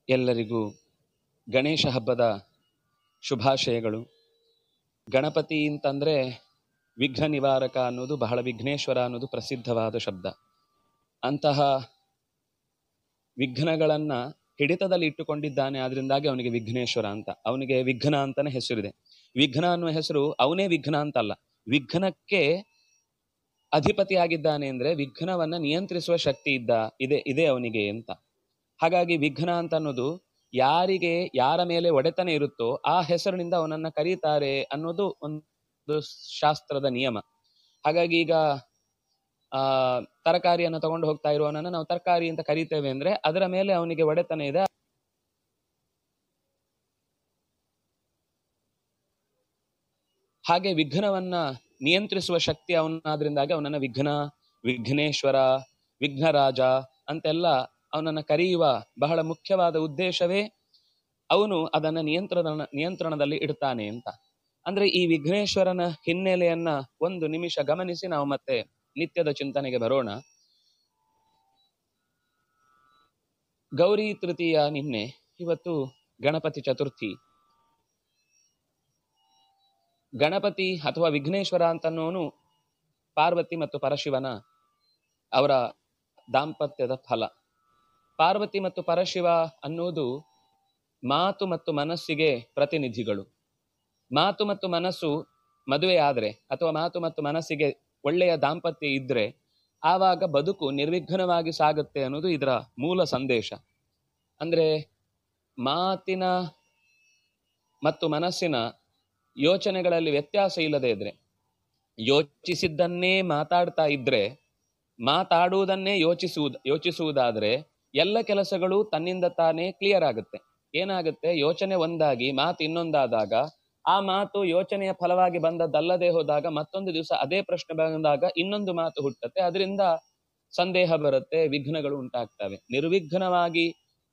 ಎಲ್ಲರಿಗೂ ಗಣೇಶ ಹಬ್ಬದ ಶುಭಾಶಯಗಳು ಗಣಪತಿ ಅಂತಂದ್ರೆ ವಿಘ್ನ ನಿವಾರಕ ಅನ್ನೋದು ಬಹಳ ವಿಘ್ನೇಶ್ವರ ಅನ್ನೋದು ಪ್ರಸಿದ್ಧವಾದ ಶಬ್ದ ಅಂತಹ ವಿಘ್ನಗಳನ್ನ ಹಿಡಿತದಲ್ಲಿ ಇಟ್ಟುಕೊಂಡಿದ್ದಾನೆ ಆದ್ರಿಂದಾಗಿ ಅವನಿಗೆ ವಿಘ್ನೇಶ್ವರ ಅಂತ ಅವನಿಗೆ ವಿಘ್ನ ಅಂತಾನೆ ಹೆಸರಿದೆ ವಿಘ್ನ ಅನ್ನುವ ಹೆಸರು ಅವನೇ ವಿಘ್ನ ಅಂತಲ್ಲ ವಿಘ್ನಕ್ಕೆ ಅಧಿಪತಿಯಾಗಿದ್ದಾನೆ ಅಂದ್ರೆ ವಿಘ್ನವನ್ನ ನಿಯಂತ್ರಿಸುವ ಶಕ್ತಿ ಇದ್ದ ಇದೆ ಇದೆ ಅವನಿಗೆ ಅಂತ ಹಾಗಾಗಿ ವಿಘ್ನ ಅಂತ ಅನ್ನೋದು ಯಾರಿಗೆ ಯಾರ ಮೇಲೆ ಒಡೆತನ ಇರುತ್ತೋ ಆ ಹೆಸರಿನಿಂದ ಅವನನ್ನ ಕರೀತಾರೆ ಅನ್ನೋದು ಒಂದು ಶಾಸ್ತ್ರದ ನಿಯಮ ಹಾಗಾಗಿ ಈಗ ಆ ತರಕಾರಿಯನ್ನು ತಗೊಂಡು ಹೋಗ್ತಾ ಇರುವವನನ್ನ ನಾವು ತರಕಾರಿ ಅಂತ ಕರಿತೇವೆ ಅಂದ್ರೆ ಅದರ ಮೇಲೆ ಅವನಿಗೆ ಒಡೆತನ ಇದೆ ಹಾಗೆ ವಿಘ್ನವನ್ನ ನಿಯಂತ್ರಿಸುವ ಶಕ್ತಿ ಅವನಾದ್ರಿಂದಾಗಿ ಅವನನ್ನ ವಿಘ್ನ ವಿಘ್ನೇಶ್ವರ ವಿಘ್ನರಾಜ ಅಂತೆಲ್ಲ ಅವನನ್ನ ಕರೆಯುವ ಬಹಳ ಮುಖ್ಯವಾದ ಉದ್ದೇಶವೇ ಅವನು ಅದನ್ನ ನಿಯಂತ್ರಣ ನಿಯಂತ್ರಣದಲ್ಲಿ ಇಡ್ತಾನೆ ಅಂತ ಅಂದ್ರೆ ಈ ವಿಘ್ನೇಶ್ವರನ ಹಿನ್ನೆಲೆಯನ್ನ ಒಂದು ನಿಮಿಷ ಗಮನಿಸಿ ನಾವು ಮತ್ತೆ ನಿತ್ಯದ ಚಿಂತನೆಗೆ ಬರೋಣ ಗೌರಿ ತೃತೀಯ ನಿನ್ನೆ ಇವತ್ತು ಗಣಪತಿ ಚತುರ್ಥಿ ಗಣಪತಿ ಅಥವಾ ವಿಘ್ನೇಶ್ವರ ಅಂತನ್ನೋನು ಪಾರ್ವತಿ ಮತ್ತು ಪರಶಿವನ ಅವರ ದಾಂಪತ್ಯದ ಫಲ ಪಾರ್ವತಿ ಮತ್ತು ಪರಶಿವ ಅನ್ನೋದು ಮಾತು ಮತ್ತು ಮನಸ್ಸಿಗೆ ಪ್ರತಿನಿಧಿಗಳು ಮಾತು ಮತ್ತು ಮನಸ್ಸು ಮದುವೆ ಆದ್ರೆ ಅಥವಾ ಮಾತು ಮತ್ತು ಮನಸ್ಸಿಗೆ ಒಳ್ಳೆಯ ದಾಂಪತ್ಯ ಇದ್ರೆ ಆವಾಗ ಬದುಕು ನಿರ್ವಿಘ್ನವಾಗಿ ಸಾಗುತ್ತೆ ಅನ್ನೋದು ಇದರ ಮೂಲ ಸಂದೇಶ ಅಂದ್ರೆ ಮಾತಿನ ಮತ್ತು ಮನಸ್ಸಿನ ಯೋಚನೆಗಳಲ್ಲಿ ವ್ಯತ್ಯಾಸ ಇಲ್ಲದೆ ಇದ್ರೆ ಯೋಚಿಸಿದ್ದನ್ನೇ ಮಾತಾಡ್ತಾ ಇದ್ರೆ ಮಾತಾಡುವುದನ್ನೇ ಯೋಚಿಸುವುದು ಯೋಚಿಸುವುದಾದ್ರೆ ಎಲ್ಲ ಕೆಲಸಗಳು ತನ್ನಿಂದ ತಾನೇ ಕ್ಲಿಯರ್ ಆಗುತ್ತೆ ಏನಾಗುತ್ತೆ ಯೋಚನೆ ಒಂದಾಗಿ ಮಾತು ಇನ್ನೊಂದಾದಾಗ ಆ ಮಾತು ಯೋಚನೆಯ ಫಲವಾಗಿ ಬಂದದ್ದಲ್ಲದೆ ಹೋದಾಗ ಮತ್ತೊಂದು ದಿವಸ ಅದೇ ಪ್ರಶ್ನೆ ಬಂದಾಗ ಇನ್ನೊಂದು ಮಾತು ಹುಟ್ಟತ್ತೆ ಅದರಿಂದ ಸಂದೇಹ ಬರುತ್ತೆ ವಿಘ್ನಗಳು ಉಂಟಾಗ್ತವೆ ನಿರ್ವಿಘ್ನವಾಗಿ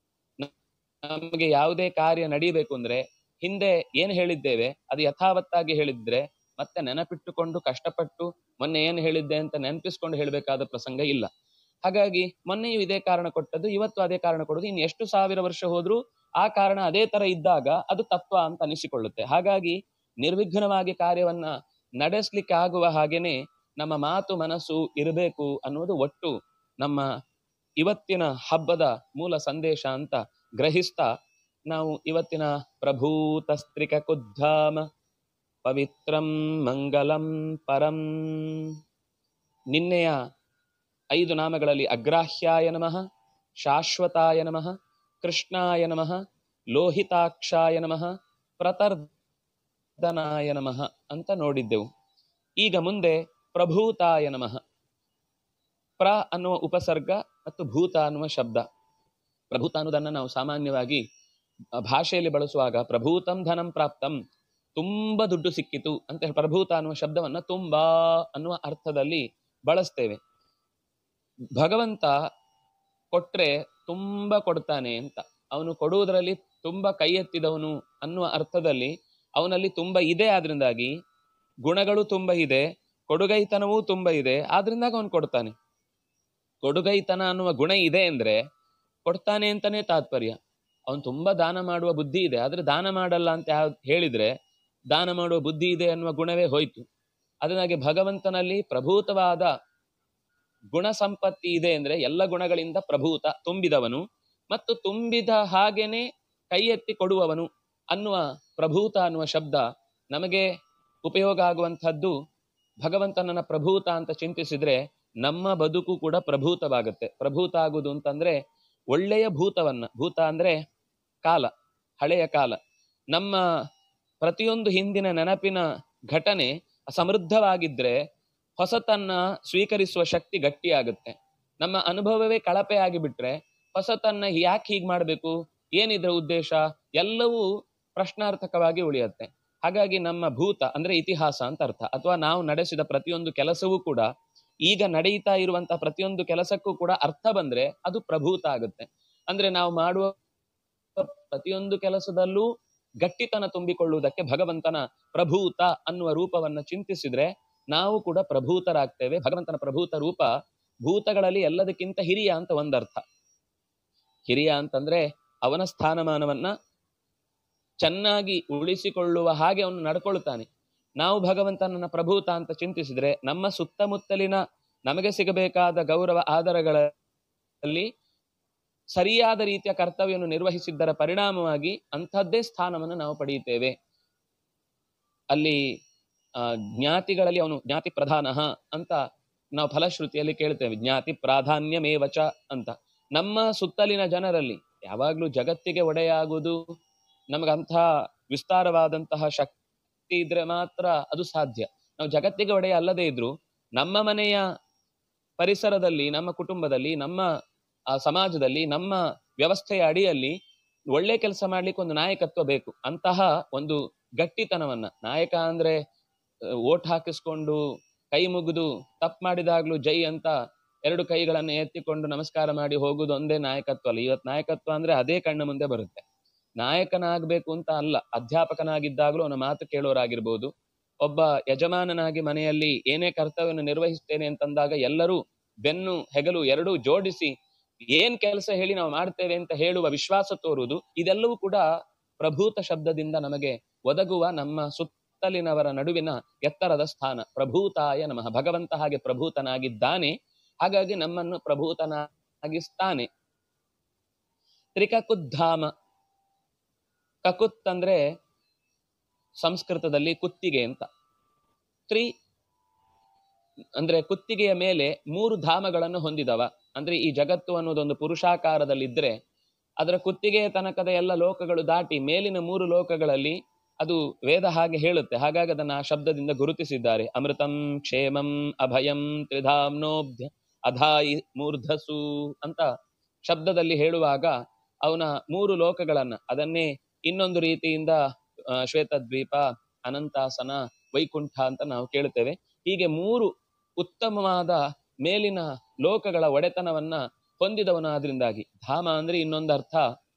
ನಮಗೆ ಯಾವುದೇ ಕಾರ್ಯ ನಡೀಬೇಕು ಅಂದ್ರೆ ಹಿಂದೆ ಏನ್ ಹೇಳಿದ್ದೇವೆ ಅದು ಯಥಾವತ್ತಾಗಿ ಹೇಳಿದ್ರೆ ಮತ್ತೆ ನೆನಪಿಟ್ಟುಕೊಂಡು ಕಷ್ಟಪಟ್ಟು ಮೊನ್ನೆ ಏನ್ ಹೇಳಿದ್ದೆ ಅಂತ ನೆನಪಿಸ್ಕೊಂಡು ಹೇಳಬೇಕಾದ ಪ್ರಸಂಗ ಇಲ್ಲ ಹಾಗಾಗಿ ಮೊನ್ನೆಯೂ ಇದೇ ಕಾರಣ ಕೊಟ್ಟದ್ದು ಇವತ್ತು ಅದೇ ಕಾರಣ ಕೊಡೋದು ಇನ್ನು ಎಷ್ಟು ಸಾವಿರ ವರ್ಷ ಹೋದ್ರೂ ಆ ಕಾರಣ ಅದೇ ತರ ಇದ್ದಾಗ ಅದು ತತ್ವ ಅಂತ ಅನಿಸಿಕೊಳ್ಳುತ್ತೆ ಹಾಗಾಗಿ ನಿರ್ವಿಘ್ನವಾಗಿ ಕಾರ್ಯವನ್ನ ನಡೆಸ್ಲಿಕ್ಕೆ ಆಗುವ ಹಾಗೇನೆ ನಮ್ಮ ಮಾತು ಮನಸ್ಸು ಇರಬೇಕು ಅನ್ನೋದು ಒಟ್ಟು ನಮ್ಮ ಇವತ್ತಿನ ಹಬ್ಬದ ಮೂಲ ಸಂದೇಶ ಅಂತ ಗ್ರಹಿಸ್ತಾ ನಾವು ಇವತ್ತಿನ ಪ್ರಭೂತಸ್ತ್ರಿಕ ಕುದ್ಧಾಮ ಪವಿತ್ರಂ ಮಂಗಲಂ ಪರಂ ನಿನ್ನೆಯ ಐದು ನಾಮಗಳಲ್ಲಿ ಅಗ್ರಾಹ್ಯಾಯ ನಮಃ ಶಾಶ್ವತಾಯ ನಮಃ ಕೃಷ್ಣಾಯ ನಮಃ ಲೋಹಿತಾಕ್ಷಾಯ ನಮಃ ಪ್ರತರ್ದನಾಯ ನಮಃ ಅಂತ ನೋಡಿದ್ದೆವು ಈಗ ಮುಂದೆ ಪ್ರಭೂತಾಯ ನಮಃ ಪ್ರ ಅನ್ನುವ ಉಪಸರ್ಗ ಮತ್ತು ಭೂತ ಅನ್ನುವ ಶಬ್ದ ಪ್ರಭೂತ ಅನ್ನೋದನ್ನ ನಾವು ಸಾಮಾನ್ಯವಾಗಿ ಭಾಷೆಯಲ್ಲಿ ಬಳಸುವಾಗ ಪ್ರಭೂತಂ ಧನಂ ಪ್ರಾಪ್ತಂ ತುಂಬಾ ದುಡ್ಡು ಸಿಕ್ಕಿತು ಅಂತ ಹೇಳಿ ಪ್ರಭೂತ ಅನ್ನುವ ಶಬ್ದವನ್ನ ತುಂಬಾ ಅನ್ನುವ ಅರ್ಥದಲ್ಲಿ ಬಳಸ್ತೇವೆ ಭಗವಂತ ಕೊಟ್ರೆ ತುಂಬಾ ಕೊಡ್ತಾನೆ ಅಂತ ಅವನು ಕೊಡುವುದರಲ್ಲಿ ತುಂಬಾ ಕೈ ಎತ್ತಿದವನು ಅನ್ನುವ ಅರ್ಥದಲ್ಲಿ ಅವನಲ್ಲಿ ತುಂಬಾ ಇದೆ ಆದ್ರಿಂದಾಗಿ ಗುಣಗಳು ತುಂಬಾ ಇದೆ ಕೊಡುಗೈತನವೂ ತುಂಬಾ ಇದೆ ಆದ್ರಿಂದಾಗ ಅವನು ಕೊಡ್ತಾನೆ ಕೊಡುಗೈತನ ಅನ್ನುವ ಗುಣ ಇದೆ ಅಂದ್ರೆ ಕೊಡ್ತಾನೆ ಅಂತಾನೆ ತಾತ್ಪರ್ಯ ಅವನು ತುಂಬಾ ದಾನ ಮಾಡುವ ಬುದ್ಧಿ ಇದೆ ಆದ್ರೆ ದಾನ ಮಾಡಲ್ಲ ಅಂತ ಹೇಳಿದ್ರೆ ದಾನ ಮಾಡುವ ಬುದ್ಧಿ ಇದೆ ಅನ್ನುವ ಗುಣವೇ ಹೋಯ್ತು ಅದನ್ನಾಗಿ ಭಗವಂತನಲ್ಲಿ ಪ್ರಭೂತವಾದ ಗುಣ ಸಂಪತ್ತಿ ಇದೆ ಅಂದ್ರೆ ಎಲ್ಲ ಗುಣಗಳಿಂದ ಪ್ರಭೂತ ತುಂಬಿದವನು ಮತ್ತು ತುಂಬಿದ ಹಾಗೇನೆ ಕೈ ಎತ್ತಿ ಕೊಡುವವನು ಅನ್ನುವ ಪ್ರಭೂತ ಅನ್ನುವ ಶಬ್ದ ನಮಗೆ ಉಪಯೋಗ ಆಗುವಂತಹದ್ದು ಭಗವಂತನನ್ನ ಪ್ರಭೂತ ಅಂತ ಚಿಂತಿಸಿದ್ರೆ ನಮ್ಮ ಬದುಕು ಕೂಡ ಪ್ರಭೂತವಾಗುತ್ತೆ ಪ್ರಭೂತ ಆಗುವುದು ಅಂತಂದ್ರೆ ಒಳ್ಳೆಯ ಭೂತವನ್ನ ಭೂತ ಅಂದ್ರೆ ಕಾಲ ಹಳೆಯ ಕಾಲ ನಮ್ಮ ಪ್ರತಿಯೊಂದು ಹಿಂದಿನ ನೆನಪಿನ ಘಟನೆ ಸಮೃದ್ಧವಾಗಿದ್ರೆ ಹೊಸತನ್ನ ಸ್ವೀಕರಿಸುವ ಶಕ್ತಿ ಗಟ್ಟಿಯಾಗುತ್ತೆ ನಮ್ಮ ಅನುಭವವೇ ಕಳಪೆ ಆಗಿಬಿಟ್ರೆ ಹೊಸತನ್ನ ಯಾಕೆ ಹೀಗ್ ಮಾಡ್ಬೇಕು ಏನಿದ್ರ ಉದ್ದೇಶ ಎಲ್ಲವೂ ಪ್ರಶ್ನಾರ್ಥಕವಾಗಿ ಉಳಿಯುತ್ತೆ ಹಾಗಾಗಿ ನಮ್ಮ ಭೂತ ಅಂದ್ರೆ ಇತಿಹಾಸ ಅಂತ ಅರ್ಥ ಅಥವಾ ನಾವು ನಡೆಸಿದ ಪ್ರತಿಯೊಂದು ಕೆಲಸವೂ ಕೂಡ ಈಗ ನಡೆಯುತ್ತಾ ಇರುವಂತಹ ಪ್ರತಿಯೊಂದು ಕೆಲಸಕ್ಕೂ ಕೂಡ ಅರ್ಥ ಬಂದ್ರೆ ಅದು ಪ್ರಭೂತ ಆಗುತ್ತೆ ಅಂದ್ರೆ ನಾವು ಮಾಡುವ ಪ್ರತಿಯೊಂದು ಕೆಲಸದಲ್ಲೂ ಗಟ್ಟಿತನ ತುಂಬಿಕೊಳ್ಳುವುದಕ್ಕೆ ಭಗವಂತನ ಪ್ರಭೂತ ಅನ್ನುವ ರೂಪವನ್ನ ಚಿಂತಿಸಿದ್ರೆ ನಾವು ಕೂಡ ಪ್ರಭೂತರಾಗ್ತೇವೆ ಭಗವಂತನ ಪ್ರಭೂತ ರೂಪ ಭೂತಗಳಲ್ಲಿ ಎಲ್ಲದಕ್ಕಿಂತ ಹಿರಿಯ ಅಂತ ಒಂದರ್ಥ ಹಿರಿಯ ಅಂತಂದ್ರೆ ಅವನ ಸ್ಥಾನಮಾನವನ್ನ ಚೆನ್ನಾಗಿ ಉಳಿಸಿಕೊಳ್ಳುವ ಹಾಗೆ ಅವನು ನಡ್ಕೊಳ್ತಾನೆ ನಾವು ಭಗವಂತನನ್ನ ಪ್ರಭೂತ ಅಂತ ಚಿಂತಿಸಿದ್ರೆ ನಮ್ಮ ಸುತ್ತಮುತ್ತಲಿನ ನಮಗೆ ಸಿಗಬೇಕಾದ ಗೌರವ ಆಧಾರಗಳಲ್ಲಿ ಸರಿಯಾದ ರೀತಿಯ ಕರ್ತವ್ಯವನ್ನು ನಿರ್ವಹಿಸಿದ್ದರ ಪರಿಣಾಮವಾಗಿ ಅಂಥದ್ದೇ ಸ್ಥಾನವನ್ನು ನಾವು ಪಡೆಯುತ್ತೇವೆ ಅಲ್ಲಿ ಆ ಜ್ಞಾತಿಗಳಲ್ಲಿ ಅವನು ಜ್ಞಾತಿ ಪ್ರಧಾನ ಅಂತ ನಾವು ಫಲಶ್ರುತಿಯಲ್ಲಿ ಕೇಳ್ತೇವೆ ಜ್ಞಾತಿ ಪ್ರಾಧಾನ್ಯಮೇವಚ ಅಂತ ನಮ್ಮ ಸುತ್ತಲಿನ ಜನರಲ್ಲಿ ಯಾವಾಗ್ಲೂ ಜಗತ್ತಿಗೆ ಒಡೆಯಾಗುವುದು ನಮಗಂಥ ವಿಸ್ತಾರವಾದಂತಹ ಶಕ್ತಿ ಇದ್ರೆ ಮಾತ್ರ ಅದು ಸಾಧ್ಯ ನಾವು ಜಗತ್ತಿಗೆ ಒಡೆಯ ಅಲ್ಲದೆ ಇದ್ರು ನಮ್ಮ ಮನೆಯ ಪರಿಸರದಲ್ಲಿ ನಮ್ಮ ಕುಟುಂಬದಲ್ಲಿ ನಮ್ಮ ಆ ಸಮಾಜದಲ್ಲಿ ನಮ್ಮ ವ್ಯವಸ್ಥೆಯ ಅಡಿಯಲ್ಲಿ ಒಳ್ಳೆ ಕೆಲಸ ಮಾಡ್ಲಿಕ್ಕೆ ಒಂದು ನಾಯಕತ್ವ ಬೇಕು ಅಂತಹ ಒಂದು ಗಟ್ಟಿತನವನ್ನ ನಾಯಕ ಅಂದ್ರೆ ಓಟ್ ಹಾಕಿಸ್ಕೊಂಡು ಕೈ ಮುಗಿದು ತಪ್ಪು ಮಾಡಿದಾಗ್ಲೂ ಜೈ ಅಂತ ಎರಡು ಕೈಗಳನ್ನ ಎತ್ತಿಕೊಂಡು ನಮಸ್ಕಾರ ಮಾಡಿ ಹೋಗುದು ಒಂದೇ ನಾಯಕತ್ವ ಅಲ್ಲ ಇವತ್ತು ನಾಯಕತ್ವ ಅಂದ್ರೆ ಅದೇ ಕಣ್ಣ ಮುಂದೆ ಬರುತ್ತೆ ನಾಯಕನಾಗ್ಬೇಕು ಅಂತ ಅಲ್ಲ ಅಧ್ಯಾಪಕನಾಗಿದ್ದಾಗಲೂ ಅವನ ಮಾತು ಕೇಳೋರಾಗಿರ್ಬೋದು ಒಬ್ಬ ಯಜಮಾನನಾಗಿ ಮನೆಯಲ್ಲಿ ಏನೇ ಕರ್ತವ್ಯವನ್ನು ನಿರ್ವಹಿಸ್ತೇನೆ ಅಂತಂದಾಗ ಎಲ್ಲರೂ ಬೆನ್ನು ಹೆಗಲು ಎರಡೂ ಜೋಡಿಸಿ ಏನ್ ಕೆಲಸ ಹೇಳಿ ನಾವು ಮಾಡ್ತೇವೆ ಅಂತ ಹೇಳುವ ವಿಶ್ವಾಸ ತೋರುವುದು ಇದೆಲ್ಲವೂ ಕೂಡ ಪ್ರಭೂತ ಶಬ್ದದಿಂದ ನಮಗೆ ಒದಗುವ ನಮ್ಮ ಸುತ್ತಲಿನವರ ನಡುವಿನ ಎತ್ತರದ ಸ್ಥಾನ ಪ್ರಭೂತಾಯ ನಮಃ ಭಗವಂತ ಹಾಗೆ ಪ್ರಭೂತನಾಗಿದ್ದಾನೆ ಹಾಗಾಗಿ ನಮ್ಮನ್ನು ಪ್ರಭೂತನಾಗಿಸ್ತಾನೆ ತ್ರಿಕಕುದ್ಧಾಮ ಕಕುತ್ ಅಂದ್ರೆ ಸಂಸ್ಕೃತದಲ್ಲಿ ಕುತ್ತಿಗೆ ಅಂತ ತ್ರಿ ಅಂದ್ರೆ ಕುತ್ತಿಗೆಯ ಮೇಲೆ ಮೂರು ಧಾಮಗಳನ್ನು ಹೊಂದಿದವ ಅಂದ್ರೆ ಈ ಜಗತ್ತು ಅನ್ನೋದೊಂದು ಪುರುಷಾಕಾರದಲ್ಲಿದ್ರೆ ಅದರ ಕುತ್ತಿಗೆಯ ತನಕದ ಎಲ್ಲ ಲೋಕಗಳು ದಾಟಿ ಮೇಲಿನ ಮೂರು ಲೋಕಗಳಲ್ಲಿ ಅದು ವೇದ ಹಾಗೆ ಹೇಳುತ್ತೆ ಹಾಗಾಗಿ ಅದನ್ನ ಆ ಶಬ್ದದಿಂದ ಗುರುತಿಸಿದ್ದಾರೆ ಅಮೃತಂ ಕ್ಷೇಮಂ ಅಭಯಂ ತ್ರಿಧಾಮ್ನೋಬ್ಧ ಅಧಾಯಿ ಮೂರ್ಧಸು ಅಂತ ಶಬ್ದದಲ್ಲಿ ಹೇಳುವಾಗ ಅವನ ಮೂರು ಲೋಕಗಳನ್ನ ಅದನ್ನೇ ಇನ್ನೊಂದು ರೀತಿಯಿಂದ ಆ, ಶ್ವೇತದ್ವೀಪ ಅನಂತಾಸನ ವೈಕುಂಠ ಅಂತ ನಾವು ಕೇಳುತ್ತೇವೆ ಹೀಗೆ ಮೂರು ಉತ್ತಮವಾದ ಮೇಲಿನ ಲೋಕಗಳ ಒಡೆತನವನ್ನ ಹೊಂದಿದವನಾದ್ರಿಂದಾಗಿ ಧಾಮ ಅಂದ್ರೆ ಇನ್ನೊಂದು ಅರ್ಥ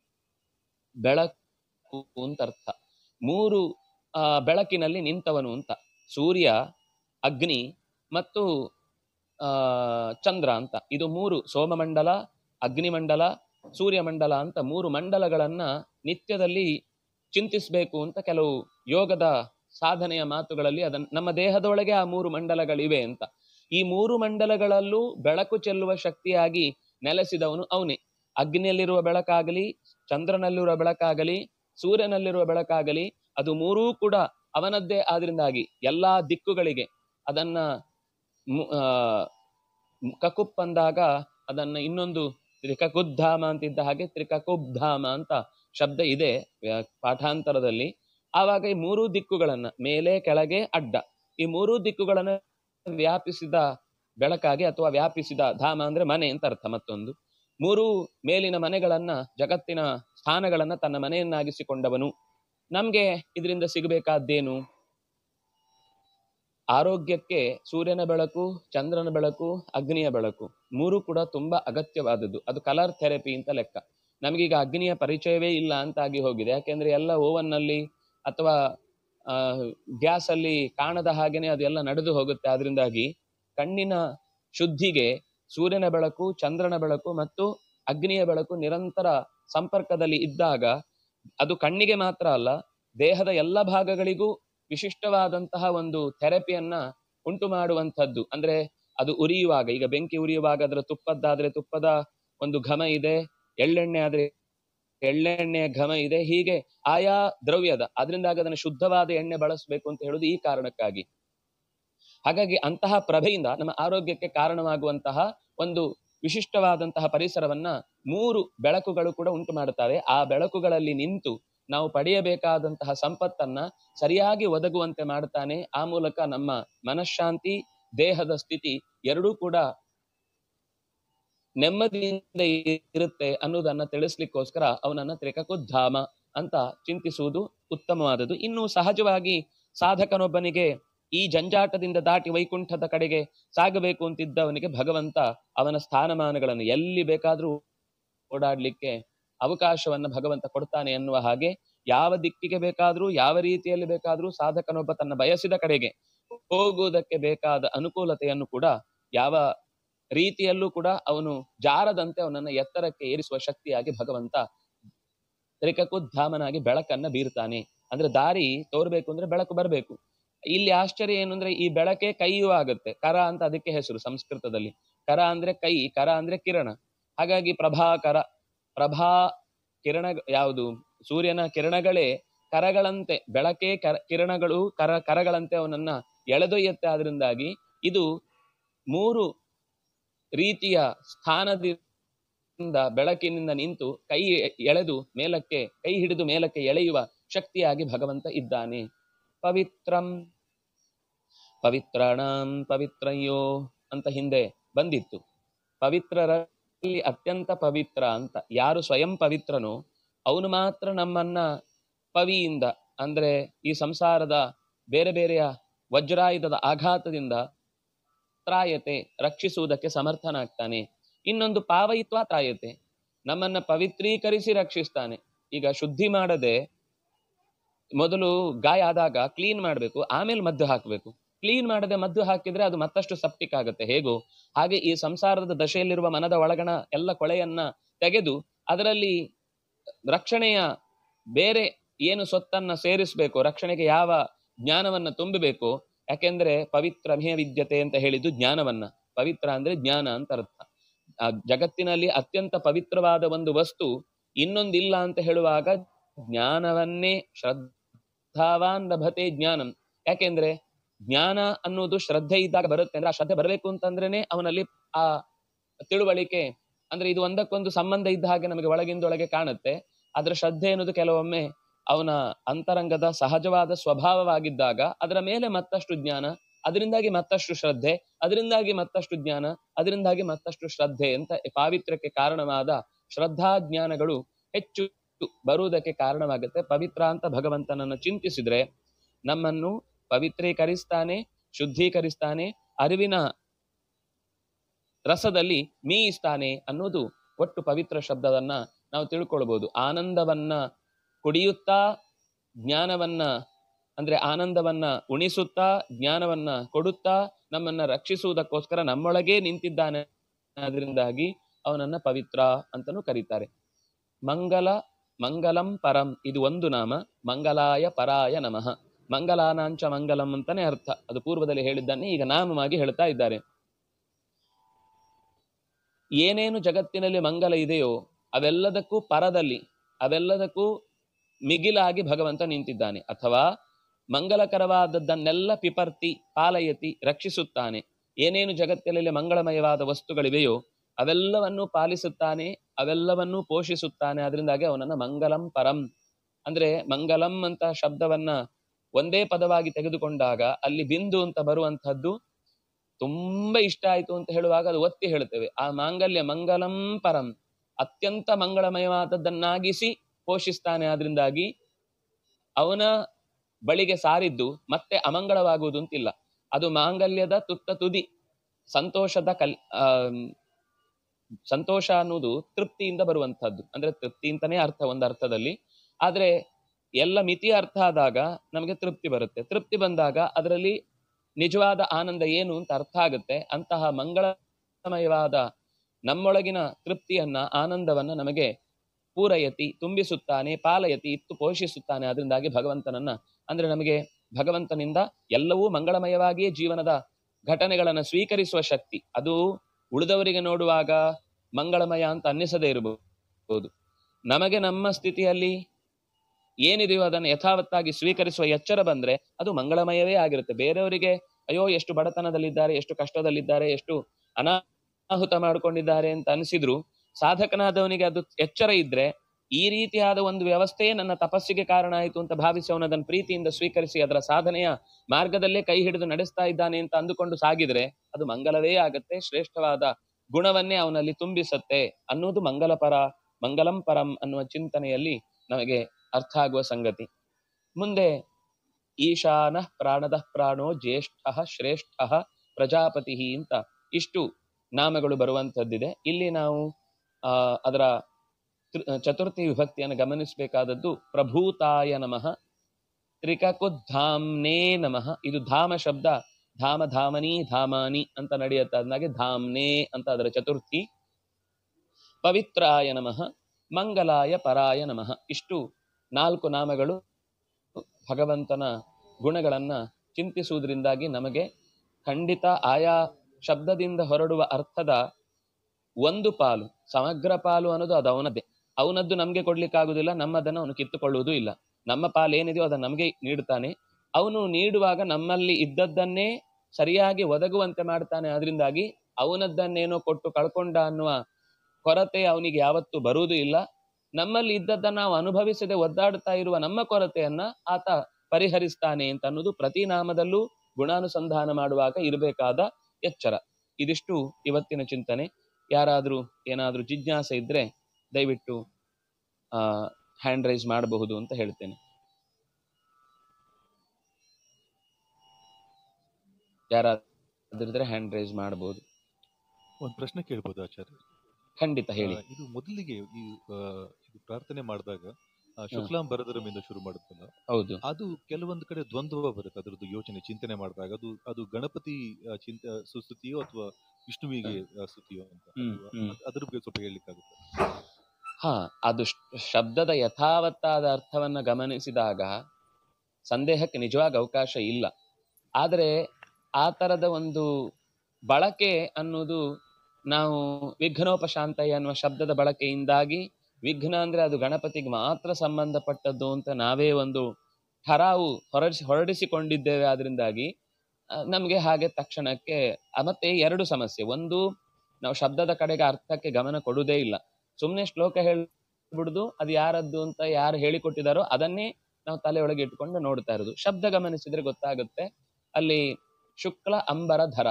ಬೆಳಕು ಅಂತ ಅರ್ಥ ಮೂರು ಆ ಬೆಳಕಿನಲ್ಲಿ ನಿಂತವನು ಅಂತ ಸೂರ್ಯ ಅಗ್ನಿ ಮತ್ತು ಆ ಚಂದ್ರ ಅಂತ ಇದು ಮೂರು ಸೋಮಮಂಡಲ ಅಗ್ನಿಮಂಡಲ ಸೂರ್ಯಮಂಡಲ ಅಂತ ಮೂರು ಮಂಡಲಗಳನ್ನ ನಿತ್ಯದಲ್ಲಿ ಚಿಂತಿಸಬೇಕು ಅಂತ ಕೆಲವು ಯೋಗದ ಸಾಧನೆಯ ಮಾತುಗಳಲ್ಲಿ ಅದನ್ನ ನಮ್ಮ ದೇಹದೊಳಗೆ ಆ ಮೂರು ಮಂಡಲಗಳಿವೆ ಅಂತ ಈ ಮೂರು ಮಂಡಲಗಳಲ್ಲೂ ಬೆಳಕು ಚೆಲ್ಲುವ ಶಕ್ತಿಯಾಗಿ ನೆಲೆಸಿದವನು ಅವನೇ ಅಗ್ನಿಯಲ್ಲಿರುವ ಬೆಳಕಾಗಲಿ ಚಂದ್ರನಲ್ಲಿರುವ ಬೆಳಕಾಗಲಿ ಸೂರ್ಯನಲ್ಲಿರುವ ಬೆಳಕಾಗಲಿ ಅದು ಮೂರೂ ಕೂಡ ಅವನದ್ದೇ ಆದ್ರಿಂದಾಗಿ ಎಲ್ಲಾ ದಿಕ್ಕುಗಳಿಗೆ ಅದನ್ನ ಮು- ಆ, ಕಕುಪ್ ಅಂದಾಗ ಅದನ್ನ ಇನ್ನೊಂದು ತ್ರಿಕಕುದ್ಧಾಮ ಅಂತಿದ್ದ ಹಾಗೆ ತ್ರಿಕಕುಬ್ಧಾಮ ಅಂತ ಶಬ್ದ ಇದೆ ವ್ಯ- ಪಾಠಾಂತರದಲ್ಲಿ ಆವಾಗ ಈ ಮೂರೂ ದಿಕ್ಕುಗಳನ್ನ ಮೇಲೆ ಕೆಳಗೆ ಅಡ್ಡ ಈ ಮೂರೂ ದಿಕ್ಕುಗಳನ್ನ ವ್ಯಾಪಿಸಿದ ಬೆಳಕಾಗಿ ಅಥವಾ ವ್ಯಾಪಿಸಿದ ಧಾಮ ಅಂದ್ರೆ ಮನೆ ಅಂತ ಅರ್ಥ ಮತ್ತೊಂದು ಮೂರು ಮೇಲಿನ ಮನೆಗಳನ್ನ ಜಗತ್ತಿನ ಸ್ಥಾನಗಳನ್ನ ತನ್ನ ಮನೆಯನ್ನಾಗಿಸಿಕೊಂಡವನು ನಮ್ಗೆ ಇದರಿಂದ ಸಿಗಬೇಕಾದ್ದೇನು ಆರೋಗ್ಯಕ್ಕೆ ಸೂರ್ಯನ ಬೆಳಕು ಚಂದ್ರನ ಬೆಳಕು ಅಗ್ನಿಯ ಬೆಳಕು ಮೂರು ಕೂಡ ತುಂಬಾ ಅಗತ್ಯವಾದದ್ದು ಅದು ಕಲರ್ ಥೆರಪಿ ಅಂತ ಲೆಕ್ಕ ನಮಗೀಗ ಅಗ್ನಿಯ ಪರಿಚಯವೇ ಇಲ್ಲ ಅಂತಾಗಿ ಹೋಗಿದೆ ಯಾಕೆಂದ್ರೆ ಎಲ್ಲ ಓವನ್ ನಲ್ಲಿ ಅಥವಾ ಗ್ಯಾಸ್ ಅಲ್ಲಿ ಕಾಣದ ಹಾಗೇನೆ ಅದೆಲ್ಲ ನಡೆದು ಹೋಗುತ್ತೆ ಅದರಿಂದಾಗಿ ಕಣ್ಣಿನ ಶುದ್ಧಿಗೆ ಸೂರ್ಯನ ಬೆಳಕು ಚಂದ್ರನ ಬೆಳಕು ಮತ್ತು ಅಗ್ನಿಯ ಬೆಳಕು ನಿರಂತರ ಸಂಪರ್ಕದಲ್ಲಿ ಇದ್ದಾಗ ಅದು ಕಣ್ಣಿಗೆ ಮಾತ್ರ ಅಲ್ಲ ದೇಹದ ಎಲ್ಲ ಭಾಗಗಳಿಗೂ ವಿಶಿಷ್ಟವಾದಂತಹ ಒಂದು ಥೆರಪಿಯನ್ನ ಉಂಟು ಮಾಡುವಂಥದ್ದು ಅಂದ್ರೆ ಅದು ಉರಿಯುವಾಗ ಈಗ ಬೆಂಕಿ ಉರಿಯುವಾಗ ಅದರ ತುಪ್ಪದ್ದಾದ್ರೆ ತುಪ್ಪದ ಒಂದು ಘಮ ಇದೆ ಎಳ್ಳೆಣ್ಣೆ ಆದ್ರೆ ಎಳ್ಳೆಣ್ಣೆಯ ಘಮ ಇದೆ ಹೀಗೆ ಆಯಾ ದ್ರವ್ಯದ ಅದರಿಂದಾಗಿ ಅದನ್ನು ಶುದ್ಧವಾದ ಎಣ್ಣೆ ಬಳಸಬೇಕು ಅಂತ ಹೇಳುದು ಈ ಕಾರಣಕ್ಕಾಗಿ ಹಾಗಾಗಿ ಅಂತಹ ಪ್ರಭೆಯಿಂದ ನಮ್ಮ ಆರೋಗ್ಯಕ್ಕೆ ಕಾರಣವಾಗುವಂತಹ ಒಂದು ವಿಶಿಷ್ಟವಾದಂತಹ ಪರಿಸರವನ್ನ ಮೂರು ಬೆಳಕುಗಳು ಕೂಡ ಉಂಟು ಮಾಡುತ್ತವೆ ಆ ಬೆಳಕುಗಳಲ್ಲಿ ನಿಂತು ನಾವು ಪಡೆಯಬೇಕಾದಂತಹ ಸಂಪತ್ತನ್ನ ಸರಿಯಾಗಿ ಒದಗುವಂತೆ ಮಾಡುತ್ತಾನೆ ಆ ಮೂಲಕ ನಮ್ಮ ಮನಃಶಾಂತಿ ದೇಹದ ಸ್ಥಿತಿ ಎರಡೂ ಕೂಡ ನೆಮ್ಮದಿಯಿಂದ ಇರುತ್ತೆ ಅನ್ನೋದನ್ನ ತಿಳಿಸ್ಲಿಕ್ಕೋಸ್ಕರ ಅವನನ್ನ ತ್ರಿಕಕುಧಾಮ ಅಂತ ಚಿಂತಿಸುವುದು ಉತ್ತಮವಾದದ್ದು ಇನ್ನು ಸಹಜವಾಗಿ ಸಾಧಕನೊಬ್ಬನಿಗೆ ಈ ಜಂಜಾಟದಿಂದ ದಾಟಿ ವೈಕುಂಠದ ಕಡೆಗೆ ಸಾಗಬೇಕು ಅಂತಿದ್ದವನಿಗೆ ಭಗವಂತ ಅವನ ಸ್ಥಾನಮಾನಗಳನ್ನು ಎಲ್ಲಿ ಬೇಕಾದ್ರೂ ಓಡಾಡ್ಲಿಕ್ಕೆ ಅವಕಾಶವನ್ನ ಭಗವಂತ ಕೊಡ್ತಾನೆ ಎನ್ನುವ ಹಾಗೆ ಯಾವ ದಿಕ್ಕಿಗೆ ಬೇಕಾದ್ರೂ ಯಾವ ರೀತಿಯಲ್ಲಿ ಬೇಕಾದ್ರೂ ಸಾಧಕನೊಬ್ಬ ತನ್ನ ಬಯಸಿದ ಕಡೆಗೆ ಹೋಗುವುದಕ್ಕೆ ಬೇಕಾದ ಅನುಕೂಲತೆಯನ್ನು ಕೂಡ ಯಾವ ರೀತಿಯಲ್ಲೂ ಕೂಡ ಅವನು ಜಾರದಂತೆ ಅವನನ್ನ ಎತ್ತರಕ್ಕೆ ಏರಿಸುವ ಶಕ್ತಿಯಾಗಿ ಭಗವಂತ ತ್ರಿಕಕುದ್ಧಾಮನಾಗಿ ಬೆಳಕನ್ನ ಬೀರ್ತಾನೆ ಅಂದ್ರೆ ದಾರಿ ತೋರ್ಬೇಕು ಅಂದ್ರೆ ಬೆಳಕು ಬರಬೇಕು ಇಲ್ಲಿ ಆಶ್ಚರ್ಯ ಏನು ಅಂದ್ರೆ ಈ ಬೆಳಕೆ ಕೈಯೂ ಆಗುತ್ತೆ ಕರ ಅಂತ ಅದಕ್ಕೆ ಹೆಸರು ಸಂಸ್ಕೃತದಲ್ಲಿ ಕರ ಅಂದ್ರೆ ಕೈ ಕರ ಅಂದ್ರೆ ಕಿರಣ ಹಾಗಾಗಿ ಪ್ರಭಾಕರ ಪ್ರಭಾ ಕಿರಣ ಯಾವುದು ಸೂರ್ಯನ ಕಿರಣಗಳೇ ಕರಗಳಂತೆ ಬೆಳಕೆ ಕರ ಕಿರಣಗಳು ಕರ ಕರಗಳಂತೆ ಅವನನ್ನ ಎಳೆದೊಯ್ಯುತ್ತೆ ಆದ್ರಿಂದಾಗಿ ಇದು ಮೂರು ರೀತಿಯ ಸ್ಥಾನದಿಂದ ಬೆಳಕಿನಿಂದ ನಿಂತು ಕೈ ಎಳೆದು ಮೇಲಕ್ಕೆ ಕೈ ಹಿಡಿದು ಮೇಲಕ್ಕೆ ಎಳೆಯುವ ಶಕ್ತಿಯಾಗಿ ಭಗವಂತ ಇದ್ದಾನೆ ಪವಿತ್ರಂ ಪವಿತ್ರಾಣಾಂ ಪವಿತ್ರಯ್ಯೋ ಅಂತ ಹಿಂದೆ ಬಂದಿತ್ತು ಪವಿತ್ರರಲ್ಲಿ ಅತ್ಯಂತ ಪವಿತ್ರ ಅಂತ ಯಾರು ಸ್ವಯಂ ಪವಿತ್ರನೋ ಅವನು ಮಾತ್ರ ನಮ್ಮನ್ನ ಪವಿಯಿಂದ ಅಂದ್ರೆ ಈ ಸಂಸಾರದ ಬೇರೆ ಬೇರೆಯ ವಜ್ರಾಯುಧದ ಆಘಾತದಿಂದ ತ್ರಾಯತೆ ರಕ್ಷಿಸುವುದಕ್ಕೆ ಸಮರ್ಥನಾಗ್ತಾನೆ ಇನ್ನೊಂದು ಪಾವಯಿತ್ವ ತ್ರಾಯತೆ ನಮ್ಮನ್ನ ಪವಿತ್ರೀಕರಿಸಿ ರಕ್ಷಿಸ್ತಾನೆ ಈಗ ಶುದ್ಧಿ ಮಾಡದೆ ಮೊದಲು ಗಾಯ ಆದಾಗ ಕ್ಲೀನ್ ಮಾಡಬೇಕು ಆಮೇಲೆ ಮದ್ದು ಹಾಕಬೇಕು ಕ್ಲೀನ್ ಮಾಡದೆ ಮದ್ದು ಹಾಕಿದ್ರೆ ಅದು ಮತ್ತಷ್ಟು ಸಪ್ಟಿಕ್ ಆಗುತ್ತೆ ಹೇಗೋ ಹಾಗೆ ಈ ಸಂಸಾರದ ದಶೆಯಲ್ಲಿರುವ ಮನದ ಒಳಗಣ ಎಲ್ಲ ಕೊಳೆಯನ್ನ ತೆಗೆದು ಅದರಲ್ಲಿ ರಕ್ಷಣೆಯ ಬೇರೆ ಏನು ಸೊತ್ತನ್ನ ಸೇರಿಸಬೇಕು ರಕ್ಷಣೆಗೆ ಯಾವ ಜ್ಞಾನವನ್ನ ತುಂಬಬೇಕು ಯಾಕೆಂದ್ರೆ ಪವಿತ್ರ ಮೇ ವಿದ್ಯತೆ ಅಂತ ಹೇಳಿದ್ದು ಜ್ಞಾನವನ್ನ ಪವಿತ್ರ ಅಂದ್ರೆ ಜ್ಞಾನ ಅಂತ ಅರ್ಥ ಆ ಜಗತ್ತಿನಲ್ಲಿ ಅತ್ಯಂತ ಪವಿತ್ರವಾದ ಒಂದು ವಸ್ತು ಇನ್ನೊಂದಿಲ್ಲ ಅಂತ ಹೇಳುವಾಗ ಜ್ಞಾನವನ್ನೇ ಶ್ರದ್ಧಾವಾನ್ ಲಭತೆ ಜ್ಞಾನಂ ಯಾಕೆಂದ್ರೆ ಜ್ಞಾನ ಅನ್ನೋದು ಶ್ರದ್ಧೆ ಇದ್ದಾಗ ಬರುತ್ತೆ ಅಂದ್ರೆ ಆ ಶ್ರದ್ಧೆ ಬರಬೇಕು ಅಂತಂದ್ರೇನೆ ಅವನಲ್ಲಿ ಆ ತಿಳುವಳಿಕೆ ಅಂದ್ರೆ ಇದು ಒಂದಕ್ಕೊಂದು ಸಂಬಂಧ ಇದ್ದ ಹಾಗೆ ನಮಗೆ ಒಳಗಿಂದೊಳಗೆ ಕಾಣುತ್ತೆ ಆದ್ರೆ ಶ್ರದ್ಧೆ ಅನ್ನೋದು ಕೆಲವೊಮ್ಮೆ ಅವನ ಅಂತರಂಗದ ಸಹಜವಾದ ಸ್ವಭಾವವಾಗಿದ್ದಾಗ ಅದರ ಮೇಲೆ ಮತ್ತಷ್ಟು ಜ್ಞಾನ ಅದರಿಂದಾಗಿ ಮತ್ತಷ್ಟು ಶ್ರದ್ಧೆ ಅದರಿಂದಾಗಿ ಮತ್ತಷ್ಟು ಜ್ಞಾನ ಅದರಿಂದಾಗಿ ಮತ್ತಷ್ಟು ಶ್ರದ್ಧೆ ಅಂತ ಪಾವಿತ್ರ್ಯಕ್ಕೆ ಕಾರಣವಾದ ಶ್ರದ್ಧಾ ಜ್ಞಾನಗಳು ಹೆಚ್ಚು ಬರುವುದಕ್ಕೆ ಕಾರಣವಾಗುತ್ತೆ ಪವಿತ್ರ ಅಂತ ಭಗವಂತನನ್ನು ಚಿಂತಿಸಿದ್ರೆ ನಮ್ಮನ್ನು ಪವಿತ್ರೀಕರಿಸ್ತಾನೆ ಶುದ್ಧೀಕರಿಸ್ತಾನೆ ಅರಿವಿನ ರಸದಲ್ಲಿ ಮೀಯಿಸ್ತಾನೆ ಅನ್ನೋದು ಒಟ್ಟು ಪವಿತ್ರ ಶಬ್ದವನ್ನ ನಾವು ತಿಳ್ಕೊಳ್ಬಹುದು ಆನಂದವನ್ನ ಕುಡಿಯುತ್ತಾ ಜ್ಞಾನವನ್ನ ಅಂದ್ರೆ ಆನಂದವನ್ನ ಉಣಿಸುತ್ತಾ ಜ್ಞಾನವನ್ನ ಕೊಡುತ್ತಾ ನಮ್ಮನ್ನ ರಕ್ಷಿಸುವುದಕ್ಕೋಸ್ಕರ ನಮ್ಮೊಳಗೇ ನಿಂತಿದ್ದಾನೆ ಅದರಿಂದಾಗಿ ಅವನನ್ನ ಪವಿತ್ರ ಅಂತನೂ ಕರೀತಾರೆ ಮಂಗಲ ಮಂಗಲಂ ಪರಂ ಇದು ಒಂದು ನಾಮ ಮಂಗಲಾಯ ಪರಾಯ ನಮಃ ಮಂಗಲಾನಾಂಚ ಮಂಗಲಂ ಅಂತಾನೆ ಅರ್ಥ ಅದು ಪೂರ್ವದಲ್ಲಿ ಹೇಳಿದ್ದನ್ನೇ ಈಗ ನಾಮವಾಗಿ ಹೇಳ್ತಾ ಇದ್ದಾರೆ ಏನೇನು ಜಗತ್ತಿನಲ್ಲಿ ಮಂಗಲ ಇದೆಯೋ ಅವೆಲ್ಲದಕ್ಕೂ ಪರದಲ್ಲಿ ಅವೆಲ್ಲದಕ್ಕೂ ಮಿಗಿಲಾಗಿ ಭಗವಂತ ನಿಂತಿದ್ದಾನೆ ಅಥವಾ ಮಂಗಲಕರವಾದದ್ದನ್ನೆಲ್ಲ ಪಿಪರ್ತಿ ಪಾಲಯತಿ ರಕ್ಷಿಸುತ್ತಾನೆ ಏನೇನು ಜಗತ್ತಿನಲ್ಲಿ ಮಂಗಳಮಯವಾದ ವಸ್ತುಗಳಿವೆಯೋ ಅವೆಲ್ಲವನ್ನೂ ಪಾಲಿಸುತ್ತಾನೆ ಅವೆಲ್ಲವನ್ನೂ ಪೋಷಿಸುತ್ತಾನೆ ಅದರಿಂದಾಗಿ ಅವನನ್ನ ಮಂಗಲಂ ಪರಂ ಅಂದ್ರೆ ಮಂಗಲಂ ಅಂತ ಶಬ್ದವನ್ನ ಒಂದೇ ಪದವಾಗಿ ತೆಗೆದುಕೊಂಡಾಗ ಅಲ್ಲಿ ಬಿಂದು ಅಂತ ಬರುವಂತಹದ್ದು ತುಂಬಾ ಇಷ್ಟ ಆಯ್ತು ಅಂತ ಹೇಳುವಾಗ ಅದು ಒತ್ತಿ ಹೇಳ್ತೇವೆ ಆ ಮಾಂಗಲ್ಯ ಮಂಗಲಂ ಪರಂ ಅತ್ಯಂತ ಮಂಗಳಮಯವಾದದ್ದನ್ನಾಗಿಸಿ ಪೋಷಿಸ್ತಾನೆ ಆದ್ರಿಂದಾಗಿ ಅವನ ಬಳಿಗೆ ಸಾರಿದ್ದು ಮತ್ತೆ ಅಮಂಗಳವಾಗುವುದು ಅಂತಿಲ್ಲ ಅದು ಮಾಂಗಲ್ಯದ ತುತ್ತ ತುದಿ ಸಂತೋಷದ ಕಲ್ ಆ ಸಂತೋಷ ಅನ್ನೋದು ತೃಪ್ತಿಯಿಂದ ಬರುವಂತಹದ್ದು ಅಂದ್ರೆ ತೃಪ್ತಿ ಅಂತಾನೆ ಅರ್ಥ ಒಂದು ಅರ್ಥದಲ್ಲಿ ಆದ್ರೆ ಎಲ್ಲ ಮಿತಿ ಅರ್ಥ ಆದಾಗ ನಮಗೆ ತೃಪ್ತಿ ಬರುತ್ತೆ ತೃಪ್ತಿ ಬಂದಾಗ ಅದರಲ್ಲಿ ನಿಜವಾದ ಆನಂದ ಏನು ಅಂತ ಅರ್ಥ ಆಗುತ್ತೆ ಅಂತಹ ಮಂಗಳಮಯವಾದ ನಮ್ಮೊಳಗಿನ ತೃಪ್ತಿಯನ್ನ ಆನಂದವನ್ನ ನಮಗೆ ಪೂರಯತಿ ತುಂಬಿಸುತ್ತಾನೆ ಪಾಲಯತಿ ಇತ್ತು ಪೋಷಿಸುತ್ತಾನೆ ಅದರಿಂದಾಗಿ ಭಗವಂತನನ್ನ ಅಂದ್ರೆ ನಮಗೆ ಭಗವಂತನಿಂದ ಎಲ್ಲವೂ ಮಂಗಳಮಯವಾಗಿಯೇ ಜೀವನದ ಘಟನೆಗಳನ್ನ ಸ್ವೀಕರಿಸುವ ಶಕ್ತಿ ಅದು ಉಳಿದವರಿಗೆ ನೋಡುವಾಗ ಮಂಗಳಮಯ ಅಂತ ಅನ್ನಿಸದೇ ಇರಬಹುದು ನಮಗೆ ನಮ್ಮ ಸ್ಥಿತಿಯಲ್ಲಿ ಏನಿದೆಯೋ ಅದನ್ನು ಯಥಾವತ್ತಾಗಿ ಸ್ವೀಕರಿಸುವ ಎಚ್ಚರ ಬಂದ್ರೆ ಅದು ಮಂಗಳಮಯವೇ ಆಗಿರುತ್ತೆ ಬೇರೆಯವರಿಗೆ ಅಯ್ಯೋ ಎಷ್ಟು ಬಡತನದಲ್ಲಿದ್ದಾರೆ ಎಷ್ಟು ಕಷ್ಟದಲ್ಲಿದ್ದಾರೆ ಎಷ್ಟು ಅನಾಹುತ ಮಾಡ್ಕೊಂಡಿದ್ದಾರೆ ಅಂತ ಅನಿಸಿದ್ರು ಸಾಧಕನಾದವನಿಗೆ ಅದು ಎಚ್ಚರ ಇದ್ರೆ ಈ ರೀತಿಯಾದ ಒಂದು ವ್ಯವಸ್ಥೆಯೇ ನನ್ನ ತಪಸ್ಸಿಗೆ ಕಾರಣ ಆಯಿತು ಅಂತ ಭಾವಿಸಿ ಅವನು ಅದನ್ನು ಪ್ರೀತಿಯಿಂದ ಸ್ವೀಕರಿಸಿ ಅದರ ಸಾಧನೆಯ ಮಾರ್ಗದಲ್ಲೇ ಕೈ ಹಿಡಿದು ನಡೆಸ್ತಾ ಇದ್ದಾನೆ ಅಂತ ಅಂದುಕೊಂಡು ಸಾಗಿದ್ರೆ ಅದು ಮಂಗಲವೇ ಆಗತ್ತೆ ಶ್ರೇಷ್ಠವಾದ ಗುಣವನ್ನೇ ಅವನಲ್ಲಿ ತುಂಬಿಸತ್ತೆ ಅನ್ನೋದು ಮಂಗಲಪರ ಮಂಗಲಂ ಪರಂ ಅನ್ನುವ ಚಿಂತನೆಯಲ್ಲಿ ನಮಗೆ ಅರ್ಥ ಆಗುವ ಸಂಗತಿ ಮುಂದೆ ಈಶಾನ ಪ್ರಾಣದ ಪ್ರಾಣೋ ಜ್ಯೇಷ್ಠ ಶ್ರೇಷ್ಠ ಪ್ರಜಾಪತಿ ಅಂತ ಇಷ್ಟು ನಾಮಗಳು ಬರುವಂತದ್ದಿದೆ ಇಲ್ಲಿ ನಾವು ಆ ಅದರ ತೃ- ಚತುರ್ಥಿ ವಿಭಕ್ತಿಯನ್ನು ಗಮನಿಸಬೇಕಾದದ್ದು ಪ್ರಭೂತಾಯ ನಮಃ ತ್ರಿಕಕುಧಾಮ್ನೇ ನಮಃ ಇದು ಧಾಮ ಶಬ್ದ ಧಾಮ ಧಾಮನಿ ಧಾಮಾನಿ ಅಂತ ನಡೆಯುತ್ತೆ ಅದನ್ನಾಗೆ ಧಾಮ್ನೇ ಅಂತ ಅದರ ಚತುರ್ಥಿ ಪವಿತ್ರಾಯ ನಮಃ ಮಂಗಲಾಯ ಪರಾಯ ನಮಃ ಇಷ್ಟು ನಾಲ್ಕು ನಾಮಗಳು ಭಗವಂತನ ಗುಣಗಳನ್ನ ಚಿಂತಿಸುವುದರಿಂದಾಗಿ ನಮಗೆ ಖಂಡಿತ ಆಯಾ ಶಬ್ದದಿಂದ ಹೊರಡುವ ಅರ್ಥದ ಒಂದು ಪಾಲು ಸಮಗ್ರ ಪಾಲು ಅನ್ನೋದು ಅದು ಅವನದ್ದೇ ಅವನದ್ದು ನಮ್ಗೆ ಕೊಡ್ಲಿಕ್ಕಾಗುದಿಲ್ಲ ನಮ್ಮದನ್ನು ಅವನು ಕಿತ್ತುಕೊಳ್ಳುವುದೂ ಇಲ್ಲ ನಮ್ಮ ಪಾಲು ಏನಿದೆಯೋ ಅದನ್ನು ನಮಗೆ ನೀಡುತ್ತಾನೆ ಅವನು ನೀಡುವಾಗ ನಮ್ಮಲ್ಲಿ ಇದ್ದದ್ದನ್ನೇ ಸರಿಯಾಗಿ ಒದಗುವಂತೆ ಮಾಡ್ತಾನೆ ಅದರಿಂದಾಗಿ ಅವನದ್ದನ್ನೇನೋ ಕೊಟ್ಟು ಕಳ್ಕೊಂಡ ಅನ್ನುವ ಕೊರತೆ ಅವನಿಗೆ ಯಾವತ್ತೂ ಬರುವುದೂ ಇಲ್ಲ ನಮ್ಮಲ್ಲಿ ಇದ್ದದ್ದನ್ನ ನಾವು ಅನುಭವಿಸದೆ ಒದ್ದಾಡ್ತಾ ಇರುವ ನಮ್ಮ ಕೊರತೆಯನ್ನ ಆತ ಪರಿಹರಿಸ್ತಾನೆ ಅಂತ ಅನ್ನೋದು ಪ್ರತಿ ನಾಮದಲ್ಲೂ ಗುಣಾನುಸಂಧಾನ ಮಾಡುವಾಗ ಇರಬೇಕಾದ ಎಚ್ಚರ ಇದಿಷ್ಟು ಇವತ್ತಿನ ಚಿಂತನೆ ಯಾರಾದ್ರೂ ಏನಾದ್ರೂ ಜಿಜ್ಞಾಸೆ ಇದ್ರೆ ದಯವಿಟ್ಟು ಆ ಹ್ಯಾಂಡ್ ರೈಸ್ ಮಾಡಬಹುದು ಅಂತ ಹೇಳ್ತೇನೆ ಯಾರಾದ್ರಿದ್ರೆ ಹ್ಯಾಂಡ್ ರೈಸ್ ಮಾಡಬಹುದು ಒಂದು ಪ್ರಶ್ನೆ ಕೇಳ್ಬೋದು ಆಚಾರ್ಯ ಖಂಡಿತ ಹೇಳಿ ಆ, ಇದು ಮೊದಲಿಗೆ ಈ ಆ, ಇದು ಪ್ರಾರ್ಥನೆ ಮಾಡಿದಾಗ ಆ, ಶುಕ್ಲಾಂ ಬರದರಮಿಂದ ಶುರು ಮಾಡುತ್ತಲ್ಲ ಹೌದು ಅದು ಕೆಲವೊಂದು ಕಡೆ ದ್ವಂದ್ವ ಬರುತ್ತೆ ಅದರದ್ದು ಯೋಚನೆ ಚಿಂತನೆ ಮಾಡಿದಾಗ ಅದು ಅದು ಗಣಪತಿ ಆ, ಚಿಂತ ಸುಸ್ತುತಿಯೋ ಅಥವಾ ವಿಷ್ಣುವಿಗೆ ಆ, ಸ್ತುತಿಯೋ ಅಂತ ಹ್ಮ್, ಅದು- ಹ್ಮ್. ಅದ್- ಅದ್ರ ಬಗ್ಗೆ ಸ್ವಲ್ಪ ಹೇಳಲಿಕ್ಕಾಗುತ್ತೆ ಹಾ ಅದು ಶ- ಶಬ್ದದ ಯಥಾವತ್ತಾದ ಅರ್ಥವನ್ನ ಗಮನಿಸಿದಾಗ ಸಂದೇಹಕ್ಕೆ ನಿಜವಾಗ ಅವಕಾಶ ಇಲ್ಲ ಆದರೆ ಆ ತರದ ಒಂದು ಬಳಕೆ ಅನ್ನೋದು ನಾವು ವಿಘ್ನೋಪಶಾಂತಯ ಅನ್ನುವ ಶಬ್ದದ ಬಳಕೆಯಿಂದಾಗಿ ವಿಘ್ನ ಅಂದ್ರೆ ಅದು ಗಣಪತಿಗೆ ಮಾತ್ರ ಸಂಬಂಧಪಟ್ಟದ್ದು ಅಂತ ನಾವೇ ಒಂದು ಠರಾವು ಹೊರಡಿಸಿ ಹೊರಡಿಸಿಕೊಂಡಿದ್ದೇವೆ ಆದ್ರಿಂದಾಗಿ ಆ, ನಮ್ಗೆ ಹಾಗೆ ತಕ್ಷಣಕ್ಕೆ ಆ, ಮತ್ತೆ ಎರಡು ಸಮಸ್ಯೆ ಒಂದು ನಾವು ಶಬ್ದದ ಕಡೆಗೆ ಅರ್ಥಕ್ಕೆ ಗಮನ ಕೊಡುವುದೇ ಇಲ್ಲ ಸುಮ್ಮನೆ ಶ್ಲೋಕ ಹೇಳ್ಬಿಡುದು ಅದು ಯಾರದ್ದು ಅಂತ ಯಾರು ಹೇಳಿಕೊಟ್ಟಿದಾರೋ ಅದನ್ನೇ ನಾವು ತಲೆಯೊಳಗೆ ಇಟ್ಕೊಂಡು ನೋಡ್ತಾ ಇರೋದು ಶಬ್ದ ಗಮನಿಸಿದ್ರೆ ಗೊತ್ತಾಗುತ್ತೆ ಅಲ್ಲಿ ಶುಕ್ಲ ಅಂಬರ ಧರ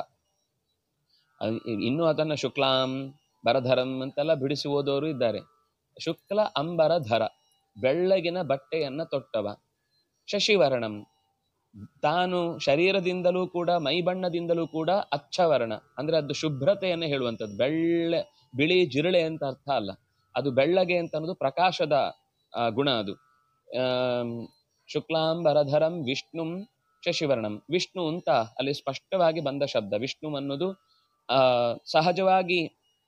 ಅದ್- ಇನ್ನು ಅದನ್ನ ಶುಕ್ಲಾಂ ಬರಧರಂ ಅಂತೆಲ್ಲ ಬಿಡಿಸಿ ಓದೋರು ಇದ್ದಾರೆ ಶುಕ್ಲ ಅಂಬರ ಧರ ಬೆಳ್ಳಗಿನ ಬಟ್ಟೆಯನ್ನ ತೊಟ್ಟವ ಶಶಿವರ್ಣಂ ತಾನು ಶರೀರದಿಂದಲೂ ಕೂಡ ಮೈಬಣ್ಣದಿಂದಲೂ ಕೂಡ ಅಚ್ಚವರ್ಣ ಅಂದ್ರೆ ಅದು ಶುಭ್ರತೆಯನ್ನು ಹೇಳುವಂಥದ್ದು ಬೆಳ್ಳೆ ಬಿಳಿ ಜಿರಳೆ ಅಂತ ಅರ್ಥ ಅಲ್ಲ ಅದು ಬೆಳ್ಳಗೆ ಅಂತ ಅನ್ನೋದು ಪ್ರಕಾಶದ ಆ, ಗುಣ ಅದು ಆಮ್, ಶುಕ್ಲಾಂಬರಧರಂ ವಿಷ್ಣುಂ ಶಶಿವರ್ಣಂ ವಿಷ್ಣು ಅಂತ ಅಲ್ಲಿ ಸ್ಪಷ್ಟವಾಗಿ ಬಂದ ಶಬ್ದ ವಿಷ್ಣು ಅನ್ನೋದು ಆ ಸಹಜವಾಗಿ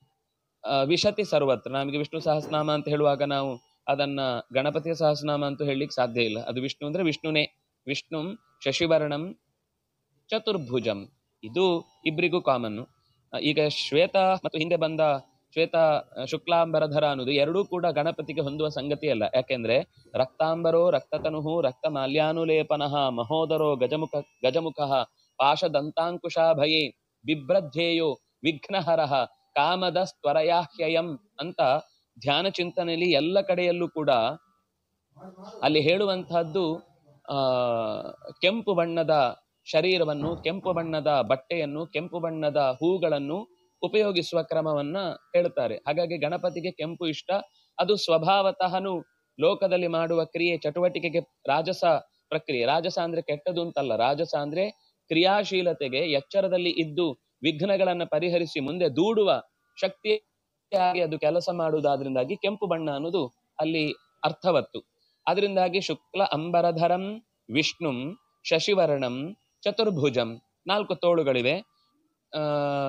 ಆ, ವಿಶತಿ ಸರ್ವತ್ರ ನಮಗೆ ವಿಷ್ಣು ಸಹಸ್ರನಾಮ ಅಂತ ಹೇಳುವಾಗ ನಾವು ಅದನ್ನ ಗಣಪತಿಯ ಸಹಸ್ರನಾಮ ಅಂತೂ ಹೇಳಲಿಕ್ಕೆ ಸಾಧ್ಯ ಇಲ್ಲ ಅದು ವಿಷ್ಣು ಅಂದ್ರೆ ವಿಷ್ಣುನೇ ವಿಷ್ಣುಂ ಶಶಿವರ್ಣಂ ಚತುರ್ಭುಜಂ ಇದು ಇಬ್ಬರಿಗೂ ಕಾಮನ್ ಈಗ ಶ್ವೇತ ಮತ್ತು ಹಿಂದೆ ಬಂದ ಶ್ವೇತ ಆ, ಶುಕ್ಲಾಂಬರಧರ ಅನ್ನೋದು ಎರಡೂ ಕೂಡ ಗಣಪತಿಗೆ ಹೊಂದುವ ಸಂಗತಿ ಅಲ್ಲ ಯಾಕೆಂದ್ರೆ ರಕ್ತಾಂಬರೋ ರಕ್ತತನುಹು ರಕ್ತ ಮಾಲ್ಯಾನುಲೇಪನಃ ಮಹೋದರೋ ಗಜಮುಖ ಗಜಮುಖ ಪಾಶದಂತಾಂಕುಶಾಭಯೇ ಬಿಭ್ರಧ್ಯೇಯೋ ವಿಘ್ನಹರಃ ಕಾಮದ ಸ್ವರಯಾಹ್ಯಯಂ ಅಂತ ಧ್ಯಾನ ಚಿಂತನೆಯಲ್ಲಿ ಎಲ್ಲ ಕಡೆಯಲ್ಲೂ ಕೂಡ ಅಲ್ಲಿ ಹೇಳುವಂತಹದ್ದು ಆ ಕೆಂಪು ಬಣ್ಣದ ಶರೀರವನ್ನು ಕೆಂಪು ಬಣ್ಣದ ಬಟ್ಟೆಯನ್ನು ಕೆಂಪು ಬಣ್ಣದ ಹೂಗಳನ್ನು ಉಪಯೋಗಿಸುವ ಕ್ರಮವನ್ನ ಹೇಳ್ತಾರೆ ಹಾಗಾಗಿ ಗಣಪತಿಗೆ ಕೆಂಪು ಇಷ್ಟ ಅದು ಸ್ವಭಾವತಃನು ಲೋಕದಲ್ಲಿ ಮಾಡುವ ಕ್ರಿಯೆ ಚಟುವಟಿಕೆಗೆ ರಾಜಸ ಪ್ರಕ್ರಿಯೆ ರಾಜಸ ಅಂದ್ರೆ ಕೆಟ್ಟದು ಅಂತಲ್ಲ ರಾಜಸ ಅಂದ್ರೆ ಕ್ರಿಯಾಶೀಲತೆಗೆ ಎಚ್ಚರದಲ್ಲಿ ಇದ್ದು ವಿಘ್ನಗಳನ್ನ ಪರಿಹರಿಸಿ ಮುಂದೆ ದೂಡುವ ಶಕ್ತಿಯಾಗಿ ಅದು ಕೆಲಸ ಮಾಡುವುದಾದ್ರಿಂದಾಗಿ ಕೆಂಪು ಬಣ್ಣ ಅನ್ನೋದು ಅಲ್ಲಿ ಅರ್ಥವತ್ತು ಅದರಿಂದಾಗಿ ಶುಕ್ಲ ಅಂಬರಧರಂ ವಿಷ್ಣುಂ ಶಶಿವರ್ಣಂ ಚತುರ್ಭುಜಂ ನಾಲ್ಕು ತೋಳುಗಳಿವೆ ಆ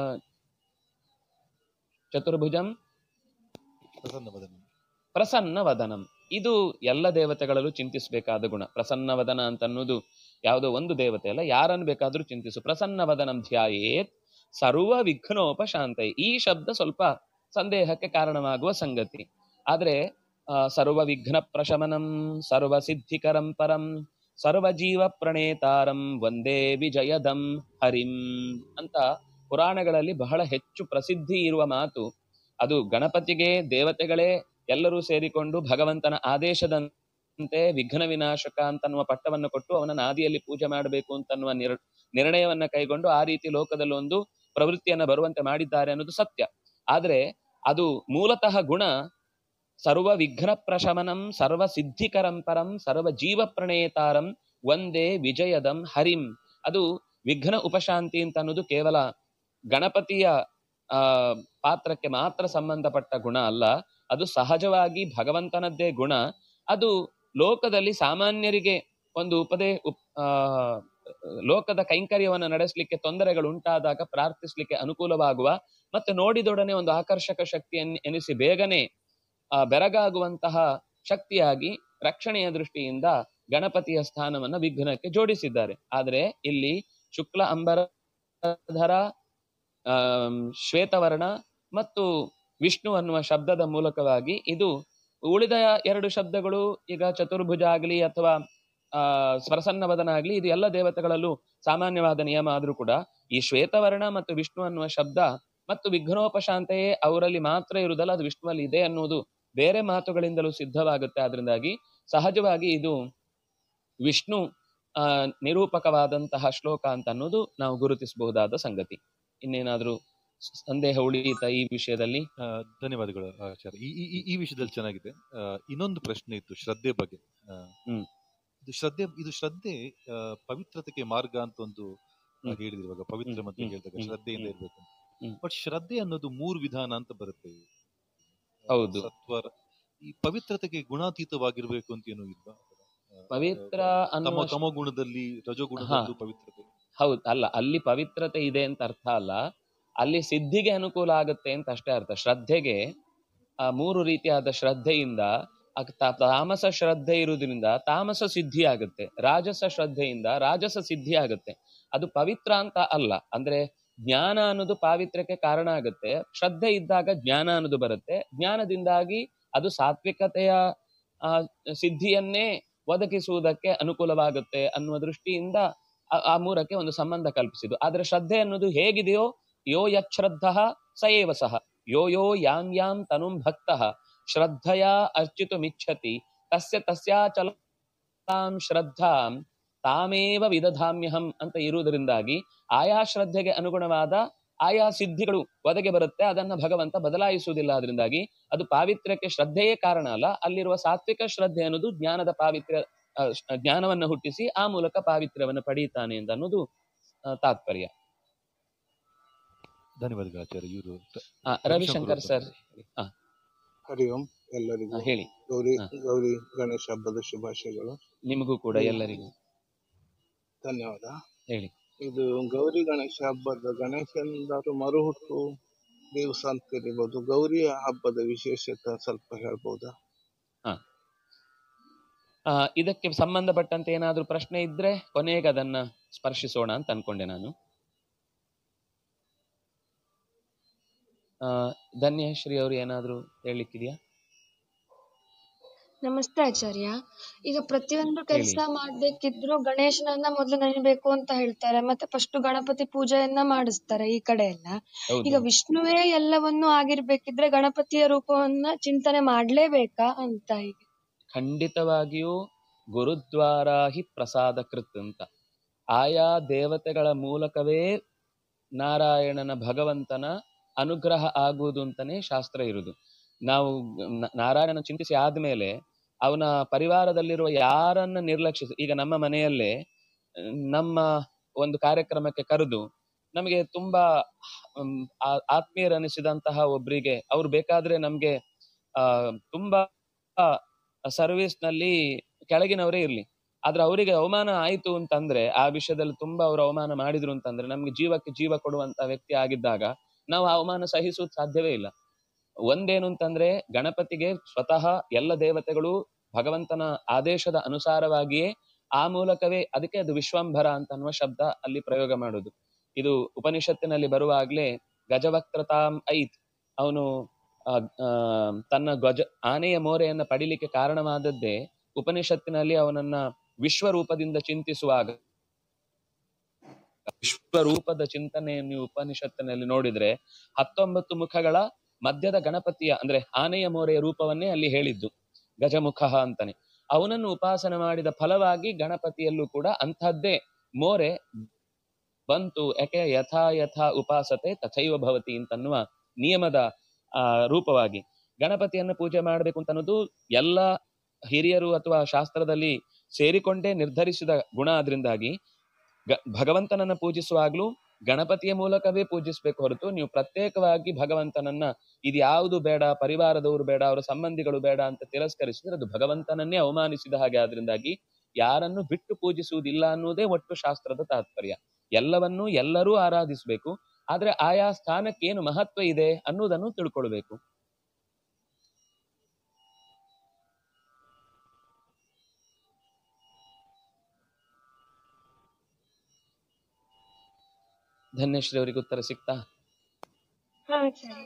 ಚತುರ್ಭುಜಂ ಪ್ರಸನ್ನ ವದನ ಪ್ರಸನ್ನ ವದನಂ ಇದು ಎಲ್ಲ ದೇವತೆಗಳಲ್ಲೂ ಚಿಂತಿಸಬೇಕಾದ ಗುಣ ಪ್ರಸನ್ನ ವದನ ಅಂತ ಅನ್ನೋದು ಯಾವುದೋ ಒಂದು ದೇವತೆ ಅಲ್ಲ ಯಾರನ್ನು ಬೇಕಾದ್ರೂ ಚಿಂತಿಸು ಪ್ರಸನ್ನ ವದನಂ ಧ್ಯಾಯೇತ್ ಸರ್ವ ವಿಘ್ನೋಪಶಾಂತೈ ಈ ಶಬ್ದ ಸ್ವಲ್ಪ ಸಂದೇಹಕ್ಕೆ ಕಾರಣವಾಗುವ ಸಂಗತಿ ಆದ್ರೆ ಆ, ಸರ್ವ ವಿಘ್ನ ಪ್ರಶಮನಂ ಸರ್ವ ಸಿದ್ಧಿಕರಂ ಪರಂ ಸರ್ವ ಜೀವ ಪ್ರಣೇತಾರಂ ವಂದೇ ವಿಜಯದಂ ಹರಿಂ ಅಂತ ಪುರಾಣಗಳಲ್ಲಿ ಬಹಳ ಹೆಚ್ಚು ಪ್ರಸಿದ್ಧಿ ಇರುವ ಮಾತು ಅದು ಗಣಪತಿಗೆ ದೇವತೆಗಳೇ ಎಲ್ಲರೂ ಸೇರಿಕೊಂಡು ಭಗವಂತನ ಆದೇಶದಂತೆ ವಿಘ್ನ ವಿನಾಶಕ ಅಂತನ್ನುವ ಪಟ್ಟವನ್ನು ಕೊಟ್ಟು ಅವನನ್ನ ಆದಿಯಲ್ಲಿ ಪೂಜೆ ಮಾಡಬೇಕು ಅಂತನ್ನುವ ನಿರ್ ನಿರ್ಣಯವನ್ನ ಕೈಗೊಂಡು ಆ ರೀತಿ ಲೋಕದಲ್ಲಿ ಒಂದು ಪ್ರವೃತ್ತಿಯನ್ನ ಬರುವಂತೆ ಮಾಡಿದ್ದಾರೆ ಅನ್ನೋದು ಸತ್ಯ ಆದ್ರೆ ಅದು ಮೂಲತಃ ಗುಣ ಸರ್ವ ವಿಘ್ನ ಪ್ರಶಮನಂ ಸರ್ವ ಸಿದ್ಧಿಕರಂ ಪರಂ ಸರ್ವ ಜೀವ ಪ್ರಣೇತಾರಂ ಒಂದೇ ವಿಜಯದಂ ಹರಿಂ ಅದು ವಿಘ್ನ ಉಪಶಾಂತಿ ಅಂತ ಅನ್ನೋದು ಕೇವಲ ಗಣಪತಿಯ ಆ ಪಾತ್ರಕ್ಕೆ ಮಾತ್ರ ಸಂಬಂಧಪಟ್ಟ ಗುಣ ಅಲ್ಲ ಅದು ಸಹಜವಾಗಿ ಭಗವಂತನದ್ದೇ ಗುಣ ಅದು ಲೋಕದಲ್ಲಿ ಸಾಮಾನ್ಯರಿಗೆ ಒಂದು ಉಪದೇ ಉಪ್ ಆ ಲೋಕದ ಕೈಂಕರ್ಯವನ್ನು ನಡೆಸಲಿಕ್ಕೆ ತೊಂದರೆಗಳು ಉಂಟಾದಾಗ ಪ್ರಾರ್ಥಿಸ್ಲಿಕ್ಕೆ ಅನುಕೂಲವಾಗುವ ಮತ್ತೆ ನೋಡಿದೊಡನೆ ಒಂದು ಆಕರ್ಷಕ ಶಕ್ತಿ ಎನ್- ಎನಿಸಿ ಬೇಗನೆ ಆ ಬೆರಗಾಗುವಂತಹ ಶಕ್ತಿಯಾಗಿ ರಕ್ಷಣೆಯ ದೃಷ್ಟಿಯಿಂದ ಗಣಪತಿಯ ಸ್ಥಾನವನ್ನ ವಿಘ್ನಕ್ಕೆ ಜೋಡಿಸಿದ್ದಾರೆ ಆದರೆ ಇಲ್ಲಿ ಶುಕ್ಲ ಅಂಬರಧರ ಆಮ್, ಶ್ವೇತವರ್ಣ ಮತ್ತು ವಿಷ್ಣು ಅನ್ನುವ ಶಬ್ದದ ಮೂಲಕವಾಗಿ ಇದು ಉಳಿದ ಎರಡು ಶಬ್ದಗಳು ಈಗ ಚತುರ್ಭುಜ ಆಗಲಿ ಅಥವಾ ಆ ಸ್ವರಸನ್ನವದನ ಆಗ್ಲಿ ಇದು ಎಲ್ಲ ದೇವತೆಗಳಲ್ಲೂ ಸಾಮಾನ್ಯವಾದ ನಿಯಮ ಆದ್ರೂ ಕೂಡ ಈ ಶ್ವೇತವರ್ಣ ಮತ್ತು ವಿಷ್ಣು ಅನ್ನುವ ಶಬ್ದ ಮತ್ತು ವಿಘ್ನೋಪಶಾಂತೆಯೇ ಅವರಲ್ಲಿ ಮಾತ್ರ ಇರುವುದಲ್ಲ ಅದು ವಿಷ್ಣುವಲ್ಲಿ ಇದೆ ಅನ್ನುವುದು ಬೇರೆ ಮಾತುಗಳಿಂದಲೂ ಸಿದ್ಧವಾಗುತ್ತೆ ಆದ್ರಿಂದಾಗಿ ಸಹಜವಾಗಿ ಇದು ವಿಷ್ಣು ಆ ನಿರೂಪಕವಾದಂತಹ ಶ್ಲೋಕ ಅಂತ ಅನ್ನೋದು ನಾವು ಗುರುತಿಸಬಹುದಾದ ಸಂಗತಿ ಇನ್ನೇನಾದ್ರೂ ಸಂದೇಹ ಉಳಿಯಿತ ಈ ವಿಷಯದಲ್ಲಿ ಆ, ಧನ್ಯವಾದಗಳು ಆಚಾರ್ಯ ಈ ಈ- ಈ ಈ ವಿಷಯದಲ್ಲಿ ಚೆನ್ನಾಗಿದೆ ಆ, ಇನ್ನೊಂದು ಪ್ರಶ್ನೆ ಇತ್ತು ಶ್ರದ್ಧೆ ಬಗ್ಗೆ ಆ, ಹ್ಮ್. ಇದು ಶ್ರದ್ಧೆ ಇದು ಶ್ರದ್ಧೆ ಆ, ಪವಿತ್ರತೆಗೆ ಮಾರ್ಗ ಅಂತ ಒಂದು ಆ, ಹ್ಮ್. ಹೇಳಿದ್ರು ಇವಾಗ ಪವಿತ್ರ ಹ್ಮ್, ಮತ್ತೆ ಹ್ಮ್, ಹೇಳಿದಾಗ ಹ್ಮ್, ಶ್ರದ್ಧೆಯಿಂದ ಹ್ಮ್. ಇರ್ಬೇಕು ಹ್ಮ್. ಬಟ್ ಶ್ರದ್ಧೆ ಅನ್ನೋದು ಮೂರು ವಿಧಾನ ಅಂತ ಬರುತ್ತೆ ಆ, ಹೌದು. ಸತ್ವರ ಈ ಪವಿತ್ರತೆಗೆ ಗುಣಾತೀತವಾಗಿರ್ಬೇಕು ಅಂತ ಏನೂ ಇಲ್ವಾ ಆ, ಪವಿತ್ರ ತಮ ಅನ್ನುವ ತಮ ಗುಣದಲ್ಲಿ ರಜೋಗುಣದಲ್ಲೂ ಪವಿತ್ರತೆ ಹೌದು ಅಲ್ಲ ಅಲ್ಲಿ ಪವಿತ್ರತೆ ಇದೆ ಅಂತ ಅರ್ಥ ಅಲ್ಲ ಅಲ್ಲಿ ಸಿದ್ಧಿಗೆ ಅನುಕೂಲ ಆಗುತ್ತೆ ಅಂತ ಅಷ್ಟೇ ಅರ್ಥ ಶ್ರದ್ಧೆಗೆ ಆ ಮೂರು ರೀತಿಯಾದ ಶ್ರದ್ಧೆಯಿಂದ ಅಕ್- ತಾ- ತಾಮಸ ಶ್ರದ್ಧೆ ಇರುವುದರಿಂದ ತಾಮಸ ಸಿದ್ಧಿ ಆಗುತ್ತೆ ರಾಜಸ ಶ್ರದ್ಧೆಯಿಂದ ರಾಜಸ ಸಿದ್ಧಿ ಆಗುತ್ತೆ ಅದು ಪವಿತ್ರ ಅಂತ ಅಲ್ಲ ಅಂದ್ರೆ ಜ್ಞಾನ ಅನ್ನೋದು ಪಾವಿತ್ರ್ಯಕ್ಕೆ ಕಾರಣ ಆಗುತ್ತೆ ಶ್ರದ್ಧೆ ಇದ್ದಾಗ ಜ್ಞಾನ ಅನ್ನೋದು ಬರುತ್ತೆ ಜ್ಞಾನದಿಂದಾಗಿ ಅದು ಸಾತ್ವಿಕತೆಯ ಆ ಸಿದ್ಧಿಯನ್ನೇ ಒದಗಿಸುವುದಕ್ಕೆ ಅನುಕೂಲವಾಗುತ್ತೆ ಅನ್ನುವ ದೃಷ್ಟಿಯಿಂದ ಆ- ಆ ಮೂರಕ್ಕೆ ಒಂದು ಸಂಬಂಧ ಕಲ್ಪಿಸಿದ್ದು ಆದ್ರೆ ಶ್ರದ್ಧೆ ಅನ್ನೋದು ಹೇಗಿದೆಯೋ ಯೋ ಯಚ್ಛ್ರದ್ಧ ಸ ಏವ ಸಹ ಯೋ ಯೋ ಯಾಂ ಯಾಂ ತನುಂ ಭಕ್ತಃ ಶ್ರದ್ಧಯಾ ಅರ್ಚಿತುಮಿಚ್ಛತಿ ತಸ್ಯ ತಸ್ಯಾಚಲಾಂ ಶ್ರದ್ಧಾಂ ತಾಮೇವ ವಿದಧಾಮ್ಯಹಂ ಅಂತ ಇರುವುದರಿಂದಾಗಿ ಆಯಾ ಶ್ರದ್ಧೆಗೆ ಅನುಗುಣವಾದ ಆಯಾ ಸಿದ್ಧಿಗಳು ಒದಗಿ ಬರುತ್ತೆ ಅದನ್ನ ಭಗವಂತ ಬದಲಾಯಿಸುವುದಿಲ್ಲ ಅದರಿಂದಾಗಿ ಅದು ಪಾವಿತ್ರ್ಯಕ್ಕೆ ಶ್ರದ್ಧೆಯೇ ಕಾರಣ ಅಲ್ಲ ಅಲ್ಲಿರುವ ಸಾತ್ವಿಕ ಶ್ರದ್ಧೆ ಅನ್ನೋದು ಜ್ಞಾನದ ಪಾವಿತ್ರ್ಯ ಆ, ಶ- ಜ್ಞಾನವನ್ನ ಹುಟ್ಟಿಸಿ ಆ ಮೂಲಕ ಪಾವಿತ್ರ್ಯವನ್ನು ಪಡೆಯುತ್ತಾನೆ ಅಂತ ಅನ್ನೋದು ಆ, ತಾತ್ಪರ್ಯ ಧನ್ಯವಾದಗಳು ಆಚಾರ್ಯ ಇವರು ಆ, ರವಿಶಂಕರ್ ಸರ್ ಹರಿ ಓಂ ಎಲ್ಲರಿಗೂ ಆ, ಹೇಳಿ ಗೌರಿ ಹಾ. ಗೌರಿ ಗಣೇಶ ಹಬ್ಬದ ಶುಭಾಶಯಗಳು ನಿಮಗೂ ಕೂಡ ಎಲ್ಲರಿಗೂ ಧನ್ಯವಾದ ಹೇಳಿ ಇದು ಗೌರಿ ಗಣೇಶ ಹಬ್ಬದ ಗಣೇಶನದಾರು ಮರುಹುಟ್ಟು ದಿವಸ ಅಂತ ಕರಿಬಹುದು ಗೌರಿ ಹಬ್ಬದ ವಿಶೇಷತೆ ಸ್ವಲ್ಪ ಹೇಳ್ಬಹುದಾ ಆ, ಇದಕ್ಕೆ ಸಂಬಂಧಪಟ್ಟಂತೆ ಏನಾದ್ರೂ ಪ್ರಶ್ನೆ ಇದ್ರೆ ಕೊನೆಗೆ ಅದನ್ನ ಸ್ಪರ್ಶಿಸೋಣ ಅಂತ ಅನ್ಕೊಂಡೆ ನಾನು ಆ, ಧನ್ಯಶ್ರೀ ಅವರು ಏನಾದ್ರೂ ಹೇಳಲಿಕ್ಕಿದೆಯಾ ನಮಸ್ತೆ ಆಚಾರ್ಯ ಈಗ ಪ್ರತಿಯೊಂದು ಕೆಲಸ ಮಾಡ್ಬೇಕಿದ್ರು ಗಣೇಶನನ್ನ ಮೊದಲು ನೆನಬೇಕು ಅಂತ ಹೇಳ್ತಾರೆ ಮತ್ತೆ ಫಸ್ಟ್ ಗಣಪತಿ ಪೂಜೆಯನ್ನ ಮಾಡಿಸ್ತಾರೆ ಈ ಕಡೆ ಎಲ್ಲ ಈಗ ಹೌದು ವಿಷ್ಣುವೇ ಎಲ್ಲವನ್ನೂ ಆಗಿರ್ಬೇಕಿದ್ರೆ ಗಣಪತಿಯ ರೂಪವನ್ನ ಚಿಂತನೆ ಮಾಡ್ಲೇಬೇಕಾ ಅಂತ ಈಗ ಖಂಡಿತವಾಗಿಯೂ ಗುರುದ್ವಾರ ಹಿ ಪ್ರಸಾದ ಕೃತ್ ಅಂತ ಆಯಾ ದೇವತೆಗಳ ಮೂಲಕವೇ ನಾರಾಯಣನ ಭಗವಂತನ ಅನುಗ್ರಹ ಆಗುವುದು ಅಂತಾನೆ ಶಾಸ್ತ್ರ ಇರುವುದು ನಾವು ನ- ನಾರಾಯಣನ ಚಿಂತಿಸಿ ಆದ್ಮೇಲೆ ಅವನ ಪರಿವಾರದಲ್ಲಿರುವ ಯಾರನ್ನ ನಿರ್ಲಕ್ಷಿಸಿ ಈಗ ನಮ್ಮ ಮನೆಯಲ್ಲೇ ಅಹ್, ನಮ್ಮ ಒಂದು ಕಾರ್ಯಕ್ರಮಕ್ಕೆ ಕರೆದು ನಮಗೆ ತುಂಬಾ ಹ್ಮ್, ಆ- ಆತ್ಮೀಯರನಿಸಿದಂತಹ ಒಬ್ರಿಗೆ ಅವ್ರು ಬೇಕಾದ್ರೆ ನಮ್ಗೆ ಆ ತುಂಬಾ ಸರ್ವಿಸ್ ನಲ್ಲಿ ಕೆಳಗಿನವರೇ ಇರ್ಲಿ ಆದ್ರೆ ಅವರಿಗೆ ಅವಮಾನ ಆಯ್ತು ಅಂತಂದ್ರೆ ಆ ವಿಷಯದಲ್ಲಿ ತುಂಬಾ ಅವರು ಅವಮಾನ ಮಾಡಿದ್ರು ಅಂತಂದ್ರೆ ನಮ್ಗೆ ಜೀವಕ್ಕೆ ಜೀವ ಕೊಡುವಂತ ವ್ಯಕ್ತಿ ಆಗಿದ್ದಾಗ ನಾವು ಆ ಅವಮಾನ ಸಹಿಸುವುದು ಸಾಧ್ಯವೇ ಇಲ್ಲ ಒಂದೇನು ಅಂತಂದ್ರೆ ಗಣಪತಿಗೆ ಸ್ವತಃ ಎಲ್ಲ ದೇವತೆಗಳು ಭಗವಂತನ ಆದೇಶದ ಅನುಸಾರವಾಗಿಯೇ ಆ ಮೂಲಕವೇ ಅದಕ್ಕೆ ಅದು ವಿಶ್ವಂಭರ ಅಂತ ಅನ್ನುವ ಶಬ್ದ ಅಲ್ಲಿ ಪ್ರಯೋಗ ಮಾಡುದು ಇದು ಉಪನಿಷತ್ತಿನಲ್ಲಿ ಬರುವಾಗ್ಲೇ ಗಜವಕ್ರತಾಂ ಐತ್ ಅವನು ಆ, ಆ, ತನ್ನ ಗಜ ಆನೆಯ ಮೋರೆಯನ್ನ ಪಡಿಲಿಕ್ಕೆ ಕಾರಣವಾದದ್ದೇ ಉಪನಿಷತ್ತಿನಲ್ಲಿ ಅವನನ್ನ ವಿಶ್ವರೂಪದಿಂದ ಚಿಂತಿಸುವಾಗ ವಿಶ್ವರೂಪದ ಚಿಂತನೆಯನ್ನು ನೀವು ಉಪನಿಷತ್ತಿನಲ್ಲಿ ನೋಡಿದ್ರೆ ಹತ್ತೊಂಬತ್ತು ಮುಖಗಳ ಮಧ್ಯದ ಗಣಪತಿಯ ಅಂದ್ರೆ ಆನೆಯ ಮೋರೆಯ ರೂಪವನ್ನೇ ಅಲ್ಲಿ ಹೇಳಿದ್ದು ಗಜಮುಖ ಅಂತಾನೆ ಅವನನ್ನು ಉಪಾಸನೆ ಮಾಡಿದ ಫಲವಾಗಿ ಗಣಪತಿಯಲ್ಲೂ ಕೂಡ ಅಂತಹದ್ದೇ ಮೋರೆ ಬಂತು ಯಾಕೆ ಯಥಾ ಯಥಾ ಉಪಾಸತೆ ತಥೈವ ಭವತಿ ಅಂತನ್ನುವ ನಿಯಮದ ಆ ರೂಪವಾಗಿ ಗಣಪತಿಯನ್ನು ಪೂಜೆ ಮಾಡಬೇಕು ಅಂತ ಅನ್ನೋದು ಎಲ್ಲ ಹಿರಿಯರು ಅಥವಾ ಶಾಸ್ತ್ರದಲ್ಲಿ ಸೇರಿಕೊಂಡೇ ನಿರ್ಧರಿಸಿದ ಗುಣ ಆದ್ರಿಂದಾಗಿ ಗ- ಭಗವಂತನನ್ನ ಪೂಜಿಸುವಾಗ್ಲೂ ಗಣಪತಿಯ ಮೂಲಕವೇ ಪೂಜಿಸ್ಬೇಕು ಹೊರತು ನೀವು ಪ್ರತ್ಯೇಕವಾಗಿ ಭಗವಂತನನ್ನ ಇದು ಯಾವುದು ಬೇಡ ಪರಿವಾರದವರು ಬೇಡ ಅವರ ಸಂಬಂಧಿಗಳು ಬೇಡ ಅಂತ ತಿರಸ್ಕರಿಸಿದ್ರೆ ಅದು ಭಗವಂತನನ್ನೇ ಅವಮಾನಿಸಿದ ಹಾಗೆ ಆದ್ರಿಂದಾಗಿ ಯಾರನ್ನು ಬಿಟ್ಟು ಪೂಜಿಸುವುದಿಲ್ಲ ಅನ್ನುವುದೇ ಒಟ್ಟು ಶಾಸ್ತ್ರದ ತಾತ್ಪರ್ಯ ಎಲ್ಲವನ್ನೂ ಎಲ್ಲರೂ ಆರಾಧಿಸಬೇಕು ಆದ್ರೆ ಆಯಾ ಸ್ಥಾನಕ್ಕೆ ಏನು ಮಹತ್ವ ಇದೆ ಅನ್ನುವುದನ್ನು ತಿಳ್ಕೊಳ್ಬೇಕು ಧನ್ಯಶ್ರೀ ಅವರಿಗೆ ಉತ್ತರ ಸಿಕ್ತಾ ಹಾ ಸರಿ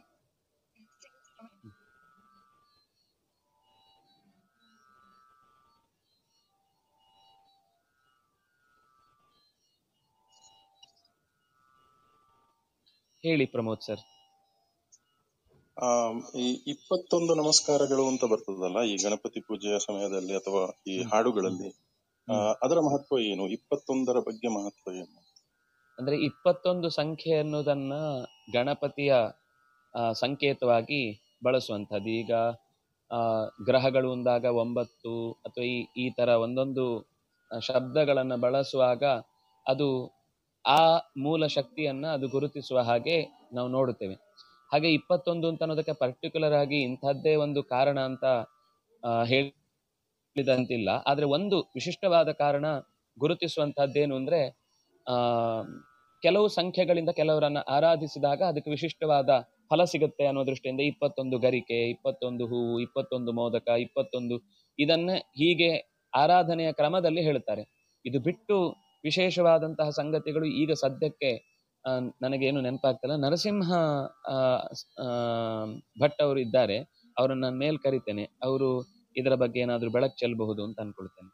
ಹೇಳಿ ಪ್ರಮೋದ್ ಸರ್ ಆ ಈ ಇಪ್ಪತ್ತೊಂದು ನಮಸ್ಕಾರಗಳು ಅಂತ ಬರ್ತದಲ್ಲ ಈ ಗಣಪತಿ ಪೂಜೆಯ ಸಮಯದಲ್ಲಿ ಅಥವಾ ಈ ಹಾಡುಗಳಲ್ಲಿ ಆ, ಅದರ ಮಹತ್ವ ಏನು ಇಪ್ಪತ್ತೊಂದರ ಬಗ್ಗೆ ಮಹತ್ವ ಏನು ಅಂದ್ರೆ ಇಪ್ಪತ್ತೊಂದು ಸಂಖ್ಯೆ ಅನ್ನೋದನ್ನ ಗಣಪತಿಯ ಆ, ಸಂಕೇತವಾಗಿ ಬಳಸುವಂಥದ್ದು ಈಗ ಆ, ಗ್ರಹಗಳು ಅಂದಾಗ ಒಂಬತ್ತು ಅಥವಾ ಈ ಈ ತರ ಒಂದೊಂದು ಆ, ಶಬ್ದಗಳನ್ನ ಬಳಸುವಾಗ ಅದು ಆ ಮೂಲ ಶಕ್ತಿಯನ್ನ ಅದು ಗುರುತಿಸುವ ಹಾಗೆ ನಾವು ನೋಡುತ್ತೇವೆ ಹಾಗೆ ಇಪ್ಪತ್ತೊಂದು ಅಂತ ಅನ್ನೋದಕ್ಕೆ ಪರ್ಟಿಕ್ಯುಲರ್ ಆಗಿ ಇಂಥದ್ದೇ ಒಂದು ಕಾರಣ ಅಂತ ಆ, ಹೇಳಿದಂತಿಲ್ಲ ಆದ್ರೆ ಒಂದು ವಿಶಿಷ್ಟವಾದ ಕಾರಣ ಗುರುತಿಸುವಂತಹದ್ದೇನು ಅಂದ್ರೆ ಆ ಕೆಲವು ಸಂಖ್ಯೆಗಳಿಂದ ಕೆಲವರನ್ನ ಆರಾಧಿಸಿದಾಗ ಅದಕ್ಕೆ ವಿಶಿಷ್ಟವಾದ ಫಲ ಸಿಗುತ್ತೆ ಅನ್ನೋ ದೃಷ್ಟಿಯಿಂದ ಇಪ್ಪತ್ತೊಂದು ಗರಿಕೆ ಇಪ್ಪತ್ತೊಂದು ಹೂವು ಇಪ್ಪತ್ತೊಂದು ಮೋದಕ ಇಪ್ಪತ್ತೊಂದು ಇದನ್ನ ಹೀಗೆ ಆರಾಧನೆಯ ಕ್ರಮದಲ್ಲಿ ಹೇಳುತ್ತಾರೆ ಇದು ಬಿಟ್ಟು ವಿಶೇಷವಾದಂತಹ ಸಂಗತಿಗಳು ಈಗ ಸದ್ಯಕ್ಕೆ ಆ, ನನಗೇನು ನೆನಪಾಗ್ತಲ್ಲ ನರಸಿಂಹ ಆ, ಆ, ಭಟ್ ಅವರು ಇದ್ದಾರೆ ಅವರನ್ನ ನಾನು ಮೇಲ್ ಕರಿತೇನೆ ಅವರು ಇದರ ಬಗ್ಗೆ ಏನಾದ್ರೂ ಬೆಳಕು ಚೆಲ್ಲಬಹುದು ಅಂತ ಅನ್ಕೊಳ್ತೇನೆ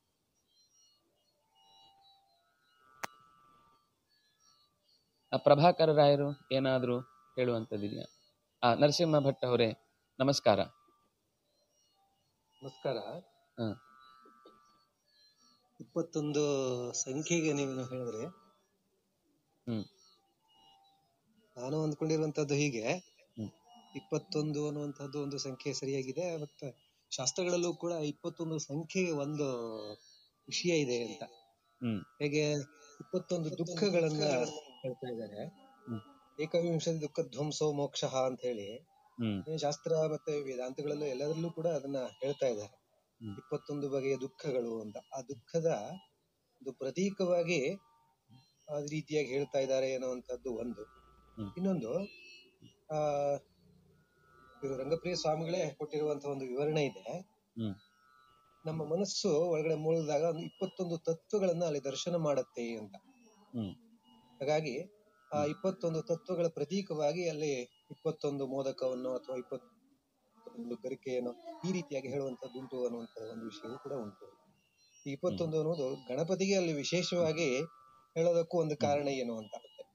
ಆ ಪ್ರಭಾಕರ ರಾಯರು ಏನಾದ್ರೂ ಹೇಳುವಂತದ್ದಿದೆಯಾ ಆ ನರಸಿಂಹ ಭಟ್ ಅವರೇ ನಮಸ್ಕಾರ ನಮಸ್ಕಾರ ಹ. ಇಪ್ಪತ್ತೊಂದು ಸಂಖ್ಯೆಗೆ ನೀವು ಹೇಳಿದ್ರೆ ಹ್ಮ್. ನಾನು ಅಂದ್ಕೊಂಡಿರುವಂತದ್ದು ಹೀಗೆ ಹ್ಮ್. ಇಪ್ಪತ್ತೊಂದು ಅನ್ನುವಂಥದ್ದು ಒಂದು ಸಂಖ್ಯೆ ಸರಿಯಾಗಿದೆ ಮತ್ತೆ ಶಾಸ್ತ್ರಗಳಲ್ಲೂ ಕೂಡ ಇಪ್ಪತ್ತೊಂದು ಸಂಖ್ಯೆಗೆ ಒಂದು ವಿಷಯ ಇದೆ ಅಂತ ಹ್ಮ್. ಹೇಗೆ ಇಪ್ಪತ್ತೊಂದು ದುಃಖಗಳನ್ನ ಹೇಳ್ತಾ ಇದ್ದಾರೆ ಹ್ಮ್. ಏಕವಿಂಶತಿ ದುಃಖ ಧ್ವಂಸೋ ಮೋಕ್ಷ ಅಂತ ಹೇಳಿ ಹ್ಮ್ ಈ ಶಾಸ್ತ್ರ ಮತ್ತೆ ವೇದಾಂತಗಳಲ್ಲೂ ಎಲ್ಲದರಲ್ಲೂ ಕೂಡ ಅದನ್ನ ಹೇಳ್ತಾ ಇದ್ದಾರೆ ಹ್ಮ್. ಇಪ್ಪತ್ತೊಂದು ಬಗೆಯ ದುಃಖಗಳು ಅಂತ ಆ ದುಃಖದ ಒಂದು ಪ್ರತೀಕವಾಗಿ ಆ ರೀತಿಯಾಗಿ ಹೇಳ್ತಾ ಇದ್ದಾರೆ ಅನ್ನುವಂಥದ್ದು ಒಂದು ಹ್ಮ್. ಇನ್ನೊಂದು ಆ ಇವರು ರಂಗಪ್ರಿಯ ಸ್ವಾಮಿಗಳೇ ಕೊಟ್ಟಿರುವಂತಹ ಒಂದು ವಿವರಣೆ ಇದೆ ಹ್ಮ್. ನಮ್ಮ ಮನಸ್ಸು ಒಳಗಡೆ ಮೂಲದಾಗ ಒಂದು ಇಪ್ಪತ್ತೊಂದು ತತ್ವಗಳನ್ನ ಅಲ್ಲಿ ದರ್ಶನ ಮಾಡತ್ತೆ ಅಂತ ಹ್ಮ್. ಹಾಗಾಗಿ ಆ ಇಪ್ಪತ್ತೊಂದು ತತ್ವಗಳ ಪ್ರತೀಕವಾಗಿ ಅಲ್ಲಿ ಇಪ್ಪತ್ತೊಂದು ಮೋದಕವನ್ನು ಅಥವಾ ಇಪ್ಪತ್ತೊಂದು ಗರಿಕೆಯನ್ನು ಈ ರೀತಿಯಾಗಿ ಹೇಳುವಂತದ್ದುಂಟು ಅನ್ನುವಂತ ಒಂದು ವಿಷಯವೂ ಕೂಡ ಉಂಟು ಈ ಇಪ್ಪತ್ತೊಂದು ಅನ್ನೋದು ಗಣಪತಿಗೆ ಅಲ್ಲಿ ವಿಶೇಷವಾಗಿ ಹೇಳೋದಕ್ಕೂ ಒಂದು ಕಾರಣ ಏನು ಅಂತ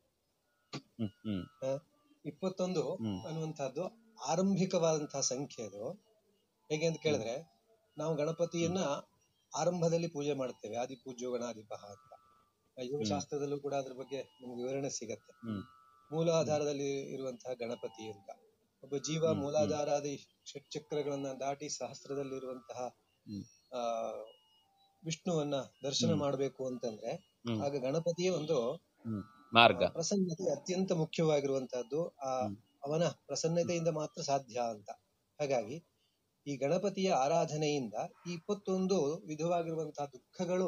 ಹ್ಮ್ ಹ್ಮ್ ಇಪ್ಪತ್ತೊಂದು ಹ್ಮ್ ಅನ್ನುವಂಥದ್ದು ಆರಂಭಿಕವಾದಂತಹ ಸಂಖ್ಯೆ ಅದು ಹೇಗೆ ಅಂತ ಕೇಳಿದ್ರೆ ನಾವು ಗಣಪತಿಯನ್ನ ಆರಂಭದಲ್ಲಿ ಪೂಜೆ ಮಾಡ್ತೇವೆ ಆದಿ ಪೂಜ್ಯೋ ಗಣಾಧಿಪಃ ಅಂತ ಯೋಗ ಶಾಸ್ತ್ರದಲ್ಲೂ ಕೂಡ ಅದ್ರ ಬಗ್ಗೆ ನಮ್ಗೆ ವಿವರಣೆ ಸಿಗತ್ತೆ ಹ್ಮ್. ಮೂಲಾಧಾರದಲ್ಲಿ ಇರುವಂತಹ ಗಣಪತಿ ಅಂತ ಒಬ್ಬ ಜೀವ ಹ್ಮ್, ಹ್ಮ್. ಮೂಲಾಧಾರಾದಿ ಷಟ್ಚಕ್ರಗಳನ್ನ ದಾಟಿ ಸಹಸ್ರದಲ್ಲಿರುವಂತಹ ಹ್ಮ್. ಆ ವಿಷ್ಣುವನ್ನ ದರ್ಶನ ಹ್ಮ್. ಮಾಡ್ಬೇಕು ಅಂತಂದ್ರೆ ಹ್ಮ್. ಆಗ ಗಣಪತಿಯ ಒಂದು ಮಾರ್ಗ ಆ, ಪ್ರಸನ್ನತೆ ಅತ್ಯಂತ ಮುಖ್ಯವಾಗಿರುವಂತಹದ್ದು ಆ ಹ್ಮ್. ಅವನ ಪ್ರಸನ್ನತೆಯಿಂದ ಮಾತ್ರ ಸಾಧ್ಯ ಅಂತ ಹಾಗಾಗಿ ಈ ಗಣಪತಿಯ ಆರಾಧನೆಯಿಂದ ಈ ಇಪ್ಪತ್ತೊಂದು ವಿಧವಾಗಿರುವಂತಹ ದುಃಖಗಳು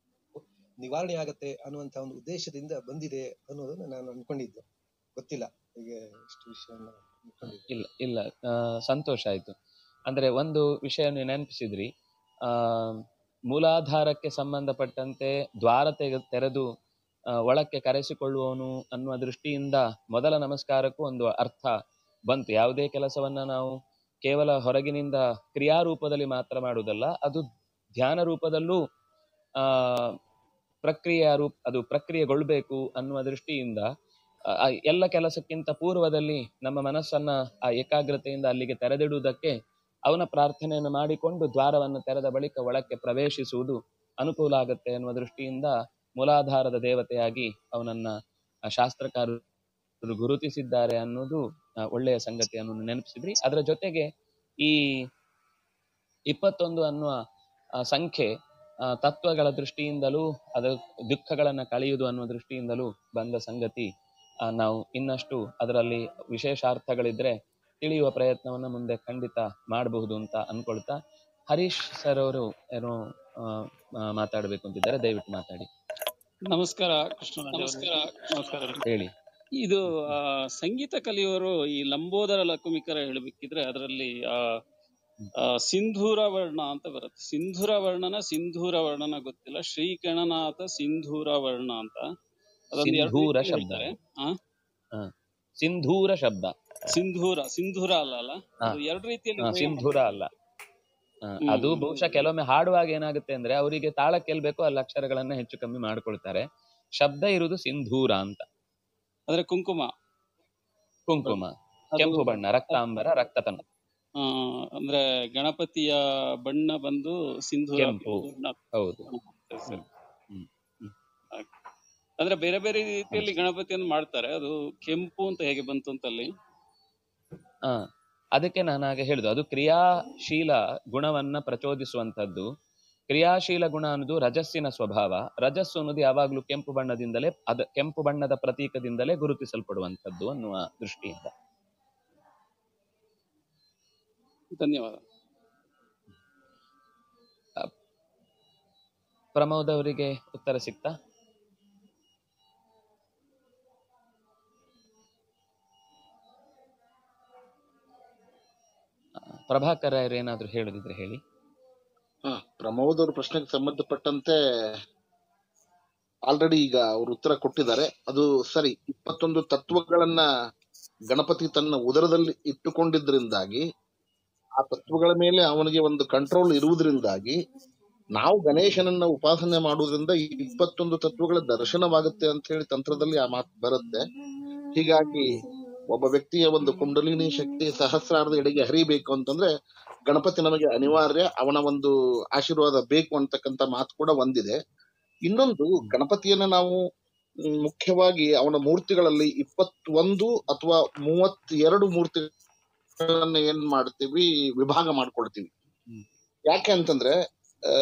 ನಿವಾರಣೆ ಆಗತ್ತೆ ಅನ್ನುವಂತ ಒಂದು ಉದ್ದೇಶದಿಂದ ಬಂದಿದೆ ಅನ್ನೋದನ್ನ ನಾನು ಅನ್ಕೊಂಡಿದ್ದೆ ಗೊತ್ತಿಲ್ಲ ಹೀಗೆ ಇಷ್ಟು ವಿಷಯವನ್ನ ಅನ್ಕೊಂಡಿದ್ದೆ ಇಲ್ಲ ಇಲ್ಲ ಆ, ಸಂತೋಷ ಆಯ್ತು ಅಂದ್ರೆ ಒಂದು ವಿಷಯ ನೀವು ನೆನಪಿಸಿದ್ರಿ ಆ ಮೂಲಾಧಾರಕ್ಕೆ ಸಂಬಂಧಪಟ್ಟಂತೆ ದ್ವಾರ ತೆಗೆ- ತೆರೆದು ಆ, ಒಳಕ್ಕೆ ಕರೆಸಿಕೊಳ್ಳುವವನು ಅನ್ನುವ ದೃಷ್ಟಿಯಿಂದ ಮೊದಲ ನಮಸ್ಕಾರಕ್ಕೂ ಒಂದು ಅರ್ಥ ಬಂತು ಯಾವುದೇ ಕೆಲಸವನ್ನ ನಾವು ಕೇವಲ ಹೊರಗಿನಿಂದ ಕ್ರಿಯಾರೂಪದಲ್ಲಿ ಮಾತ್ರ ಮಾಡುವುದಲ್ಲ ಅದು ಧ್ಯಾನ ರೂಪದಲ್ಲೂ ಆ ಪ್ರಕ್ರಿಯೆ ರೂಪ ಅದು ಪ್ರಕ್ರಿಯೆಗೊಳ್ಬೇಕು ಅನ್ನುವ ದೃಷ್ಟಿಯಿಂದ ಆ, ಆ ಎಲ್ಲ ಕೆಲಸಕ್ಕಿಂತ ಪೂರ್ವದಲ್ಲಿ ನಮ್ಮ ಮನಸ್ಸನ್ನ ಆ ಏಕಾಗ್ರತೆಯಿಂದ ಅಲ್ಲಿಗೆ ತೆರೆದಿಡುವುದಕ್ಕೆ ಅವನ ಪ್ರಾರ್ಥನೆಯನ್ನು ಮಾಡಿಕೊಂಡು ದ್ವಾರವನ್ನು ತೆರೆದ ಬಳಿಕ ಒಳಕ್ಕೆ ಪ್ರವೇಶಿಸುವುದು ಅನುಕೂಲ ಆಗುತ್ತೆ ಅನ್ನುವ ದೃಷ್ಟಿಯಿಂದ ಮೂಲಾಧಾರದ ದೇವತೆಯಾಗಿ ಅವನನ್ನ ಆ ಶಾಸ್ತ್ರಕಾರರು ಗುರುತಿಸಿದ್ದಾರೆ ಅನ್ನೋದು ಆ, ಒಳ್ಳೆಯ ಸಂಗತಿಯನ್ನು ನೆನಪಿಸಿದ್ರಿ ಅದರ ಜೊತೆಗೆ ಈ ಇಪ್ಪತ್ತೊಂದು ಅನ್ನುವ ಆ, ಸಂಖ್ಯೆ ಆ, ತತ್ವಗಳ ದೃಷ್ಟಿಯಿಂದಲೂ ಅದ ದುಃಖಗಳನ್ನ ಕಳೆಯುವುದು ಅನ್ನುವ ದೃಷ್ಟಿಯಿಂದಲೂ ಬಂದ ಸಂಗತಿ ಆ, ನಾವು ಇನ್ನಷ್ಟು ಅದರಲ್ಲಿ ವಿಶೇಷ ಅರ್ಥಗಳಿದ್ರೆ ತಿಳಿಯುವ ಪ್ರಯತ್ನವನ್ನ ಮುಂದೆ ಖಂಡಿತ ಮಾಡಬಹುದು ಅಂತ ಅನ್ಕೊಳ್ತಾ ಹರೀಶ್ ಸರ್ ಅವರು ಏನೋ ಆ, ಆ, ಮಾತಾಡ್ಬೇಕು ಅಂತಿದ್ದಾರೆ ದಯವಿಟ್ಟು ಮಾತಾಡಿ ನಮಸ್ಕಾರ ಕೃಷ್ಣ ನಮಸ್ಕಾರ ನಮಸ್ಕಾರ ಹೇಳಿ ಇದು ಆ, ಸಂಗೀತ ಕಲಿಯೋರು ಈ ಲಂಬೋದರ ಲಕುಮಿಕರ ಹೇಳಬೇಕಿದ್ರೆ ಅದರಲ್ಲಿ ಆ ಆ, ಸಿಂಧೂರ ವರ್ಣ ಅಂತ ಬರುತ್ತೆ ಸಿಂಧೂರ ವರ್ಣನ ಸಿಂಧೂರ ವರ್ಣನ ಗೊತ್ತಿಲ್ಲ ಶ್ರೀ ಗಣನಾಥ ಸಿಂಧೂರ ವರ್ಣ ಅಂತ ಅದೊಂದು ಎರಡು ಸಿಂಧೂರ ರೀತಿಯಲ್ಲಿ ಶಬ್ದ ಹೇಳ್ತಾರೆ ಆ? ಹ. ಸಿಂಧೂರ ಶಬ್ದ ಸಿಂಧೂರ ಸಿಂಧೂರ ಅಲ್ಲ ಅಲ್ಲ ಹಾ. ಅದು ಎರಡು ರೀತಿಯಲ್ಲಿ ಹ, ಉಪಯೋಗ ಸಿಂಧೂರ ಮಾಡ್ತಾರೆ. ಅಲ್ಲ ಹ, ಹ್ಮ್, ಅದು ಹ್ಮ್, ಬಹುಶಃ ಕೆಲವೊಮ್ಮೆ ಹಾಡುವಾಗ ಏನಾಗುತ್ತೆ ಅಂದ್ರೆ ಅವರಿಗೆ ತಾಳಕ್ಕೆ ಎಲ್ ಬೇಕೋ ಅಲ್ಲಿ ಅಕ್ಷರಗಳನ್ನ ಹೆಚ್ಚು ಕಮ್ಮಿ ಮಾಡ್ಕೊಳ್ತಾರೆ ಶಬ್ದ ಇರುವುದು ಸಿಂಧೂರ ಅಂತ ಅಂದ್ರೆ ಕುಂಕುಮ ಕುಂಕುಮ ಅದು ಕೆಂಪು ಬಣ್ಣ ರಕ್ತಾಂಬರ ರಕ್ತತನ ಆ, ಅಂದ್ರೆ ಗಣಪತಿಯ ಬಣ್ಣ ಬಂದು ಸಿಂಧೂರ ಕೆಂಪು. ಬಣ್ಣ. ಹೌದು ಸರಿ, ಸರಿ. ಹ್ಮ್. ಹ್ಮ್. ಹಾಗೆ. ಅಂದ್ರೆ ಬೇರೆ ಬೇರೆ ರೀತಿಯಲ್ಲಿ ಗಣಪತಿಯನ್ನು ಮಾಡ್ತಾರೆ ಅದು ಕೆಂಪು ಅಂತ ಹೇಗೆ ಬಂತು ಅಂತ ಅಲ್ಲಿ ಆ ಅದಕ್ಕೆ ನಾನು ಹಾಗೆ ಹೇಳುದು ಅದು ಕ್ರಿಯಾಶೀಲ ಗುಣವನ್ನ ಪ್ರಚೋದಿಸುವಂತದ್ದು ಕ್ರಿಯಾಶೀಲ ಗುಣ ಅನ್ನೋದು ರಜಸ್ಸಿನ ಸ್ವಭಾವ ರಜಸ್ಸು ಅನ್ನೋದು ಯಾವಾಗ್ಲೂ ಕೆಂಪು ಬಣ್ಣದಿಂದಲೇ ಅದ ಕೆಂಪು ಬಣ್ಣದ ಪ್ರತೀಕದಿಂದಲೇ ಗುರುತಿಸಲ್ಪಡುವಂತದ್ದು ಅನ್ನುವ ದೃಷ್ಟಿಯಿಂದ ಧನ್ಯವಾದ ಪ್ರಮೋದ್ ಅವರಿಗೆ ಉತ್ತರ ಸಿಕ್ತಾ ಆ, ಪ್ರಭಾಕರ್ ರಾಯರು ಏನಾದ್ರು ಹೇಳುದಿದ್ರೆ ಹೇಳಿ ಹಾ ಪ್ರಮೋದ್ ಅವ್ರ ಪ್ರಶ್ನೆಗೆ ಸಂಬಂಧಪಟ್ಟಂತೆ ಆಲ್ರೆಡಿ ಈಗ ಅವರು ಉತ್ತರ ಕೊಟ್ಟಿದ್ದಾರೆ ಅದು ಸರಿ ಇಪ್ಪತ್ತೊಂದು ತತ್ವಗಳನ್ನ ಗಣಪತಿ ತನ್ನ ಉದರದಲ್ಲಿ ಇಟ್ಟುಕೊಂಡಿದ್ರಿಂದಾಗಿ ಆ ತತ್ವಗಳ ಮೇಲೆ ಅವನಿಗೆ ಒಂದು ಕಂಟ್ರೋಲ್ ಇರುವುದರಿಂದಾಗಿ ನಾವು ಗಣೇಶನನ್ನ ಉಪಾಸನೆ ಮಾಡುವುದರಿಂದ ಈ ಇಪ್ಪತ್ತೊಂದು ತತ್ವಗಳ ದರ್ಶನವಾಗುತ್ತೆ ಅಂತ ಹೇಳಿ ತಂತ್ರದಲ್ಲಿ ಆ ಮಾತು ಬರುತ್ತೆ ಹೀಗಾಗಿ ಒಬ್ಬ ವ್ಯಕ್ತಿಯ ಒಂದು ಕುಂಡಲಿನಿ ಶಕ್ತಿ ಸಹಸ್ರಾರದ ಎಡೆಗೆ ಹರಿಬೇಕು ಅಂತಂದ್ರೆ ಗಣಪತಿ ನಮಗೆ ಅನಿವಾರ್ಯ ಅವನ ಒಂದು ಆಶೀರ್ವಾದ ಬೇಕು ಅಂತಕ್ಕಂತ ಮಾತು ಕೂಡ ಒಂದಿದೆ ಇನ್ನೊಂದು ಗಣಪತಿಯನ್ನ ನಾವು ಮ್, ಮುಖ್ಯವಾಗಿ ಅವನ ಮೂರ್ತಿಗಳಲ್ಲಿ ಇಪ್ಪತ್ತೊಂದು ಅಥವಾ ಮೂವತ್ತೆರಡು ಮೂರ್ತಿಗಳನ್ನ ಏನ್ ಮಾಡ್ತೀವಿ ವಿಭಾಗ ಮಾಡ್ಕೊಳ್ತೀವಿ ಹ್ಮ್. ಯಾಕೆ ಅಂತಂದ್ರೆ ಆ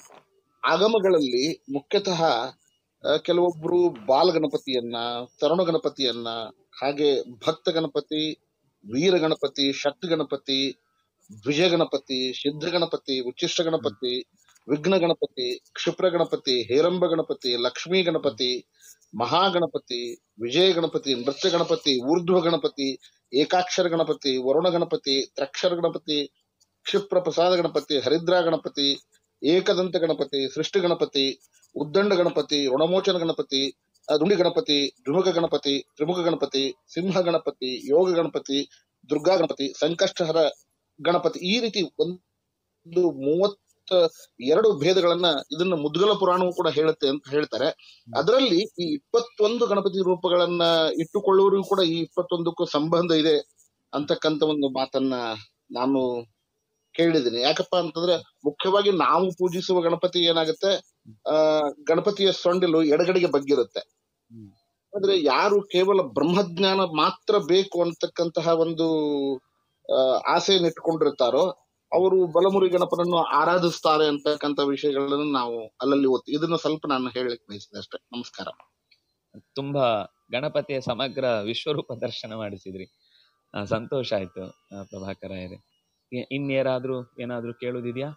ಆಗಮಗಳಲ್ಲಿ ಮುಖ್ಯತಃ ಆ, ಕೆಲವೊಬ್ರು ಬಾಲ ಗಣಪತಿಯನ್ನ ತರುಣ ಗಣಪತಿಯನ್ನ ಹಾಗೆ ಭಕ್ತ ಗಣಪತಿ ವೀರ ಗಣಪತಿ ಶಕ್ತಿ ಗಣಪತಿ ದ್ವಿಜ ಗಣಪತಿ ಸಿದ್ಧ ಗಣಪತಿ ಉಚ್ಚಿಷ್ಟ ಗಣಪತಿ ವಿಘ್ನ ಗಣಪತಿ ಕ್ಷಿಪ್ರ ಗಣಪತಿ ಹೇರಂಬ ಗಣಪತಿ ಲಕ್ಷ್ಮೀ ಗಣಪತಿ ಮಹಾಗಣಪತಿ ವಿಜಯ ಗಣಪತಿ ನೃತ್ಯ ಗಣಪತಿ ಊರ್ಧ್ವ ಗಣಪತಿ ಏಕಾಕ್ಷರ ಗಣಪತಿ ವರುಣ ಗಣಪತಿ ತ್ರಕ್ಷರ ಗಣಪತಿ ಕ್ಷಿಪ್ರ ಪ್ರಸಾದ ಗಣಪತಿ ಹರಿದ್ರಾ ಗಣಪತಿ ಏಕದಂತ ಗಣಪತಿ ಸೃಷ್ಟಿ ಗಣಪತಿ ಉದ್ದಂಡ ಗಣಪತಿ ಋಣಮೋಚನ ಗಣಪತಿ ಆ, ದುಂಡಿ ಗಣಪತಿ ದ್ವಿಮುಖ ಗಣಪತಿ ತ್ರಿಮುಖ ಗಣಪತಿ ಸಿಂಹ ಗಣಪತಿ ಯೋಗ ಗಣಪತಿ ದುರ್ಗಾ ಗಣಪತಿ ಸಂಕಷ್ಟಹರ ಗಣಪತಿ ಈ ರೀತಿ ಒಂದು ಮೂವತ್ತ ಎರಡು ಭೇದಗಳನ್ನ ಇದನ್ನ ಮುದ್ಗಲ ಪುರಾಣವು ಕೂಡ ಹೇಳುತ್ತೆ ಅಂತ ಹೇಳ್ತಾರೆ ಅದರಲ್ಲಿ ಈ ಇಪ್ಪತ್ತೊಂದು ಗಣಪತಿ ರೂಪಗಳನ್ನ ಇಟ್ಟುಕೊಳ್ಳುವವರಿಗೂ ಕೂಡ ಈ ಇಪ್ಪತ್ತೊಂದಕ್ಕೂ ಸಂಬಂಧ ಇದೆ ಅಂತಕ್ಕಂತ ಒಂದು ಮಾತನ್ನ ನಾನು ಕೇಳಿದ್ದೀನಿ ಯಾಕಪ್ಪ ಅಂತಂದ್ರೆ ಮುಖ್ಯವಾಗಿ ನಾವು ಪೂಜಿಸುವ ಗಣಪತಿ ಏನಾಗುತ್ತೆ ಆ ಗಣಪತಿಯ ಸೊಂಡಿಲು ಎಡಗಡೆಗೆ ಬಗ್ಗಿರುತ್ತೆ ಹ್ಮ್. ಆದ್ರೆ ಯಾರು ಕೇವಲ ಬ್ರಹ್ಮಜ್ಞಾನ ಮಾತ್ರ ಬೇಕು ಅಂತಕ್ಕಂತಹ ಒಂದು ಆ, ಆಸೆಯನ್ನು ಇಟ್ಕೊಂಡಿರ್ತಾರೋ ಅವರು ಬಲಮುರಿ ಗಣಪನನ್ನು ಆರಾಧಿಸ್ತಾರೆ ಅಂತಕ್ಕಂಥ ವಿಷಯಗಳನ್ನು ನಾವು ಅಲ್ಲಲ್ಲಿ ಓದ್ತೀವಿ ಇದನ್ನ ಸ್ವಲ್ಪ ನಾನು ಹೇಳಲಿಕ್ಕೆ ಬಯಸಿದೆ ಅಷ್ಟೇ ನಮಸ್ಕಾರ ತುಂಬಾ ಗಣಪತಿಯ ಸಮಗ್ರ ವಿಶ್ವರೂಪ ದರ್ಶನ ಮಾಡಿಸಿದ್ರಿ ಆ, ಸಂತೋಷ ಆಯ್ತು ಆ, ಪ್ರಭಾಕರ ರಾಯರೇ ಇ- ಇನ್ಯಾರಾದ್ರೂ ಏನಾದ್ರೂ ಕೇಳುದಿದ್ಯಾ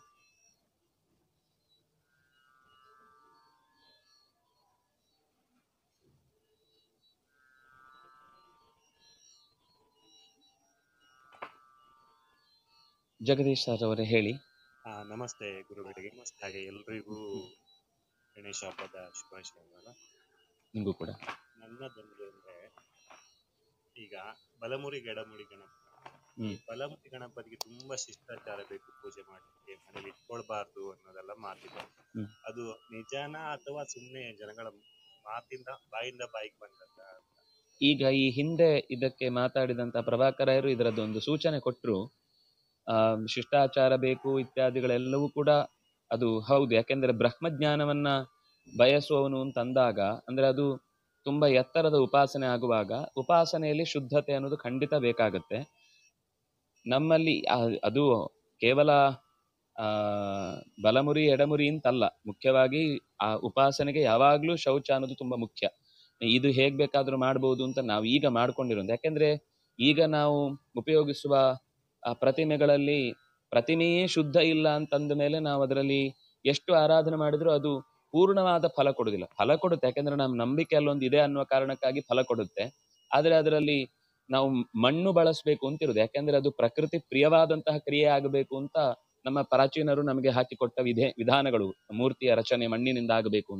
ಜಗದೀಶ್ ಸರ್ ಅವರೇ ಹೇಳಿ ಆ, ನಮಸ್ತೆ ಗುರುಗಳಿಗೆ ಹಾಗೆ ಎಲ್ರಿಗೂ ಗಣೇಶ ಹಬ್ಬದ ಶುಭಾಶಯಗಳು ನಿಮಗೂ ಕೂಡ ನನ್ನದೊಂದು ಅಂದ್ರೆ ಈಗ ಬಲಮುರಿ ಗಡಮುರಿ ಗಣಪತಿ ಈ ಹ್ಮ್. ಬಲಮುರಿ ಗಣಪತಿಗೆ ತುಂಬಾ ಶಿಷ್ಟಾಚಾರ ಬೇಕು ಪೂಜೆ ಮಾಡ್ಲಿಕ್ಕೆ ಮನೇಲಿ ಇಟ್ಕೊಳ್ಬಾರ್ದು ಅನ್ನೋದೆಲ್ಲ ಮಾತಿದೆ ಹ್ಮ್. ಅದು ನಿಜಾನ ಅಥವಾ ಸುಮ್ಮನೆ ಜನಗಳ ಮಾತಿಂದ ಬಾಯಿಂದ ಬಾಯಿಗೆ ಬಂದದ್ದ ಈಗ ಈ ಹಿಂದೆ ಇದಕ್ಕೆ ಮಾತಾಡಿದಂತ ಪ್ರಭಾಕರರು ಇದರದ್ದು ಒಂದು ಸೂಚನೆ ಕೊಟ್ಟರು ಆ ಶಿಷ್ಟಾಚಾರ ಬೇಕು ಇತ್ಯಾದಿಗಳೆಲ್ಲವೂ ಕೂಡ ಅದು ಹೌದು ಯಾಕೆಂದ್ರೆ ಬ್ರಹ್ಮಜ್ಞಾನವನ್ನ ಬಯಸುವವನು ಅಂತ ಅಂದಾಗ ಅಂದ್ರೆ ಅದು ತುಂಬಾ ಎತ್ತರದ ಉಪಾಸನೆ ಆಗುವಾಗ ಉಪಾಸನೆಯಲ್ಲಿ ಶುದ್ಧತೆ ಅನ್ನೋದು ಖಂಡಿತ ಬೇಕಾಗುತ್ತೆ ನಮ್ಮಲ್ಲಿ ಆ- ಅದು ಕೇವಲ ಆ ಬಲಮುರಿ ಎಡಮುರಿ ಅಂತಲ್ಲ ಮುಖ್ಯವಾಗಿ ಆ ಉಪಾಸನೆಗೆ ಯಾವಾಗ್ಲೂ ಶೌಚ ಅನ್ನೋದು ತುಂಬಾ ಮುಖ್ಯ ಇದು ಹೇಗ್ ಬೇಕಾದ್ರೂ ಮಾಡ್ಬೋದು ಅಂತ ನಾವು ಈಗ ಮಾಡ್ಕೊಂಡಿರೋದು ಯಾಕೆಂದ್ರೆ ಈಗ ನಾವು ಉಪಯೋಗಿಸುವ ಆ ಪ್ರತಿಮೆಗಳಲ್ಲಿ ಪ್ರತಿಮೆಯೇ ಶುದ್ಧ ಇಲ್ಲ ಅಂತಂದ ಮೇಲೆ ನಾವು ಅದರಲ್ಲಿ ಎಷ್ಟು ಆರಾಧನೆ ಮಾಡಿದ್ರೂ ಅದು ಪೂರ್ಣವಾದ ಫಲ ಕೊಡುದಿಲ್ಲ ಫಲ ಕೊಡುತ್ತೆ ಯಾಕಂದ್ರೆ ನಮ್ಮ ನಂಬಿಕೆ ಅಲ್ಲೊಂದು ಇದೆ ಅನ್ನುವ ಕಾರಣಕ್ಕಾಗಿ ಫಲ ಕೊಡುತ್ತೆ ಆದ್ರೆ ಅದರಲ್ಲಿ ನಾವು ಮಣ್ಣು ಬಳಸಬೇಕು ಅಂತಿರುದು ಯಾಕಂದ್ರೆ ಅದು ಪ್ರಕೃತಿ ಪ್ರಿಯವಾದಂತಹ ಕ್ರಿಯೆ ಆಗಬೇಕು ಅಂತ ನಮ್ಮ ಪ್ರಾಚೀನರು ನಮಗೆ ಹಾಕಿಕೊಟ್ಟ ವಿಧೆ ವಿಧಾನಗಳು ಮೂರ್ತಿಯ ರಚನೆ ಮಣ್ಣಿನಿಂದ ಆಗಬೇಕು ಅಂತ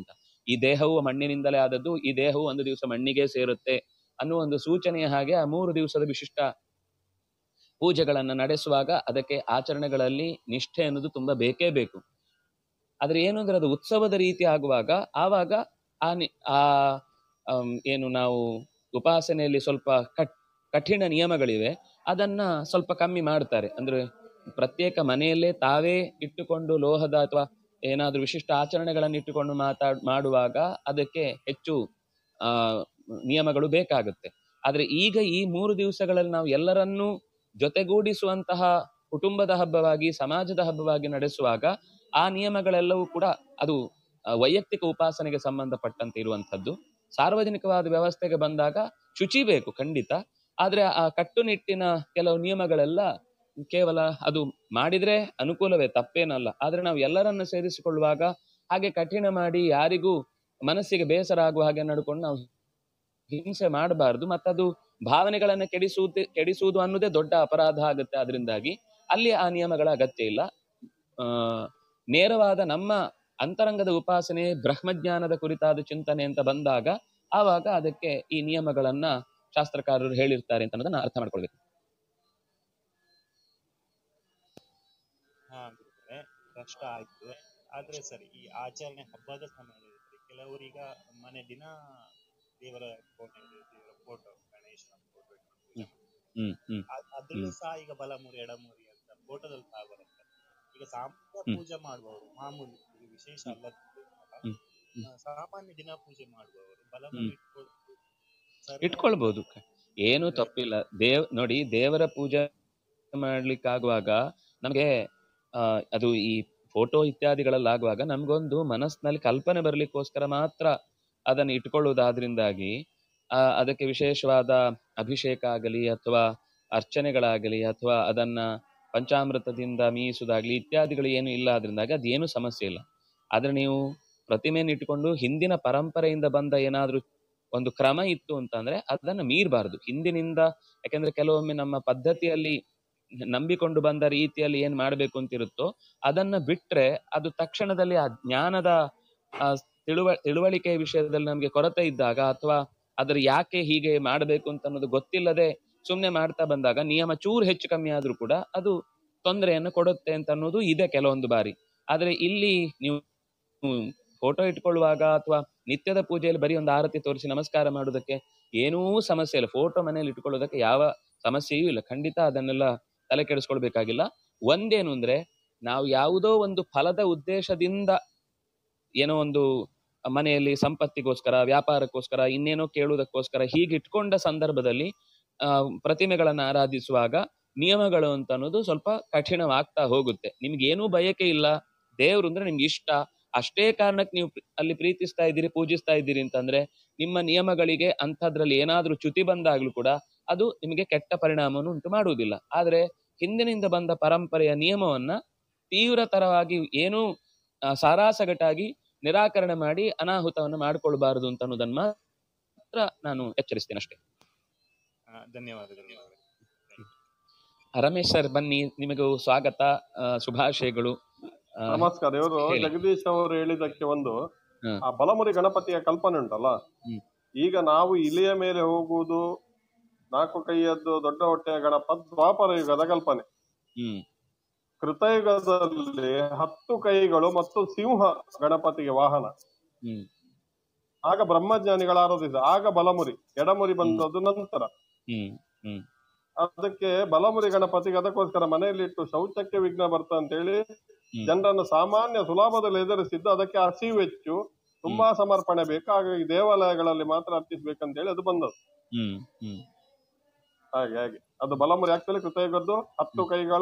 ಈ ದೇಹವು ಮಣ್ಣಿನಿಂದಲೇ ಆದದ್ದು ಈ ದೇಹವು ಒಂದು ದಿವಸ ಮಣ್ಣಿಗೆ ಸೇರುತ್ತೆ ಅನ್ನುವ ಒಂದು ಸೂಚನೆಯ ಹಾಗೆ ಆ ಮೂರು ದಿವಸದ ವಿಶಿಷ್ಟ ಪೂಜೆಗಳನ್ನ ನಡೆಸುವಾಗ ಅದಕ್ಕೆ ಆಚರಣೆಗಳಲ್ಲಿ ನಿಷ್ಠೆ ಅನ್ನೋದು ತುಂಬಾ ಬೇಕೇ ಬೇಕು ಆದ್ರೆ ಏನು ಅಂದ್ರೆ ಅದು ಉತ್ಸವದ ರೀತಿ ಆಗುವಾಗ ಆವಾಗ ಆ ನಿ- ಆ ಆಮ್, ಏನು ನಾವು ಉಪಾಸನೆಯಲ್ಲಿ ಸ್ವಲ್ಪ ಕಟ್ ಕಠಿಣ ನಿಯಮಗಳಿವೆ ಅದನ್ನ ಸ್ವಲ್ಪ ಕಮ್ಮಿ ಮಾಡ್ತಾರೆ ಅಂದ್ರೆ ಪ್ರತ್ಯೇಕ ಮನೆಯಲ್ಲೇ ತಾವೇ ಇಟ್ಟುಕೊಂಡು ಲೋಹದ ಅಥವಾ ಏನಾದ್ರೂ ವಿಶಿಷ್ಟ ಆಚರಣೆಗಳನ್ನು ಇಟ್ಟುಕೊಂಡು ಮಾತಾಡ್ ಮಾಡುವಾಗ ಅದಕ್ಕೆ ಹೆಚ್ಚು ಆ ನಿಯಮಗಳು ಬೇಕಾಗುತ್ತೆ ಆದ್ರೆ ಈಗ ಈ ಮೂರು ದಿವಸಗಳಲ್ಲಿ ನಾವು ಎಲ್ಲರನ್ನೂ ಜೊತೆಗೂಡಿಸುವಂತಹ ಕುಟುಂಬದ ಹಬ್ಬವಾಗಿ ಸಮಾಜದ ಹಬ್ಬವಾಗಿ ನಡೆಸುವಾಗ ಆ ನಿಯಮಗಳೆಲ್ಲವೂ ಕೂಡ ಅದು ಆ, ವೈಯಕ್ತಿಕ ಉಪಾಸನೆಗೆ ಸಂಬಂಧಪಟ್ಟಂತೆ ಇರುವಂತದ್ದು ಸಾರ್ವಜನಿಕವಾದ ವ್ಯವಸ್ಥೆಗೆ ಬಂದಾಗ ಶುಚಿ ಬೇಕು ಖಂಡಿತ ಆದ್ರೆ ಆ ಕಟ್ಟುನಿಟ್ಟಿನ ಕೆಲವು ನಿಯಮಗಳೆಲ್ಲ ಕೇವಲ ಅದು ಮಾಡಿದ್ರೆ ಅನುಕೂಲವೇ ತಪ್ಪೇನಲ್ಲ ಆದ್ರೆ ನಾವು ಎಲ್ಲರನ್ನ ಸೇರಿಸಿಕೊಳ್ಳುವಾಗ ಹಾಗೆ ಕಠಿಣ ಮಾಡಿ ಯಾರಿಗೂ ಮನಸ್ಸಿಗೆ ಬೇಸರ ಆಗುವ ಹಾಗೆ ನಡ್ಕೊಂಡು ನಾವು ಹಿಂಸೆ ಮಾಡಬಾರದು ಮತ್ತದು ಭಾವನೆಗಳನ್ನ ಕೆಡಿಸುವುದು ಕೆಡಿಸುವುದು ಅನ್ನೋದೇ ದೊಡ್ಡ ಅಪರಾಧ ಆಗುತ್ತೆ ಅದರಿಂದಾಗಿ ಅಲ್ಲಿ ಆ ನಿಯಮಗಳ ಅಗತ್ಯ ಇಲ್ಲ ಆ ನೇರವಾದ ನಮ್ಮ ಅಂತರಂಗದ ಉಪಾಸನೆ ಬ್ರಹ್ಮಜ್ಞಾನದ ಕುರಿತಾದ ಚಿಂತನೆ ಅಂತ ಬಂದಾಗ ಆವಾಗ ಅದಕ್ಕೆ ಈ ನಿಯಮಗಳನ್ನ ಶಾಸ್ತ್ರಕಾರರು ಹೇಳಿರ್ತಾರೆ ಅಂತ ಅನ್ನೋದನ್ನ ಅರ್ಥ ಮಾಡ್ಕೊಳ್ಬೇಕು ಹಾ ಗುರುಗಳೇ ಕಷ್ಟ ಆಯ್ತು ಆದ್ರೆ ಸರಿ ಈ ಆಚರಣೆ ಹಬ್ಬದ ಸಮಯದಲ್ಲಿ ಸರಿ ಕೆಲವರೀಗ ಮನೆ ದಿನ ದೇವರ ಫೋಟೋ ದೇವರ ಫೋಟೋ ಗಣೇಶನ ಫೋಟೋ ಪೂಜೆ ಹ್ಮ್ ಹ್ಮ್ ಅದ್- ಅದ್ರಲ್ಲೂ ಹ್ಮ್. ಸಹ ಈಗ ಬಲಮುರಿ ಎಡಮುರಿ ಅಂತ ಫೋಟೋದಲ್ಲಿ ಸಹ ಬರುತ್ತೆ ಈಗ ಸಾಮಾನ್ಯ ಹ್ಮ್. ಪೂಜೆ ಮಾಡುವವರು ಮಾಮೂಲಿ ಇದು ವಿಶೇಷ ಅಲ್ಲದ ಹ್ಮ್. ಹ್ಮ್. ಸಾಮಾನ್ಯ ದಿನ ಪೂಜೆ ಮಾಡುವವರು ಬಲಮುರಿ ಹ್ಮ್. ಇಟ್ಕೊಳ್ಳೋದು ಸರಿ ಇಟ್ಕೊಳ್ಬಹುದು ಏನು ತಪ್ಪಿಲ್ಲ ದೇವ್ ನೋಡಿ ದೇವರ ಪೂಜೆ ಮಾಡ್ಲಿಕ್ಕಾಗುವಾಗ ನಮಗೆ ಆ ಅದು ಈ ಫೋಟೋ ಇತ್ಯಾದಿಗಳಲ್ಲಾಗುವಾಗ ನಮ್ಗೊಂದು ಮನಸ್ಸಿನಲ್ಲಿ ಕಲ್ಪನೆ ಬರ್ಲಿಕ್ಕೋಸ್ಕರ ಮಾತ್ರ ಅದನ್ನು ಇಟ್ಕೊಳ್ಳುವುದಾದ್ರಿಂದಾಗಿ ಆ ಅದಕ್ಕೆ ವಿಶೇಷವಾದ ಅಭಿಷೇಕ ಆಗಲಿ ಅಥವಾ ಅರ್ಚನೆಗಳಾಗಲಿ ಅಥವಾ ಅದನ್ನ ಪಂಚಾಮೃತದಿಂದ ಮೀಸುದಾಗ್ಲಿ ಇತ್ಯಾದಿಗಳು ಏನು ಇಲ್ಲ ಆದ್ರಿಂದಾಗಿ ಅದೇನು ಸಮಸ್ಯೆ ಇಲ್ಲ ಆದ್ರೆ ನೀವು ಪ್ರತಿಮೆಯನ್ನು ಇಟ್ಟುಕೊಂಡು ಹಿಂದಿನ ಪರಂಪರೆಯಿಂದ ಬಂದ ಏನಾದ್ರೂ ಒಂದು ಕ್ರಮ ಇತ್ತು ಅಂತಂದ್ರೆ ಅದನ್ನ ಮೀರಬಾರದು ಹಿಂದಿನಿಂದ ಯಾಕಂದ್ರೆ ಕೆಲವೊಮ್ಮೆ ನಮ್ಮ ಪದ್ಧತಿಯಲ್ಲಿ ನಂಬಿಕೊಂಡು ಬಂದ ರೀತಿಯಲ್ಲಿ ಏನ್ ಮಾಡ್ಬೇಕು ಅಂತ ಇರುತ್ತೋ ಅದನ್ನ ಬಿಟ್ರೆ ಅದು ತಕ್ಷಣದಲ್ಲಿ ಆ ಜ್ಞಾನದ ಆ ತಿಳುವ ತಿಳುವಳಿಕೆ ವಿಷಯದಲ್ಲಿ ನಮ್ಗೆ ಕೊರತೆ ಇದ್ದಾಗ ಅಥವಾ ಅದ್ರ ಯಾಕೆ ಹೀಗೆ ಮಾಡಬೇಕು ಅಂತ ಅನ್ನೋದು ಗೊತ್ತಿಲ್ಲದೆ ಸುಮ್ನೆ ಮಾಡ್ತಾ ಬಂದಾಗ ನಿಯಮ ಚೂರು ಹೆಚ್ಚು ಕಮ್ಮಿ ಆದ್ರೂ ಕೂಡ ಅದು ತೊಂದರೆಯನ್ನು ಕೊಡುತ್ತೆ ಅಂತ ಅನ್ನೋದು ಇದೆ ಕೆಲವೊಂದು ಬಾರಿ ಆದ್ರೆ ಇಲ್ಲಿ ನೀವು ಫೋಟೋ ಇಟ್ಕೊಳ್ಳುವಾಗ ಅಥವಾ ನಿತ್ಯದ ಪೂಜೆಯಲ್ಲಿ ಬರೀ ಒಂದು ಆರತಿ ತೋರಿಸಿ ನಮಸ್ಕಾರ ಮಾಡುವುದಕ್ಕೆ ಏನೂ ಸಮಸ್ಯೆ ಇಲ್ಲ ಫೋಟೋ ಮನೆಯಲ್ಲಿ ಇಟ್ಕೊಳ್ಳೋದಕ್ಕೆ ಯಾವ ಸಮಸ್ಯೆಯೂ ಇಲ್ಲ ಖಂಡಿತ ಅದನ್ನೆಲ್ಲ ತಲೆ ಕೆಡಿಸ್ಕೊಳ್ಬೇಕಾಗಿಲ್ಲ ಒಂದೇನು ಅಂದ್ರೆ ನಾವು ಯಾವುದೋ ಒಂದು ಫಲದ ಉದ್ದೇಶದಿಂದ ಏನೋ ಒಂದು ಮನೆಯಲ್ಲಿ ಸಂಪತ್ತಿಗೋಸ್ಕರ ವ್ಯಾಪಾರಕ್ಕೋಸ್ಕರ ಇನ್ನೇನೋ ಕೇಳುವುದಕ್ಕೋಸ್ಕರ ಹೀಗೆ ಇಟ್ಕೊಂಡ ಸಂದರ್ಭದಲ್ಲಿ ಆ ಪ್ರತಿಮೆಗಳನ್ನ ಆರಾಧಿಸುವಾಗ ನಿಯಮಗಳು ಅಂತ ಅನ್ನೋದು ಸ್ವಲ್ಪ ಕಠಿಣವಾಗ್ತಾ ಹೋಗುತ್ತೆ ನಿಮ್ಗೆ ಏನೂ ಬಯಕೆ ಇಲ್ಲ ದೇವ್ರು ಅಂದ್ರೆ ನಿಮ್ಗೆ ಇಷ್ಟ ಅಷ್ಟೇ ಕಾರಣಕ್ಕೆ ನೀವು ಪ್ರಿ- ಅಲ್ಲಿ ಪ್ರೀತಿಸ್ತಾ ಇದ್ದೀರಿ ಪೂಜಿಸ್ತಾ ಇದ್ದೀರಿ ಅಂತಂದ್ರೆ ನಿಮ್ಮ ನಿಯಮಗಳಿಗೆ ಅಂಥದ್ರಲ್ಲಿ ಏನಾದ್ರೂ ಚ್ಯುತಿ ಬಂದಾಗ್ಲೂ ಕೂಡ ಅದು ನಿಮಗೆ ಕೆಟ್ಟ ಪರಿಣಾಮವನ್ನು ಉಂಟು ಮಾಡುವುದಿಲ್ಲ ಆದ್ರೆ ಹಿಂದಿನಿಂದ ಬಂದ ಪರಂಪರೆಯ ನಿಯಮವನ್ನ ತೀವ್ರತರವಾಗಿ ಏನೂ ಆ, ಸಾರಾಸಗಟಾಗಿ ನಿರಾಕರಣೆ ಮಾಡಿ ಅನಾಹುತವನ್ನು ಮಾಡ್ಕೊಳ್ಬಾರದು ಅಂತ ಅನ್ನೋದನ್ನ ಮಾತ್ರ ನಾನು ಎಚ್ಚರಿಸ್ತೇನೆ ಅಷ್ಟೇ ಆ, ಧನ್ಯವಾದಗಳು ಗುರುಗಳೇ. ರಮೇಶ್ ಸರ್ ಬನ್ನಿ ನಿಮಗೂ ಸ್ವಾಗತ ಆ, ಶುಭಾಶಯಗಳು ಆ, ನಮಸ್ಕಾರ ಇವರು ಹೇಳಿ. ಜಗದೀಶ್ ಅವರು ಹೇಳಿದಕ್ಕೆ ಒಂದು ಹ. ಆ ಬಲಮುರಿ ಗಣಪತಿಯ ಕಲ್ಪನೆ ಉಂಟಲ್ಲ ಹ್ಮ್. ಈಗ ನಾವು ಇಲಿಯ ಮೇಲೆ ಹೋಗುವುದು ನಾಲ್ಕು ಕೈಯದ್ದು ದೊಡ್ಡ ಹೊಟ್ಟೆಯ ಗಣಪ ದ್ವಾಪರ ಯುಗದ ಕಲ್ಪನೆ ಹ್ಮ್ ಕೃತಯುಗದಲ್ಲಿ ಹತ್ತು ಕೈಗಳು ಮತ್ತು ಸಿಂಹ ಗಣಪತಿಗೆ ವಾಹನ ಹ್ಮ್ ಆಗ ಬ್ರಹ್ಮಜ್ಞಾನಿಗಳ ಆರಾಧಿಸಿದ ಆಗ ಬಲಮುರಿ ಎಡಮುರಿ ಬಂದದ್ದು ನಂತರ ಹ್ಮ್ ಹ್ಮ್ ಅದಕ್ಕೆ ಬಲಮುರಿ ಗಣಪತಿಗೆ ಅದಕ್ಕೋಸ್ಕರ ಮನೆಯಲ್ಲಿ ಇಟ್ಟು ಶೌಚಕ್ಕೆ ವಿಘ್ನ ಬರ್ತ ಅಂತೇಳಿ ಹ್ಮ್. ಜನರನ್ನು ಸಾಮಾನ್ಯ ಸುಲಭದಲ್ಲಿ ಎದುರಿಸಿದ್ದು ಅದಕ್ಕೆ ಹಸಿವು ಹೆಚ್ಚು ತುಂಬಾ ಸಮರ್ಪಣೆ ಬೇಕು ಹಾಗಾಗಿ ದೇವಾಲಯಗಳಲ್ಲಿ ಮಾತ್ರ ಅರ್ಪಿಸ್ಬೇಕಂತೇಳಿ ಅದು ಬಂದದ್ದು ಹ್ಮ್ ಹ್ಮ್ ಹಾಗೆ ಹಾಗೆ ಅದು ಬಲಮುರಿ ಆಕ್ಚುಲಿ ಕೃತಯುಗದ್ದು ಹತ್ತು ಕೈಗಳ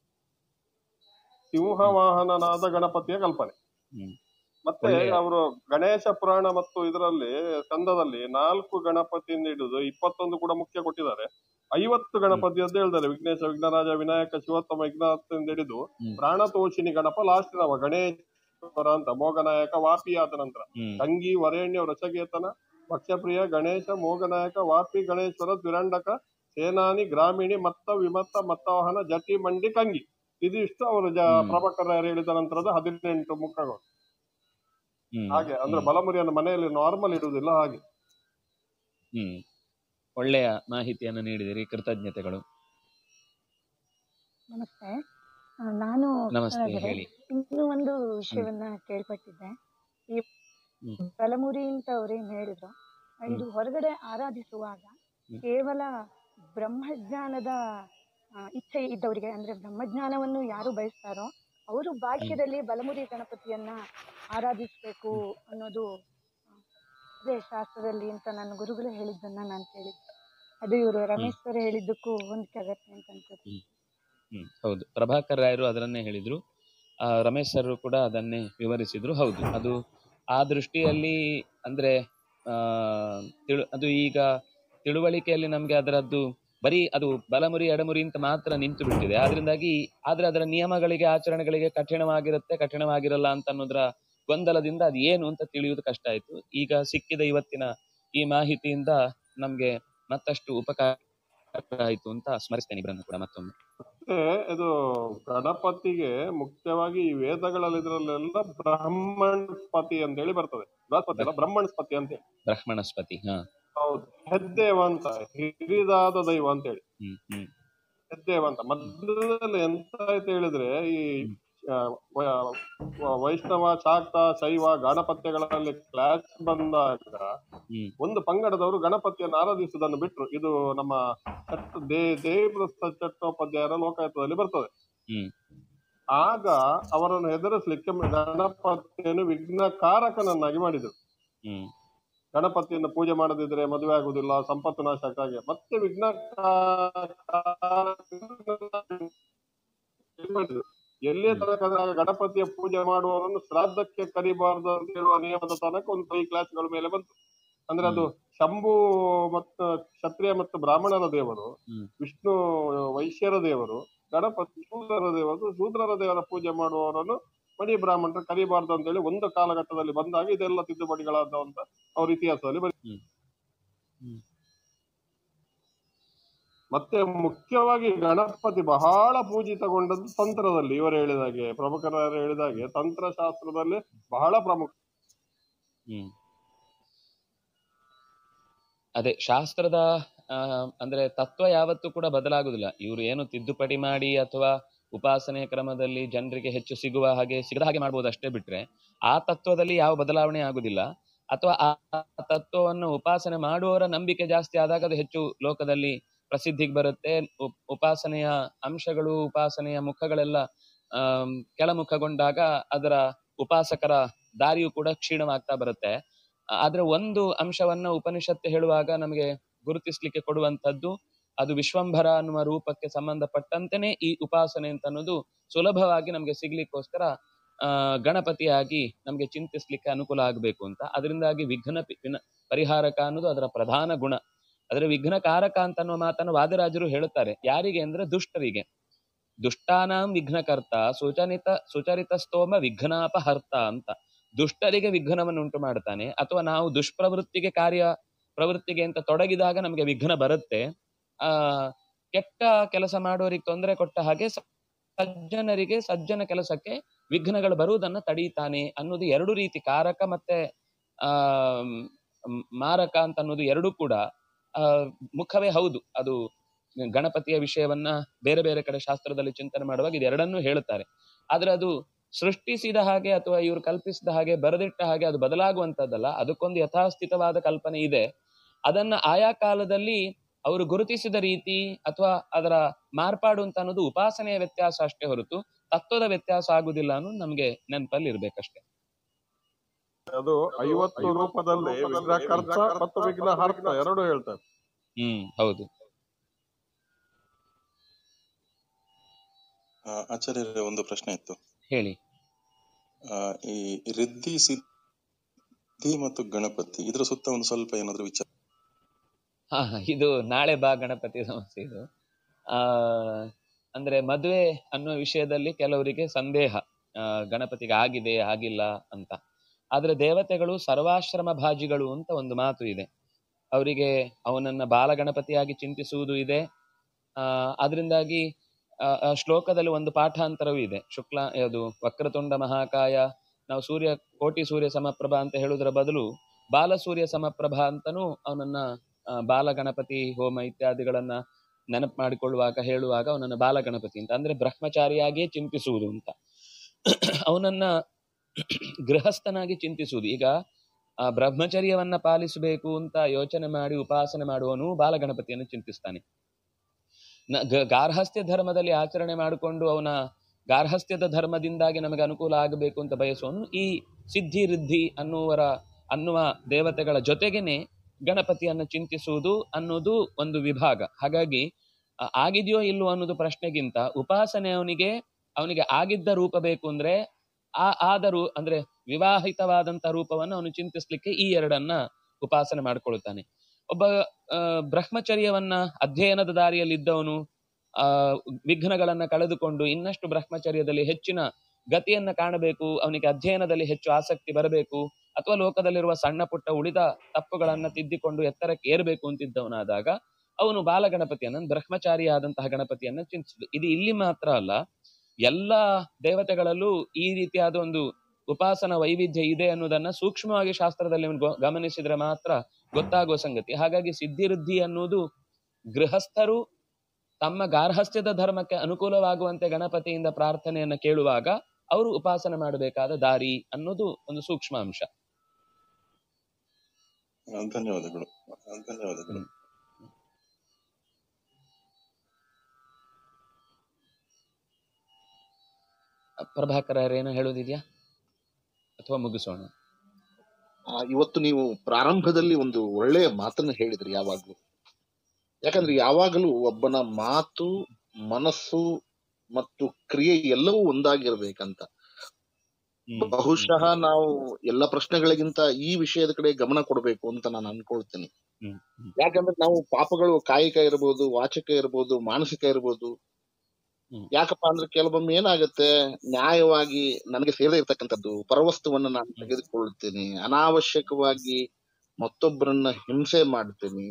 ಸಿಂಹ ವಾಹನನಾದ ಗಣಪತಿಯ ಕಲ್ಪನೆ ಹ್ಮ್ ಮತ್ತೆ ಒಳ್ಳೆಯ- ಅವರು ಗಣೇಶ ಪುರಾಣ ಮತ್ತು ಇದರಲ್ಲಿ ಸ್ಕಂದದಲ್ಲಿ ನಾಲ್ಕು ಗಣಪತಿಯಿಂದ ಹಿಡಿದು ಇಪ್ಪತ್ತೊಂದು ಕೂಡ ಮುಖ್ಯ ಕೊಟ್ಟಿದ್ದಾರೆ ಐವತ್ತು ಗಣಪತಿ ಅಂತ ಹೇಳ್ತಾರೆ ವಿಘ್ನೇಶ ವಿಘ್ನರಾಜ ವಿನಾಯಕ ಶಿವೋತ್ತಮ ವಿಘ್ನಾಥದಿಂದ ಹಿಡಿದು ಹ್ಮ್. ಪ್ರಾಣತೋಷಿನಿ ಗಣಪ ಲಾಸ್ಟ್ ನವ ಗಣೇಶ್ವರ ಅಂತ ಮೋಗನಾಯಕ ವಾಪಿ ಆದ ನಂತರ ಹ್ಮ್ ತಂಗಿ ವರೇಣ್ಯ ವೃಷಕೇತನ ಭಕ್ಷ್ಯಪ್ರಿಯ ಗಣೇಶ ಮೋಗನಾಯಕ ವಾಪಿ ಗಣೇಶ್ವರ ದ್ವಿರಂಡಕ ಸೇನಾನಿ ಗ್ರಾಮೀಣಿ ಮತ್ತ ವಿಮತ್ತ ಮತ್ತವಾಹನ ಜಟಿ ಮಂಡಿ ಕಂಗಿ ಇದಿಷ್ಟು ಅವರು ಜ ಹ್ಮ್. ಪ್ರಭಾಕರ ಹೇಳಿದ ನಂತರದ ಹದಿನೆಂಟು ಮುಖಗಳು ಹ್ಮ್ ಹಾಗೆ ಅಂದ್ರೆ ಹ್ಮ್ ಬಲಮುರಿಯನ್ನು ಮನೆಯಲ್ಲಿ ನಾರ್ಮಲ್ ಇಡುವುದಿಲ್ಲ ಹಾಗೆ ಹ್ಮ್ ಒಳ್ಳೆಯ ಮಾಹಿತಿಯನ್ನು ನೀಡಿದಿರಿ ಕೃತಜ್ಞತೆಗಳು ನಮಸ್ತೆ ಆ, ನಾನು ನಮಸ್ತೆ ಪುಷ್ಪರಾಜರೇ. ಹೇಳಿ ಇನ್ನೂ ಒಂದು ವಿಷಯವನ್ನ ಕೇಳ್ಪಟ್ಟಿದ್ದೆ ಈ ಹ್ಮ್ ಬಲಮುರಿ ಅಂತ ಅವ್ರೇನ್ ಹೇಳಿದ್ರು ಆ, ಇದು ಹೊರಗಡೆ ಆರಾಧಿಸುವಾಗ ಹ್ಮ್. ಕೇವಲ ಬ್ರಹ್ಮಜ್ಞಾನದ ಆ, ಇಚ್ಛೆ ಇದ್ದವರಿಗೆ ಅಂದ್ರೆ ಬ್ರಹ್ಮಜ್ಞಾನವನ್ನು ಯಾರು ಬಯಸ್ತಾರೋ ಅವರು ಬಾಕ್ಯದಲ್ಲಿ ಬಲಮುರಿ ಗಣಪತಿಯನ್ನ ಆರಾಧಿಸ್ಬೇಕು ಅನ್ನೋದು ಆ, ಇದೆ ಶಾಸ್ತ್ರದಲ್ಲಿ ಅಂತ ನನ್ನ ಗುರುಗಳು ಹೇಳಿದ್ದನ್ನ ನಾನು ಕೇಳಿದ್ದೆ ಅದು ಇವರು ರಮೇಶ್ ಸರ್ ಹೇಳಿದ್ದಕ್ಕೂ ಹೊಂದಿಕೆ ಆಗತ್ತೆ ಅಂತ ಅನ್ಕೋತೀನಿ ಹ್ಮ್ ಹೌದು ಪ್ರಭಾಕರ್ ರಾಯರು ಅದನ್ನೇ ಹೇಳಿದ್ರು ಆ, ರಮೇಶ್ ಸರ್ ಕೂಡ ಅದನ್ನೇ ವಿವರಿಸಿದ್ರು ಹೌದು ಅದು ಆ ದೃಷ್ಟಿಯಲ್ಲಿ ಅಂದ್ರೆ ಆ ತಿಳು ಅದು ಈಗ ತಿಳುವಳಿಕೆಯಲ್ಲಿ ನಮ್ಗೆ ಅದರದ್ದು ಬರೀ ಅದು ಬಲಮುರಿ ಎಡಮುರಿ ಅಂತ ಮಾತ್ರ ನಿಂತು ಬಿಟ್ಟಿದೆ ಆದ್ರಿಂದಾಗಿ ಆದ್ರೆ ಅದರ ನಿಯಮಗಳಿಗೆ ಆಚರಣೆಗಳಿಗೆ ಕಠಿಣವಾಗಿರುತ್ತೆ ಕಠಿಣವಾಗಿರಲ್ಲ ಅಂತ ಅನ್ನೋದ್ರ ಗೊಂದಲದಿಂದ ಅದು ಏನು ಅಂತ ತಿಳಿಯುವುದು ಕಷ್ಟ ಆಯ್ತು ಈಗ ಸಿಕ್ಕಿದ ಇವತ್ತಿನ ಈ ಮಾಹಿತಿಯಿಂದ ನಮ್ಗೆ ಮತ್ತಷ್ಟು ಉಪಕಾರ ಆಯ್ತು ಅಂತ ಸ್ಮರಿಸ್ತೇನೆ ಇಬ್ಬರನ್ನು ಕೂಡ ಮತ್ತೊಮ್ಮೆ ಮತ್ತೆ ಇದು ಗಣಪತಿಗೆ ಮುಖ್ಯವಾಗಿ ಈ ವೇದಗಳಲ್ಲಿ ಇದ್ರಲ್ಲೆಲ್ಲ ಬ್ರಹ್ಮಣಸ್ಪತಿ ಅಂತ ಹೇಳಿ ಬರ್ತದೆ ಬೃಹಸ್ಪತಿ ಅಲ್ಲ ಬ್ರಹ್ಮಣಸ್ಪತಿ ಅಂತ ಹೇಳಿ ಬ್ರಹ್ಮಣಸ್ಪತಿ ಹಾ ಹೌದು ಹೆದ್ದೇವ ಅಂತ ಹಿರಿದಾದ ದೈವ ಅಂತ ಹೇಳಿ ಹ್ಮ್ ಹ್ಮ್ ಹೆದ್ದೇವ ಅಂತ ಮಧ್ಯದಲ್ಲಿ ಎಂತ ಆಯ್ತು ಹೇಳಿದ್ರೆ ಈ ಆ, ವ- ವ- ವೈಷ್ಣವ ಶಾಕ್ತ ಶೈವ ಗಣಪತ್ಯಗಳಲ್ಲಿ ಕ್ಲಾಶ್ ಬಂದಾಗ ಹ್ಮ್ ಒಂದು ಪಂಗಡದವರು ಗಣಪತಿಯನ್ನು ಆರಾಧಿಸುವುದನ್ನು ಬಿಟ್ರು ಇದು ನಮ್ಮ ಚಟ್ಟ ದೇ ದೇವಪ್ರಸ್ಥ ಚಟ್ಟೋಪಾಧ್ಯಾಯರ ಲೋಕಾಯುತದಲ್ಲಿ ಬರ್ತದೆ ಹ್ಮ್ ಆಗ ಅವರನ್ನು ಎದುರಿಸಲಿಕ್ಕೆ ಗಣಪತಿಯನ್ನು ವಿಘ್ನಕಾರಕನನ್ನಾಗಿ ಮಾಡಿದರು ಹ್ಮ್ ಗಣಪತಿಯನ್ನು ಪೂಜೆ ಮಾಡದಿದ್ರೆ ಮದುವೆ ಆಗುದಿಲ್ಲ ಸಂಪತ್ತು ನಾಶ ಆಗ್ತಾಗೆ ಮತ್ತೆ ವಿಘ್ನ ಮಾಡಿದ್ರು ಎಲ್ಲೇ ತನಕ ಅಂದ್ರೆ ಗಣಪತಿಯ ಪೂಜೆ ಮಾಡುವವರನ್ನು ಶ್ರಾದ್ದಕ್ಕೆ ಕರಿಬಾರದು ಅಂತ ಹೇಳುವ ನಿಯಮದ ತನಕ ಒಂದು ಕೈ ಕ್ಲಾಸ್ಗಳ ಮೇಲೆ ಬಂತು ಅಂದ್ರೆ ಅದು ಶಂಭು ಮತ್ತು ಕ್ಷತ್ರಿಯ ಮತ್ತು ಬ್ರಾಹ್ಮಣರ ದೇವರು ಹ್ಮ್ ವಿಷ್ಣು ವೈಶ್ಯರ ದೇವರು ಗಣಪತಿ ಶೂದ್ರರ ದೇವರು ಶೂದ್ರರ ದೇವರ ಪೂಜೆ ಮಾಡುವವರನ್ನು ಮಣಿ ಬ್ರಾಹ್ಮಣರು ಕರಿಬಾರ್ದು ಅಂತ ಹೇಳಿ ಒಂದು ಕಾಲಘಟ್ಟದಲ್ಲಿ ಬಂದಾಗ ಇದೆಲ್ಲ ತಿದ್ದುಪಡಿಗಳಾದ ಅಂತ ಅವ್ರ ಇತಿಹಾಸದಲ್ಲಿ ಬರೀ ಹ್ಮ್ ಹ್ಮ್ ಮತ್ತೆ ಮುಖ್ಯವಾಗಿ ಗಣಪತಿ ಬಹಳ ಪೂಜಿತಗೊಂಡದ್ದು ತಂತ್ರದಲ್ಲಿ ಇವರು ಹೇಳಿದಾಗೆ ಪ್ರಭುಕರ ಹೇಳಿದಾಗೆ ತಂತ್ರಶಾಸ್ತ್ರದಲ್ಲಿ ಬಹಳ ಪ್ರಮುಖ ಹ್ಮ್ ಅದೇ ಶಾಸ್ತ್ರದ ಆ, ಅಂದ್ರೆ ತತ್ವ ಯಾವತ್ತೂ ಕೂಡ ಬದಲಾಗುದಿಲ್ಲ ಇವರು ಏನು ತಿದ್ದುಪಡಿ ಮಾಡಿ ಅಥವಾ ಉಪಾಸನೆ ಕ್ರಮದಲ್ಲಿ ಜನರಿಗೆ ಹೆಚ್ಚು ಸಿಗುವ ಹಾಗೆ ಸಿಗದ ಹಾಗೆ ಮಾಡ್ಬೋದು ಅಷ್ಟೇ ಬಿಟ್ರೆ ಆ ತತ್ವದಲ್ಲಿ ಯಾವ ಬದಲಾವಣೆ ಆಗುದಿಲ್ಲ ಅಥವಾ ಆ ತತ್ವವನ್ನು ಉಪಾಸನೆ ಮಾಡುವವರ ನಂಬಿಕೆ ಜಾಸ್ತಿ ಆದಾಗ ಅದು ಹೆಚ್ಚು ಲೋಕದಲ್ಲಿ ಪ್ರಸಿದ್ಧಿಗೆ ಬರುತ್ತೆ ಉಪ್- ಉಪಾಸನೆಯ ಅಂಶಗಳು ಉಪಾಸನೆಯ ಮುಖಗಳೆಲ್ಲ ಆಮ್, ಕೆಳಮುಖಗೊಂಡಾಗ ಅದರ ಉಪಾಸಕರ ದಾರಿಯು ಕೂಡ ಕ್ಷೀಣವಾಗ್ತಾ ಬರುತ್ತೆ ಆದ್ರೆ ಒಂದು ಅಂಶವನ್ನ ಉಪನಿಷತ್ತು ಹೇಳುವಾಗ ನಮಗೆ ಗುರುತಿಸ್ಲಿಕ್ಕೆ ಕೊಡುವಂತದ್ದು ಅದು ವಿಶ್ವಂಭರ ಅನ್ನುವ ರೂಪಕ್ಕೆ ಸಂಬಂಧಪಟ್ಟಂತೆನೆ ಈ ಉಪಾಸನೆ ಅಂತ ಅನ್ನೋದು ಸುಲಭವಾಗಿ ನಮ್ಗೆ ಸಿಗ್ಲಿಕ್ಕೋಸ್ಕರ ಆ ಗಣಪತಿಯಾಗಿ ನಮ್ಗೆ ಚಿಂತಿಸ್ಲಿಕ್ಕೆ ಅನುಕೂಲ ಆಗಬೇಕು ಅಂತ ಅದರಿಂದಾಗಿ ವಿಘ್ನ ಪಿ- ವಿನ- ಪರಿಹಾರಕ ಅನ್ನೋದು ಅದರ ಪ್ರಧಾನ ಗುಣ ಅದರ ವಿಘ್ನಕಾರಕ ಅಂತ ಅನ್ನುವ ಮಾತನ್ನು ವಾದಿರಾಜರು ಹೇಳುತ್ತಾರೆ ಯಾರಿಗೆ ಅಂದ್ರೆ ದುಷ್ಟರಿಗೆ ದುಷ್ಟಾನಾಂ ವಿಘ್ನಕರ್ತ ಸುಚನಿತ ಸುಚರಿತ ಸ್ತೋಮ ವಿಘ್ನಾಪಹರ್ತ ಅಂತ ದುಷ್ಟರಿಗೆ ವಿಘ್ನವನ್ನು ಉಂಟು ಮಾಡ್ತಾನೆ ಅಥವಾ ನಾವು ದುಷ್ಪ್ರವೃತ್ತಿಗೆ ಕಾರ್ಯ ಪ್ರವೃತ್ತಿಗೆ ಅಂತ ತೊಡಗಿದಾಗ ನಮಗೆ ವಿಘ್ನ ಬರುತ್ತೆ ಆ ಕೆಟ್ಟ ಕೆಲಸ ಮಾಡುವವರಿಗೆ ತೊಂದರೆ ಕೊಟ್ಟ ಹಾಗೆ ಸ- ಸಜ್ಜನರಿಗೆ ಸಜ್ಜನ ಕೆಲಸಕ್ಕೆ ವಿಘ್ನಗಳು ಬರುವುದನ್ನ ತಡೀತಾನೆ ಅನ್ನೋದು ಎರಡು ರೀತಿ ಕಾರಕ ಮತ್ತೆ ಆ ಮ್, ಮಾರಕ ಅಂತ ಅನ್ನೋದು ಎರಡೂ ಕೂಡ ಆ ಮುಖವೇ ಹೌದು ಅದು ಗಣಪತಿಯ ವಿಷಯವನ್ನ ಬೇರೆ ಬೇರೆ ಕಡೆ ಶಾಸ್ತ್ರದಲ್ಲಿ ಚಿಂತನೆ ಮಾಡುವಾಗ ಇದೆರಡನ್ನೂ ಹೇಳುತ್ತಾರೆ ಆದ್ರೆ ಅದು ಸೃಷ್ಟಿಸಿದ ಹಾಗೆ ಅಥವಾ ಇವರು ಕಲ್ಪಿಸಿದ ಹಾಗೆ ಬರೆದಿಟ್ಟ ಹಾಗೆ ಅದು ಬದಲಾಗುವಂತದ್ದಲ್ಲ ಅದಕ್ಕೊಂದು ಯಥಾಸ್ಥಿತವಾದ ಕಲ್ಪನೆ ಇದೆ ಅದನ್ನ ಆಯಾ ಕಾಲದಲ್ಲಿ ಅವರು ಗುರುತಿಸಿದ ರೀತಿ ಅಥವಾ ಅದರ ಮಾರ್ಪಾಡು ಅಂತ ಅನ್ನೋದು ಉಪಾಸನೆಯ ವ್ಯತ್ಯಾಸ ಅಷ್ಟೇ ಹೊರತು ತತ್ವದ ವ್ಯತ್ಯಾಸ ಆಗುದಿಲ್ಲ ಅನ್ನೋದು ನಮ್ಗೆ ನೆನಪಲ್ಲಿ ಇರ್ಬೇಕಷ್ಟೇ ಅದು ಐವತ್ತು ರೂಪದಲ್ಲಿ ವಿಘ್ನಕರ್ತ ಮತ್ತು ವಿಘ್ನಹರ್ತ ಎರಡು ಹೇಳ್ತಾರೆ ಹ್ಮ್ ಹೌದು ಆ, ಆಚಾರ್ಯರೇ ಒಂದು ಪ್ರಶ್ನೆ ಇತ್ತು ಹೇಳಿ ಆ, ಈ ರಿದ್ದಿ ಸಿದ್ಧಿ ಮತ್ತು ಗಣಪತಿ ಇದರ ಸುತ್ತ ಒಂದು ಸ್ವಲ್ಪ ಏನಾದ್ರು ವಿಚಾರ ಹಾ ಇದು ನಾಳೆ ಬಾ ಗಣಪತಿ ಸಮಸ್ಯೆ ಇದು ಆ ಅಂದ್ರೆ ಮದುವೆ ಅನ್ನೋ ವಿಷಯದಲ್ಲಿ ಕೆಲವರಿಗೆ ಸಂದೇಹ ಆ, ಗಣಪತಿಗೆ ಆಗಿದೆ ಆಗಿಲ್ಲ ಅಂತ ಆದ್ರೆ ದೇವತೆಗಳು ಸರ್ವಾಶ್ರಮ ಭಾಜಿಗಳು ಅಂತ ಒಂದು ಮಾತು ಇದೆ ಅವರಿಗೆ ಅವನನ್ನ ಬಾಲಗಣಪತಿಯಾಗಿ ಚಿಂತಿಸುವುದು ಇದೆ ಆ ಅದರಿಂದಾಗಿ ಆ, ಆ ಶ್ಲೋಕದಲ್ಲಿ ಒಂದು ಪಾಠಾಂತರವೂ ಇದೆ ಶುಕ್ಲ ಅದು ವಕ್ರತುಂಡ ಮಹಾಕಾಯ ನಾವು ಸೂರ್ಯ ಕೋಟಿ ಸೂರ್ಯ ಸಮಪ್ರಭಾ ಅಂತ ಹೇಳುವುದರ ಬದಲು ಬಾಲ ಸೂರ್ಯ ಸಮಪ್ರಭಾ ಅಂತನೂ ಅವನನ್ನ ಆ, ಬಾಲ ಗಣಪತಿ ಹೋಮ ಇತ್ಯಾದಿಗಳನ್ನ ನೆನಪು ಮಾಡಿಕೊಳ್ಳುವಾಗ ಹೇಳುವಾಗ ಅವನನ್ನ ಬಾಲ ಗಣಪತಿ ಅಂತ ಅಂದ್ರೆ ಬ್ರಹ್ಮಚಾರಿಯಾಗಿಯೇ ಚಿಂತಿಸುವುದು ಅಂತ ಅವನನ್ನ ಗೃಹಸ್ಥನಾಗಿ ಚಿಂತಿಸುವುದು ಈಗ ಆ ಬ್ರಹ್ಮಚರ್ಯವನ್ನ ಪಾಲಿಸಬೇಕು ಅಂತ ಯೋಚನೆ ಮಾಡಿ ಉಪಾಸನೆ ಮಾಡುವವನು ಬಾಲಗಣಪತಿಯನ್ನು ಚಿಂತಿಸ್ತಾನೆ ನ- ಗ- ಗಾರ್ಹಸ್ಥ್ಯ ಧರ್ಮದಲ್ಲಿ ಆಚರಣೆ ಮಾಡಿಕೊಂಡು ಅವನ ಗಾರ್ಹಸ್ಥ್ಯದ ಧರ್ಮದಿಂದಾಗಿ ನಮಗೆ ಅನುಕೂಲ ಆಗಬೇಕು ಅಂತ ಬಯಸುವನು ಈ ಸಿದ್ಧಿ ರಿದ್ಧಿ ಅನ್ನುವರ ಅನ್ನುವ ದೇವತೆಗಳ ಜೊತೆಗೇನೆ ಗಣಪತಿಯನ್ನು ಚಿಂತಿಸುವುದು ಅನ್ನೋದು ಒಂದು ವಿಭಾಗ ಹಾಗಾಗಿ ಆ, ಆಗಿದೆಯೋ ಇಲ್ವೋ ಅನ್ನೋದು ಪ್ರಶ್ನೆಗಿಂತ ಉಪಾಸನೆ ಅವನಿಗೆ ಅವನಿಗೆ ಆಗಿದ್ದ ರೂಪ ಬೇಕು ಅಂದ್ರೆ ಆ ಆದರೂ ಅಂದ್ರೆ ವಿವಾಹಿತವಾದಂತ ರೂಪವನ್ನು ಅವನು ಚಿಂತಿಸ್ಲಿಕ್ಕೆ ಈ ಎರಡನ್ನ ಉಪಾಸನೆ ಮಾಡ್ಕೊಳ್ತಾನೆ ಒಬ್ಬ ಆ, ಬ್ರಹ್ಮಚರ್ಯವನ್ನ ಅಧ್ಯಯನದ ದಾರಿಯಲ್ಲಿ ಇದ್ದವನು ಆ ವಿಘ್ನಗಳನ್ನ ಕಳೆದುಕೊಂಡು ಇನ್ನಷ್ಟು ಬ್ರಹ್ಮಚರ್ಯದಲ್ಲಿ ಹೆಚ್ಚಿನ ಗತಿಯನ್ನ ಕಾಣಬೇಕು ಅವನಿಗೆ ಅಧ್ಯಯನದಲ್ಲಿ ಹೆಚ್ಚು ಆಸಕ್ತಿ ಬರಬೇಕು ಅಥವಾ ಲೋಕದಲ್ಲಿರುವ ಸಣ್ಣ ಪುಟ್ಟ ಉಳಿದ ತಪ್ಪುಗಳನ್ನ ತಿದ್ದಿಕೊಂಡು ಎತ್ತರಕ್ಕೆ ಏರಬೇಕು ಅಂತಿದ್ದವನಾದಾಗ ಅವನು ಬಾಲಗಣಪತಿಯನ್ನ ಬ್ರಹ್ಮಚಾರಿಯಾದಂತಹ ಗಣಪತಿಯನ್ನ ಚಿಂತಿಸುದು ಇದು ಇಲ್ಲಿ ಮಾತ್ರ ಅಲ್ಲ ಎಲ್ಲ ದೇವತೆಗಳಲ್ಲೂ ಈ ರೀತಿಯಾದ ಒಂದು ಉಪಾಸನ ವೈವಿಧ್ಯ ಇದೆ ಅನ್ನೋದನ್ನ ಸೂಕ್ಷ್ಮವಾಗಿ ಶಾಸ್ತ್ರದಲ್ಲಿ ಅವ್ನು ಗೊ- ಗಮನಿಸಿದ್ರೆ ಮಾತ್ರ ಗೊತ್ತಾಗುವ ಸಂಗತಿ ಹಾಗಾಗಿ ಸಿದ್ಧಿವೃದ್ಧಿ ಅನ್ನುವುದು ಗೃಹಸ್ಥರು ತಮ್ಮ ಗಾರ್ಹಸ್ಥ್ಯದ ಧರ್ಮಕ್ಕೆ ಅನುಕೂಲವಾಗುವಂತೆ ಗಣಪತಿಯಿಂದ ಪ್ರಾರ್ಥನೆಯನ್ನ ಕೇಳುವಾಗ ಅವರು ಉಪಾಸನೆ ಮಾಡಬೇಕಾದ ದಾರಿ ಅನ್ನೋದು ಒಂದು ಸೂಕ್ಷ್ಮ ಅಂಶ ಆ, ಧನ್ಯವಾದಗಳು ಆ, ಧನ್ಯವಾದಗಳು ಪ್ರಭಾಕರ ಏನೋ ಹೇಳೋದಿದ್ಯಾ ಅಥವಾ ಮುಗಿಸೋಣ ಆ, ಇವತ್ತು ನೀವು ಪ್ರಾರಂಭದಲ್ಲಿ ಒಂದು ಒಳ್ಳೆಯ ಮಾತನ್ನ ಹೇಳಿದ್ರಿ ಯಾವಾಗ್ಲೂ ಯಾಕಂದ್ರೆ ಯಾವಾಗಲೂ ಒಬ್ಬನ ಮಾತು ಮನಸ್ಸು ಮತ್ತು ಕ್ರಿಯೆ ಎಲ್ಲವೂ ಒಂದಾಗಿರ್ಬೇಕಂತ ಬಹುಶಃ ನಾವು ಎಲ್ಲ ಪ್ರಶ್ನೆಗಳಿಗಿಂತ ಈ ವಿಷಯದ ಕಡೆ ಗಮನ ಕೊಡಬೇಕು ಅಂತ ನಾನು ಅನ್ಕೊಳ್ತೀನಿ ಯಾಕಂದ್ರೆ ನಾವು ಪಾಪಗಳು ಕಾಯಿಕ ಇರ್ಬೋದು ವಾಚಕ ಇರ್ಬೋದು ಮಾನಸಿಕ ಇರ್ಬೋದು ಯಾಕಪ್ಪ ಅಂದ್ರೆ ಕೆಲವೊಮ್ಮೆ ಏನಾಗುತ್ತೆ ನ್ಯಾಯವಾಗಿ ನನಗೆ ಸೇರದೇ ಇರ್ತಕ್ಕಂಥದ್ದು ಪರವಸ್ತುವನ್ನ ನಾನು ತೆಗೆದುಕೊಳ್ತೀನಿ ಅನಾವಶ್ಯಕವಾಗಿ ಮತ್ತೊಬ್ಬರನ್ನ ಹಿಂಸೆ ಮಾಡ್ತೀನಿ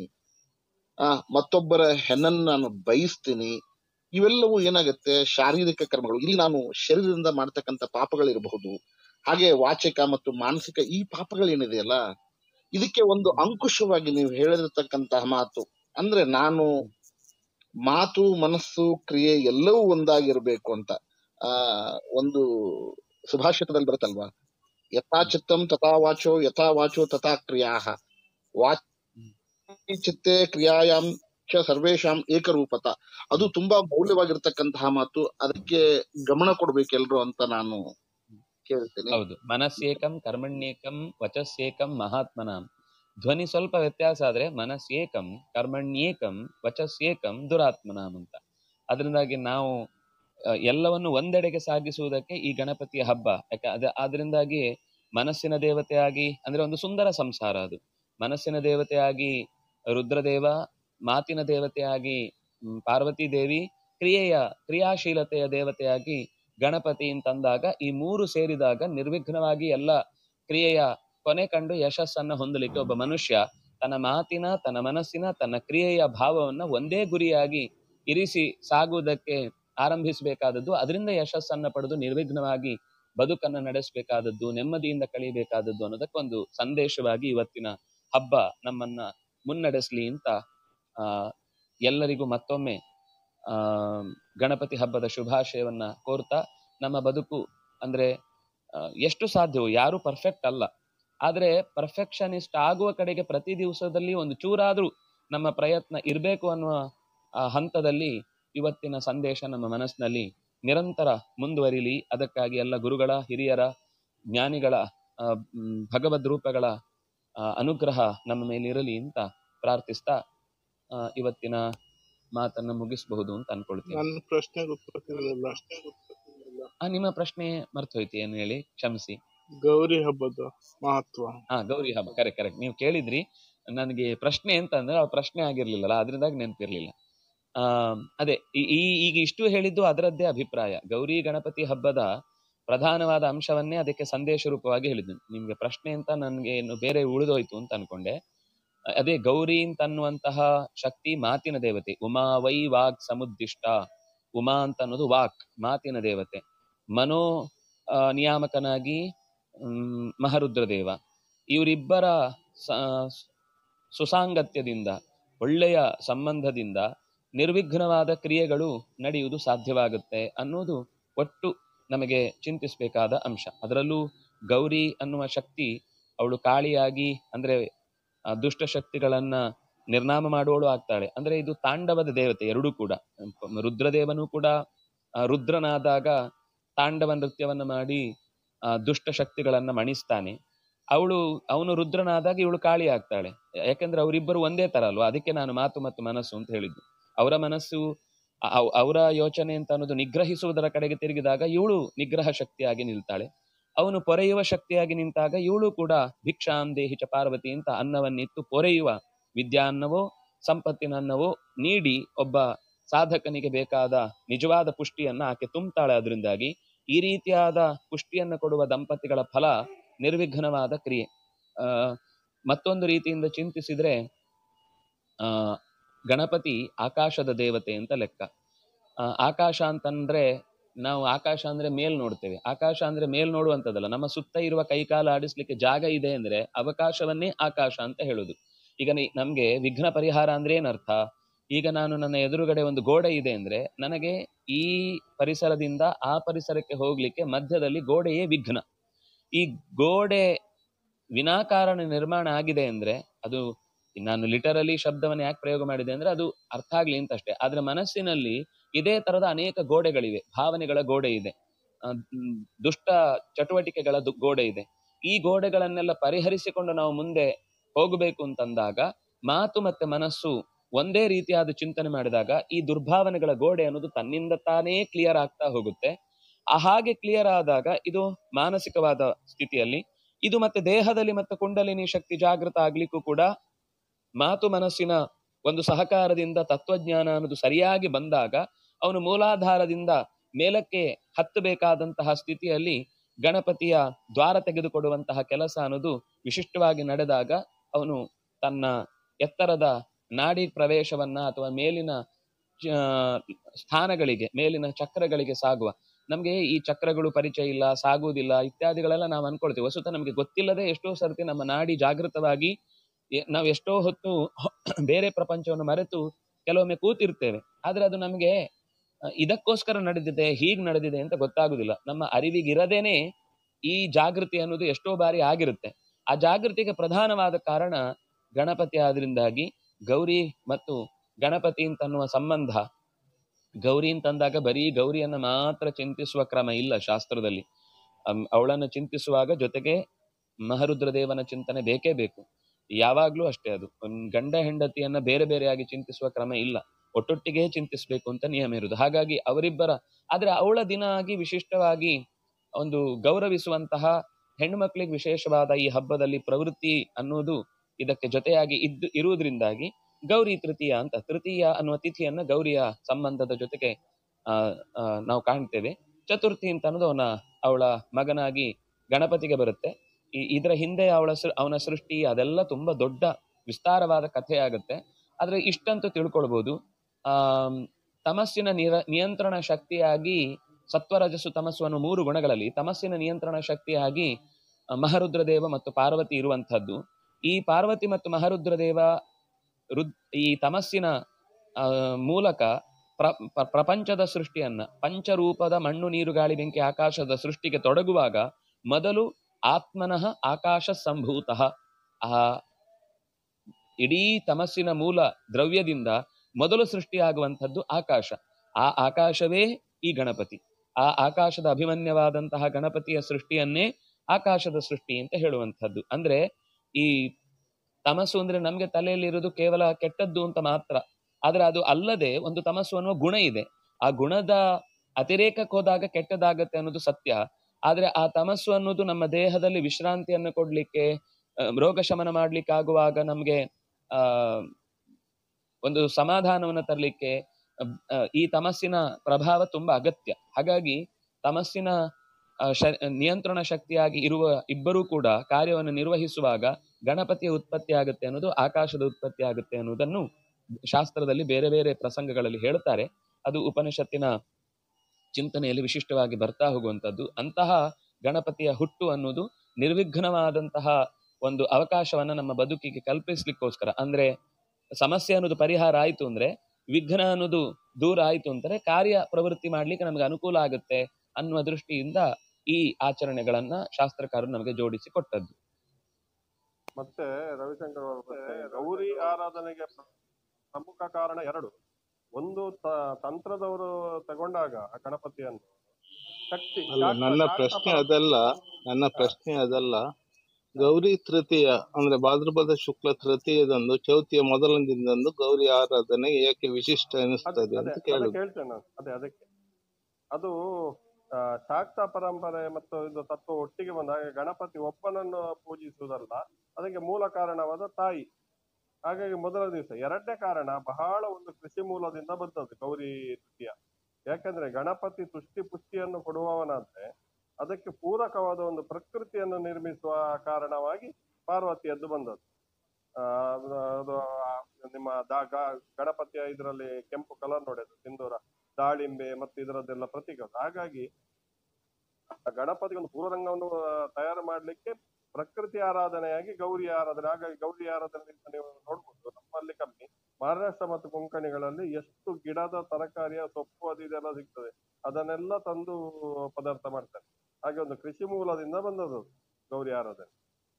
ಆ ಮತ್ತೊಬ್ಬರ ಹೆಣ್ಣನ್ನು ನಾನು ಬಯಸ್ತೀನಿ ಇವೆಲ್ಲವೂ ಏನಾಗುತ್ತೆ ಶಾರೀರಿಕ ಕರ್ಮಗಳು ಇಲ್ಲಿ ನಾನು ಶರೀರದಿಂದ ಮಾಡ್ತಕ್ಕಂಥ ಪಾಪಗಳಿರಬಹುದು ಹಾಗೆ ವಾಚಿಕ ಮತ್ತು ಮಾನಸಿಕ ಈ ಪಾಪಗಳೇನಿದೆಯಲ್ಲ ಇದಕ್ಕೆ ಒಂದು ಅಂಕುಶವಾಗಿ ನೀವು ಹೇಳಿರ್ತಕ್ಕಂತಹ ಮಾತು ಅಂದ್ರೆ ನಾನು ಮಾತು ಮನಸ್ಸು ಕ್ರಿಯೆ ಎಲ್ಲವೂ ಒಂದಾಗಿರ್ಬೇಕು ಅಂತ ಆ ಒಂದು ಸುಭಾಷಿತದಲ್ಲಿ ಬರುತ್ತಲ್ವಾ ಯಥಾ ಚಿತ್ತಂ ತಥಾ ವಾಚೋ ಯಥಾ ವಾಚೋ ತಥಾ ಕ್ರಿಯಾಹ ವಾಚ ಚಿತ್ತೆ ಕ್ರಿಯಾಯಾಂ ಚ ಸರ್ವೇಶಾಂ ಏಕರೂಪತ ಅದು ತುಂಬಾ ಮೌಲ್ಯವಾಗಿರ್ತಕ್ಕಂತಹ ಮಾತು ಅದಕ್ಕೆ ಗಮನ ಕೊಡ್ಬೇಕು ಎಲ್ರು ಅಂತ ನಾನು ಕೇಳ್ತೇನೆ ಹೌದು ಮನಸ್ಸೇಕಂ ಕರ್ಮಣ್ಯೇಕಂ ವಚಸ್ಸೇಕಂ ಮಹಾತ್ಮನಾಂ ಧ್ವನಿ ಸ್ವಲ್ಪ ವ್ಯತ್ಯಾಸ ಆದ್ರೆ ಮನಸ್ಸೇಕಂ ಕರ್ಮಣ್ಯೇಕಂ ವಚಸ್ಸೇಕಂ ದುರಾತ್ಮನಾಂ ಅಂತ ಅದರಿಂದಾಗಿ ನಾವು ಆ, ಎಲ್ಲವನ್ನು ಒಂದೆಡೆಗೆ ಸಾಗಿಸುವುದಕ್ಕೆ ಈ ಗಣಪತಿಯ ಹಬ್ಬ ಯಾಕೆ ಅದ ಆದ್ರಿಂದಾಗಿ ಮನಸ್ಸಿನ ದೇವತೆಯಾಗಿ ಅಂದ್ರೆ ಒಂದು ಸುಂದರ ಸಂಸಾರ ಅದು ಮನಸ್ಸಿನ ದೇವತೆಯಾಗಿ ರುದ್ರದೇವ ಮಾತಿನ ದೇವತೆಯಾಗಿ ಮ್, ಪಾರ್ವತಿ ದೇವಿ ಕ್ರಿಯೆಯ ಕ್ರಿಯಾಶೀಲತೆಯ ದೇವತೆಯಾಗಿ ಗಣಪತಿ ಅಂತಂದಾಗ ಈ ಮೂರು ಸೇರಿದಾಗ ನಿರ್ವಿಘ್ನವಾಗಿ ಎಲ್ಲ ಕ್ರಿಯೆಯ ಕೊನೆ ಕಂಡು ಯಶಸ್ಸನ್ನ ಹೊಂದಲಿಕ್ಕೆ ಒಬ್ಬ ಮನುಷ್ಯ ತನ್ನ ಮಾತಿನ ತನ್ನ ಮನಸ್ಸಿನ ತನ್ನ ಕ್ರಿಯೆಯ ಭಾವವನ್ನ ಒಂದೇ ಗುರಿಯಾಗಿ ಇರಿಸಿ ಸಾಗುವುದಕ್ಕೆ ಆರಂಭಿಸಬೇಕಾದದ್ದು ಅದರಿಂದ ಯಶಸ್ಸನ್ನ ಪಡೆದು ನಿರ್ವಿಘ್ನವಾಗಿ ಬದುಕನ್ನ ನಡೆಸಬೇಕಾದದ್ದು ನೆಮ್ಮದಿಯಿಂದ ಕಳಿಬೇಕಾದದ್ದು ಅನ್ನೋದಕ್ಕೊಂದು ಸಂದೇಶವಾಗಿ ಇವತ್ತಿನ ಹಬ್ಬ ನಮ್ಮನ್ನ ಮುನ್ನಡೆಸಲಿ ಅಂತ ಆ ಎಲ್ಲರಿಗೂ ಮತ್ತೊಮ್ಮೆ ಆ ಗಣಪತಿ ಹಬ್ಬದ ಶುಭಾಶಯವನ್ನ ಕೋರ್ತಾ ನಮ್ಮ ಬದುಕು ಅಂದ್ರೆ ಆ, ಎಷ್ಟು ಸಾಧ್ಯವೋ ಯಾರು ಪರ್ಫೆಕ್ಟ್ ಅಲ್ಲ ಆದ್ರೆ ಪರ್ಫೆಕ್ಷನಿಸ್ಟ್ ಆಗುವ ಕಡೆಗೆ ಪ್ರತಿ ದಿವಸದಲ್ಲಿ ಒಂದು ಚೂರಾದ್ರೂ ನಮ್ಮ ಪ್ರಯತ್ನ ಇರಬೇಕು ಅನ್ನುವ ಆ ಹಂತದಲ್ಲಿ ಇವತ್ತಿನ ಸಂದೇಶ ನಮ್ಮ ಮನಸ್ಸಿನಲ್ಲಿ ನಿರಂತರ ಮುಂದುವರಿಲಿ ಅದಕ್ಕಾಗಿ ಎಲ್ಲ ಗುರುಗಳ ಹಿರಿಯರ ಜ್ಞಾನಿಗಳ ಆ, ಮ್, ಭಗವದ್ ರೂಪಗಳ ಆ, ಅನುಗ್ರಹ ನಮ್ಮ ಮೇಲೆ ಇರಲಿ ಅಂತ ಪ್ರಾರ್ಥಿಸ್ತಾ ಆ, ಇವತ್ತಿನ ಮಾತನ್ನ ಮುಗಿಸಬಹುದು ಅಂತ ಅನ್ಕೊಳ್ತೀನಿ ನನ್ನ ಪ್ರಶ್ನೆಗೆ ಉತ್ತರ ಸಿಗಲಿಲ್ಲ ಆ ನಿಮ್ಮ ಪ್ರಶ್ನೆ ಮರ್ತೋಯ್ತು ಏನು ಹೇಳಿ ಕ್ಷಮಿಸಿ ಗೌರಿ ಹಬ್ಬದ ಮಹತ್ವ ಹಾ ಗೌರಿ ಹಬ್ಬ ಕರೆಕ್ಟ್ ಕರೆಕ್ಟ್ ನೀವು ಕೇಳಿದ್ರಿ ನನಗೆ ಪ್ರಶ್ನೆ ಅಂತ ಅಂದ್ರೆ ಆ ಪ್ರಶ್ನೆ ಆಗಿರ್ಲಿಲ್ಲಲ್ಲ ಅದರಿಂದಾಗಿ ನೆನಪಿರ್ಲಿಲ್ಲ ಆ ಅದೇ ಈ- ಈ ಈಗ ಇಷ್ಟು ಹೇಳಿದ್ದು ಅದರದ್ದೇ ಅಭಿಪ್ರಾಯ ಗೌರಿ ಗಣಪತಿ ಹಬ್ಬದ ಪ್ರಧಾನವಾದ ಅಂಶವನ್ನೇ ಅದಕ್ಕೆ ಸಂದೇಶ ರೂಪವಾಗಿ ಹೇಳಿದ್ದು ನಿಮ್ಗೆ ಪ್ರಶ್ನೆ ಅಂತ ನನ್ಗೆ ಏನು ಬೇರೆ ಉಳಿದೋಯ್ತು ಅಂತ ಅನ್ಕೊಂಡೆ ಅದೇ ಗೌರಿ ಅಂತ ಅನ್ನುವಂತಹ ಶಕ್ತಿ ಮಾತಿನ ದೇವತೆ ಉಮಾ ವೈ ವಾಕ್ ಸಮುದ್ದಿಷ್ಟ ಉಮಾ ಅಂತ ಅನ್ನೋದು ವಾಕ್ ಮಾತಿನ ದೇವತೆ ಮನೋ ಆ, ನಿಯಾಮಕನಾಗಿ ಮ್, ಮಹಾರುದ್ರದೇವ ಇವರಿಬ್ಬರ ಸ- ಸುಸಾಂಗತ್ಯದಿಂದ ಒಳ್ಳೆಯ ಸಂಬಂಧದಿಂದ ನಿರ್ವಿಘ್ನವಾದ ಕ್ರಿಯೆಗಳು ನಡೆಯುವುದು ಸಾಧ್ಯವಾಗುತ್ತೆ ಅನ್ನೋದು ಒಟ್ಟು ನಮಗೆ ಚಿಂತಿಸಬೇಕಾದ ಅಂಶ ಅದರಲ್ಲೂ ಗೌರಿ ಅನ್ನುವ ಶಕ್ತಿ ಅವಳು ಕಾಳಿಯಾಗಿ ಅಂದ್ರೆ ಆ ದುಷ್ಟ ಶಕ್ತಿಗಳನ್ನ ನಿರ್ನಾಮ ಮಾಡುವಳು ಆಗ್ತಾಳೆ ಅಂದ್ರೆ ಇದು ತಾಂಡವದ ದೇವತೆ ಎರಡೂ ಕೂಡ ರುದ್ರದೇವನು ಕೂಡ ಆ, ರುದ್ರನಾದಾಗ ತಾಂಡವ ನೃತ್ಯವನ್ನ ಮಾಡಿ ಆ, ದುಷ್ಟ ಶಕ್ತಿಗಳನ್ನ ಮಣಿಸ್ತಾನೆ ಅವಳು ಅವನು ರುದ್ರನಾದಾಗ ಇವಳು ಕಾಳಿ ಆಗ್ತಾಳೆ ಯಾಕಂದ್ರೆ ಅವರಿಬ್ಬರು ಒಂದೇ ತರ ಅಲ್ವಾ ಅದಕ್ಕೆ ನಾನು ಮಾತು ಮತ್ತು ಮನಸ್ಸು ಅಂತ ಹೇಳಿದ್ದು ಅವರ ಮನಸ್ಸು ಅವ್- ಅವರ ಯೋಚನೆ ಅಂತ ಅನ್ನೋದು ನಿಗ್ರಹಿಸುವುದರ ಕಡೆಗೆ ತಿರುಗಿದಾಗ ಇವಳು ನಿಗ್ರಹ ಶಕ್ತಿಯಾಗಿ ನಿಲ್ತಾಳೆ ಅವನು ಪೊರೆಯುವ ಶಕ್ತಿಯಾಗಿ ನಿಂತಾಗ ಇವಳು ಕೂಡ ಭಿಕ್ಷಾಂ ದೇಹಿ ಚ ಪಾರ್ವತಿ ಅಂತ ಅನ್ನವನ್ನಿತ್ತು ಪೊರೆಯುವ ವಿದ್ಯಾನ್ನವೋ ಸಂಪತ್ತಿನ ಅನ್ನವೋ ನೀಡಿ ಒಬ್ಬ ಸಾಧಕನಿಗೆ ಬೇಕಾದ ನಿಜವಾದ ಪುಷ್ಟಿಯನ್ನ ಆಕೆ ತುಂಬುತ್ತಾಳೆ ಅದರಿಂದಾಗಿ ಈ ರೀತಿಯಾದ ಪುಷ್ಟಿಯನ್ನು ಕೊಡುವ ದಂಪತಿಗಳ ಫಲ ನಿರ್ವಿಘ್ನವಾದ ಕ್ರಿಯೆ ಆ ಮತ್ತೊಂದು ರೀತಿಯಿಂದ ಚಿಂತಿಸಿದ್ರೆ ಆ ಗಣಪತಿ ಆಕಾಶದ ದೇವತೆ ಅಂತ ಲೆಕ್ಕ ಆ, ಆಕಾಶ ಅಂತಂದ್ರೆ ನಾವು ಆಕಾಶ ಅಂದ್ರೆ ಮೇಲ್ ನೋಡ್ತೇವೆ ಆಕಾಶ ಅಂದ್ರೆ ಮೇಲ್ ನೋಡುವಂತದಲ್ಲ ನಮ್ಮ ಸುತ್ತ ಇರುವ ಕೈಕಾಲ ಆಡಿಸ್ಲಿಕ್ಕೆ ಜಾಗ ಇದೆ ಅಂದ್ರೆ ಅವಕಾಶವನ್ನೇ ಆಕಾಶ ಅಂತ ಹೇಳುದು ಈಗ ನಿ- ನಮ್ಗೆ ವಿಘ್ನ ಪರಿಹಾರ ಅಂದ್ರೆ ಏನರ್ಥ ಈಗ ನಾನು ನನ್ನ ಎದುರುಗಡೆ ಒಂದು ಗೋಡೆ ಇದೆ ಅಂದ್ರೆ ನನಗೆ ಈ ಪರಿಸರದಿಂದ ಆ ಪರಿಸರಕ್ಕೆ ಹೋಗ್ಲಿಕ್ಕೆ ಮಧ್ಯದಲ್ಲಿ ಗೋಡೆಯೇ ವಿಘ್ನ ಈ ಗೋಡೆ ವಿನಾಕಾರಣ ನಿರ್ಮಾಣ ಆಗಿದೆ ಅಂದ್ರೆ ಅದು ನಾನು ಲಿಟರಲಿ ಶಬ್ದವನ್ನು ಯಾಕೆ ಪ್ರಯೋಗ ಮಾಡಿದೆ ಅಂದ್ರೆ ಅದು ಅರ್ಥ ಆಗ್ಲಿ ಅಂತ ಅಷ್ಟೇ ಆದ್ರೆ ಮನಸ್ಸಿನಲ್ಲಿ ಇದೇ ತರದ ಅನೇಕ ಗೋಡೆಗಳಿವೆ ಭಾವನೆಗಳ ಗೋಡೆ ಇದೆ ಆ, ಮ್, ದುಷ್ಟ ಚಟುವಟಿಕೆಗಳ ದು- ಗೋಡೆ ಇದೆ ಈ ಗೋಡೆಗಳನ್ನೆಲ್ಲ ಪರಿಹರಿಸಿಕೊಂಡು ನಾವು ಮುಂದೆ ಹೋಗಬೇಕು ಅಂತಂದಾಗ ಮಾತು ಮತ್ತೆ ಮನಸ್ಸು ಒಂದೇ ರೀತಿಯಾದ ಚಿಂತನೆ ಮಾಡಿದಾಗ ಈ ದುರ್ಭಾವನೆಗಳ ಗೋಡೆ ಅನ್ನೋದು ತನ್ನಿಂದ ತಾನೇ ಕ್ಲಿಯರ್ ಆಗ್ತಾ ಹೋಗುತ್ತೆ ಆ ಹಾಗೆ ಕ್ಲಿಯರ್ ಆದಾಗ ಇದು ಮಾನಸಿಕವಾದ ಸ್ಥಿತಿಯಲ್ಲಿ ಇದು ಮತ್ತೆ ದೇಹದಲ್ಲಿ ಮತ್ತೆ ಕುಂಡಲಿನಿ ಶಕ್ತಿ ಜಾಗೃತ ಆಗ್ಲಿಕ್ಕೂ ಕೂಡ ಮಾತು ಮನಸ್ಸಿನ ಒಂದು ಸಹಕಾರದಿಂದ ತತ್ವಜ್ಞಾನ ಅನ್ನೋದು ಸರಿಯಾಗಿ ಬಂದಾಗ ಅವನು ಮೂಲಾಧಾರದಿಂದ ಮೇಲಕ್ಕೆ ಹತ್ತಬೇಕಾದಂತಹ ಸ್ಥಿತಿಯಲ್ಲಿ ಗಣಪತಿಯ ದ್ವಾರ ತೆಗೆದುಕೊಡುವಂತಹ ಕೆಲಸ ಅನ್ನೋದು ವಿಶಿಷ್ಟವಾಗಿ ನಡೆದಾಗ ಅವನು ತನ್ನ ಎತ್ತರದ ನಾಡಿ ಪ್ರವೇಶವನ್ನ ಅಥವಾ ಮೇಲಿನ ಆ, ಸ್ಥಾನಗಳಿಗೆ ಮೇಲಿನ ಚಕ್ರಗಳಿಗೆ ಸಾಗುವ ನಮ್ಗೆ ಈ ಚಕ್ರಗಳು ಪರಿಚಯ ಇಲ್ಲ ಸಾಗುವುದಿಲ್ಲ ಇತ್ಯಾದಿಗಳೆಲ್ಲ ನಾವು ಅನ್ಕೊಳ್ತೀವಿ ವಸುತ ನಮ್ಗೆ ಗೊತ್ತಿಲ್ಲದೆ ಎಷ್ಟೋ ಸರ್ತಿ ನಮ್ಮ ನಾಡಿ ಜಾಗೃತವಾಗಿ ಎ- ನಾವು ಎಷ್ಟೋ ಹೊತ್ತು ಬೇರೆ ಪ್ರಪಂಚವನ್ನು ಮರೆತು ಕೆಲವೊಮ್ಮೆ ಕೂತಿರ್ತೇವೆ ಆದ್ರೆ ಅದು ನಮ್ಗೆ ಅಹ್, ಇದಕ್ಕೋಸ್ಕರ ನಡೆದಿದೆ ಹೀಗ್ ನಡೆದಿದೆ ಅಂತ ಗೊತ್ತಾಗುದಿಲ್ಲ ನಮ್ಮ ಅರಿವಿಗಿರದೇನೆ ಈ ಜಾಗೃತಿ ಅನ್ನೋದು ಎಷ್ಟೋ ಬಾರಿ ಆಗಿರುತ್ತೆ ಆ ಜಾಗೃತಿಗೆ ಪ್ರಧಾನವಾದ ಕಾರಣ ಗಣಪತಿ ಆದ್ರಿಂದಾಗಿ ಗೌರಿ ಮತ್ತು ಗಣಪತಿ ಅಂತನ್ನುವ ಸಂಬಂಧ ಗೌರಿ ಅಂತಂದಾಗ ಬರೀ ಗೌರಿಯನ್ನ ಮಾತ್ರ ಚಿಂತಿಸುವ ಕ್ರಮ ಇಲ್ಲ ಶಾಸ್ತ್ರದಲ್ಲಿ ಅಮ್, ಅವಳನ್ನು ಚಿಂತಿಸುವಾಗ ಜೊತೆಗೆ ಮಹರುದ್ರ ದೇವನ ಚಿಂತನೆ ಬೇಕೇ ಬೇಕು ಯಾವಾಗ್ಲೂ ಅಷ್ಟೇ ಅದು ಒಂದ್ ಗಂಡ ಹೆಂಡತಿಯನ್ನ ಬೇರೆ ಬೇರೆಯಾಗಿ ಚಿಂತಿಸುವ ಕ್ರಮ ಇಲ್ಲ ಒಟ್ಟೊಟ್ಟಿಗೆ ಚಿಂತಿಸ್ಬೇಕು ಅಂತ ನಿಯಮ ಇರುದು ಹಾಗಾಗಿ ಅವರಿಬ್ಬರ ಆದ್ರೆ ಅವಳ ದಿನ ಆಗಿ ವಿಶಿಷ್ಟವಾಗಿ ಒಂದು ಗೌರವಿಸುವಂತಹ ಹೆಣ್ಣುಮಕ್ಳಿಗೆ ವಿಶೇಷವಾದ ಈ ಹಬ್ಬದಲ್ಲಿ ಪ್ರವೃತ್ತಿ ಅನ್ನೋದು ಇದಕ್ಕೆ ಜೊತೆಯಾಗಿ ಇದ್ದು ಇರುವುದರಿಂದಾಗಿ ಗೌರಿ ತೃತೀಯ ಅಂತ ತೃತೀಯ ಅನ್ನುವ ತಿಥಿಯನ್ನ ಗೌರಿಯ ಸಂಬಂಧದ ಜೊತೆಗೆ ಆ ಆ, ನಾವು ಕಾಣ್ತೇವೆ ಚತುರ್ಥಿ ಅಂತ ಅನ್ನೋದು ಅವನ ಅವಳ ಮಗನಾಗಿ ಗಣಪತಿಗೆ ಬರುತ್ತೆ ಈ ಇದರ ಹಿಂದೆ ಅವಳ ಸೃ- ಅವನ ಸೃಷ್ಟಿ ಅದೆಲ್ಲ ತುಂಬಾ ದೊಡ್ಡ ವಿಸ್ತಾರವಾದ ಕಥೆ ಆಗುತ್ತೆ ಆದ್ರೆ ಇಷ್ಟಂತೂ ತಿಳ್ಕೊಳ್ಬಹುದು ಆ ತಮಸ್ಸಿನ ನಿರ ನಿಯಂತ್ರಣ ಶಕ್ತಿಯಾಗಿ ಸತ್ವರಜಸ್ಸು ತಮಸ್ಸು ಅನ್ನೋ ಮೂರು ಗುಣಗಳಲ್ಲಿ ತಮಸ್ಸಿನ ನಿಯಂತ್ರಣ ಶಕ್ತಿಯಾಗಿ ಆ, ಮಹರುದ್ರದೇವ ಮತ್ತು ಪಾರ್ವತಿ ಇರುವಂತಹದ್ದು ಈ ಪಾರ್ವತಿ ಮತ್ತು ಮಹರುದ್ರದೇವ ರುದ್ ಈ ತಮಸ್ಸಿನ ಆ, ಮೂಲಕ ಪ್ರ ಪ್ರ- ಪ್ರಪಂಚದ ಸೃಷ್ಟಿಯನ್ನ ಪಂಚರೂಪದ ಮಣ್ಣು ನೀರು ಗಾಳಿ ಬೆಂಕಿ ಆಕಾಶದ ಸೃಷ್ಟಿಗೆ ತೊಡಗುವಾಗ ಮೊದಲು ಆತ್ಮನಃ ಆಕಾಶ ಸಂಭೂತಃ ಆ ಇಡೀ ತಮಸ್ಸಿನ ಮೂಲ ದ್ರವ್ಯದಿಂದ ಮೊದಲು ಸೃಷ್ಟಿಯಾಗುವಂಥದ್ದು ಆಕಾಶ ಆ ಆಕಾಶವೇ ಈ ಗಣಪತಿ ಆ ಆಕಾಶದ ಅಭಿಮನ್ಯವಾದಂತಹ ಗಣಪತಿಯ ಸೃಷ್ಟಿಯನ್ನೇ ಆಕಾಶದ ಸೃಷ್ಟಿ ಅಂತ ಹೇಳುವಂಥದ್ದು ಅಂದ್ರೆ ಈ ತಮಸ್ಸು ಅಂದ್ರೆ ನಮ್ಗೆ ತಲೆಯಲ್ಲಿರೋದು ಕೇವಲ ಕೆಟ್ಟದ್ದು ಅಂತ ಮಾತ್ರ ಆದ್ರೆ ಅದು ಅಲ್ಲದೆ ಒಂದು ತಮಸ್ಸು ಅನ್ನುವ ಗುಣ ಇದೆ ಆ ಗುಣದ ಅತಿರೇಕಕ್ಕೆ ಹೋದಾಗ ಕೆಟ್ಟದಾಗತ್ತೆ ಅನ್ನೋದು ಸತ್ಯ ಆದ್ರೆ ಆ ತಮಸ್ಸು ಅನ್ನೋದು ನಮ್ಮ ದೇಹದಲ್ಲಿ ವಿಶ್ರಾಂತಿಯನ್ನು ಕೊಡ್ಲಿಕ್ಕೆ ಆ, ರೋಗ ಶಮನ ಮಾಡ್ಲಿಕ್ಕೆ ಆಗುವಾಗ ನಮ್ಗೆ ಆ ಒಂದು ಸಮಾಧಾನವನ್ನು ತರಲಿಕ್ಕೆ ಈ ತಮಸ್ಸಿನ ಪ್ರಭಾವ ತುಂಬಾ ಅಗತ್ಯ ಹಾಗಾಗಿ ತಮಸ್ಸಿನ ಆ, ಶ- ನಿಯಂತ್ರಣ ಶಕ್ತಿಯಾಗಿ ಇರುವ ಇಬ್ಬರೂ ಕೂಡ ಕಾರ್ಯವನ್ನು ನಿರ್ವಹಿಸುವಾಗ ಗಣಪತಿಯ ಉತ್ಪತ್ತಿ ಆಗುತ್ತೆ ಅನ್ನೋದು ಆಕಾಶದ ಉತ್ಪತ್ತಿ ಆಗುತ್ತೆ ಅನ್ನೋದನ್ನು ಶಾಸ್ತ್ರದಲ್ಲಿ ಬೇರೆ ಬೇರೆ ಪ್ರಸಂಗಗಳಲ್ಲಿ ಹೇಳ್ತಾರೆ ಅದು ಉಪನಿಷತ್ತಿನ ಚಿಂತನೆಯಲ್ಲಿ ವಿಶಿಷ್ಟವಾಗಿ ಬರ್ತಾ ಹೋಗುವಂತದ್ದು ಅಂತಹ ಗಣಪತಿಯ ಹುಟ್ಟು ಅನ್ನೋದು ನಿರ್ವಿಘ್ನವಾದಂತಹ ಒಂದು ಅವಕಾಶವನ್ನ ನಮ್ಮ ಬದುಕಿಗೆ ಕಲ್ಪಿಸ್ಲಿಕ್ಕೋಸ್ಕರ ಅಂದ್ರೆ ಸಮಸ್ಯೆ ಅನ್ನೋದು ಪರಿಹಾರ ಆಯ್ತು ಅಂದ್ರೆ ವಿಘ್ನ ಅನ್ನೋದು ದೂರ ಆಯ್ತು ಅಂದ್ರೆ ಕಾರ್ಯ ಪ್ರವೃತ್ತಿ ಮಾಡ್ಲಿಕ್ಕೆ ನಮ್ಗೆ ಅನುಕೂಲ ಆಗುತ್ತೆ ಅನ್ನುವ ದೃಷ್ಟಿಯಿಂದ ಈ ಆಚರಣೆಗಳನ್ನ ಶಾಸ್ತ್ರಕಾರರು ನಮಗೆ ಜೋಡಿಸಿ ಕೊಟ್ಟದ್ದು ಮತ್ತೆ ರವಿಶಂಕರ್ ಅವರು ಮತ್ತೆ ಗೌರಿ ಆರಾಧನೆಗೆ ಪ್ರ- ಪ್ರಮುಖ ಕಾರಣ ಎರಡು ಒಂದು ತ- ತಂತ್ರದವರು ತಗೊಂಡಾಗ ಆ ಗಣಪತಿಯನ್ನು ಶಕ್ತಿ ಅಲ್ಲ ಶಾಕ್ತ ನನ್ನ ಶಾಕ್ತ ಪ್ರಶ್ನೆ ಪರ ಅದಲ್ಲ ನನ್ನ ಪ್ರಶ್ನೆ ಅದಲ್ಲ ಗೌರಿ ತೃತೀಯ ಅಂದ್ರೆ ಭಾದ್ರಪದ ಶುಕ್ಲ ತೃತೀಯದಂದು ಚೌತಿಯ ಮೊದಲನೇ ದಿನದಂದು ಗೌರಿ ಆರಾಧನೆ ಏಕೆ ವಿಶಿಷ್ಟ ಅದ್ ಎನಿಸ್ತದೆ ಅದೇ ಅಂತ ಅದಕ್ಕೆ ಕೇಳುದು ಹೇಳ್ತೇನೆ ನಾನು ಅದೇ ಅದಕ್ಕೆ ಅದು ಆ, ಶಾಕ್ತ ಪರಂಪರೆ ಮತ್ತು ಇದು ತತ್ವ ಒಟ್ಟಿಗೆ ಬಂದಾಗ ಗಣಪತಿ ಒಬ್ಬನನ್ನು ಪೂಜಿಸುವುದಲ್ಲ ಅದಕ್ಕೆ ಮೂಲ ಕಾರಣವಾದ ತಾಯಿ ಹಾಗಾಗಿ ಮೊದಲ ದಿವಸ ಎರಡನೇ ಕಾರಣ ಬಹಳ ಒಂದು ಕೃಷಿ ಮೂಲದಿಂದ ಬಂದದ್ದು ಗೌರಿ ತೃತೀಯ ಯಾಕಂದ್ರೆ ಗಣಪತಿ ತುಷ್ಟಿ ಪುಷ್ಟಿಯನ್ನು ಕೊಡುವವನಾದ್ರೆ ಅದಕ್ಕೆ ಪೂರಕವಾದ ಒಂದು ಪ್ರಕೃತಿಯನ್ನು ನಿರ್ಮಿಸುವ ಕಾರಣವಾಗಿ ಪಾರ್ವತಿಯದ್ದು ಬಂದದ್ದು ಆ, ಅದು ಆ, ನಿಮ್ಮ ದಾ ಗ- ಗಣಪತಿಯ ಇದರಲ್ಲಿ ಕೆಂಪು ಕಲರ್ ನೋಡಿ ಅದು ಸಿಂಧೂರ ದಾಳಿಂಬೆ ಮತ್ತು ಇದರದ್ದೆಲ್ಲ ಪ್ರತೀಕ ಅದು. ಹಾಗಾಗಿ ಆ ಗಣಪತಿಗೆ ಒಂದು ಪೂರ್ವರಂಗವನ್ನು ಆ, ತಯಾರು ಮಾಡ್ಲಿಕ್ಕೆ ಪ್ರಕೃತಿ ಆರಾಧನೆಯಾಗಿ ಗೌರಿ ಆರಾಧನೆ ಹಾಗಾಗಿ ಗೌರಿ ಆರಾಧನೆ ಅಂತ ನೀವು ನೋಡ್ಬೋದು ನಮ್ಮಲ್ಲಿ ಕಮ್ಮಿ ಮಹಾರಾಷ್ಟ್ರ ಮತ್ತು ಕೊಂಕಣಿಗಳಲ್ಲಿ ಎಷ್ಟು ಗಿಡದ ತರಕಾರಿಯ ಸೊಪ್ಪು ಅದು ಇದೆಲ್ಲ ಸಿಗ್ತದೆ ಅದನ್ನೆಲ್ಲ ತಂದು ಪದಾರ್ಥ ಮಾಡ್ತಾರೆ ಹಾಗೆ ಒಂದು ಕೃಷಿ ಮೂಲದಿಂದ ಬಂದದ್ದು ಅದು, ಗೌರಿ ಆರಾಧನೆ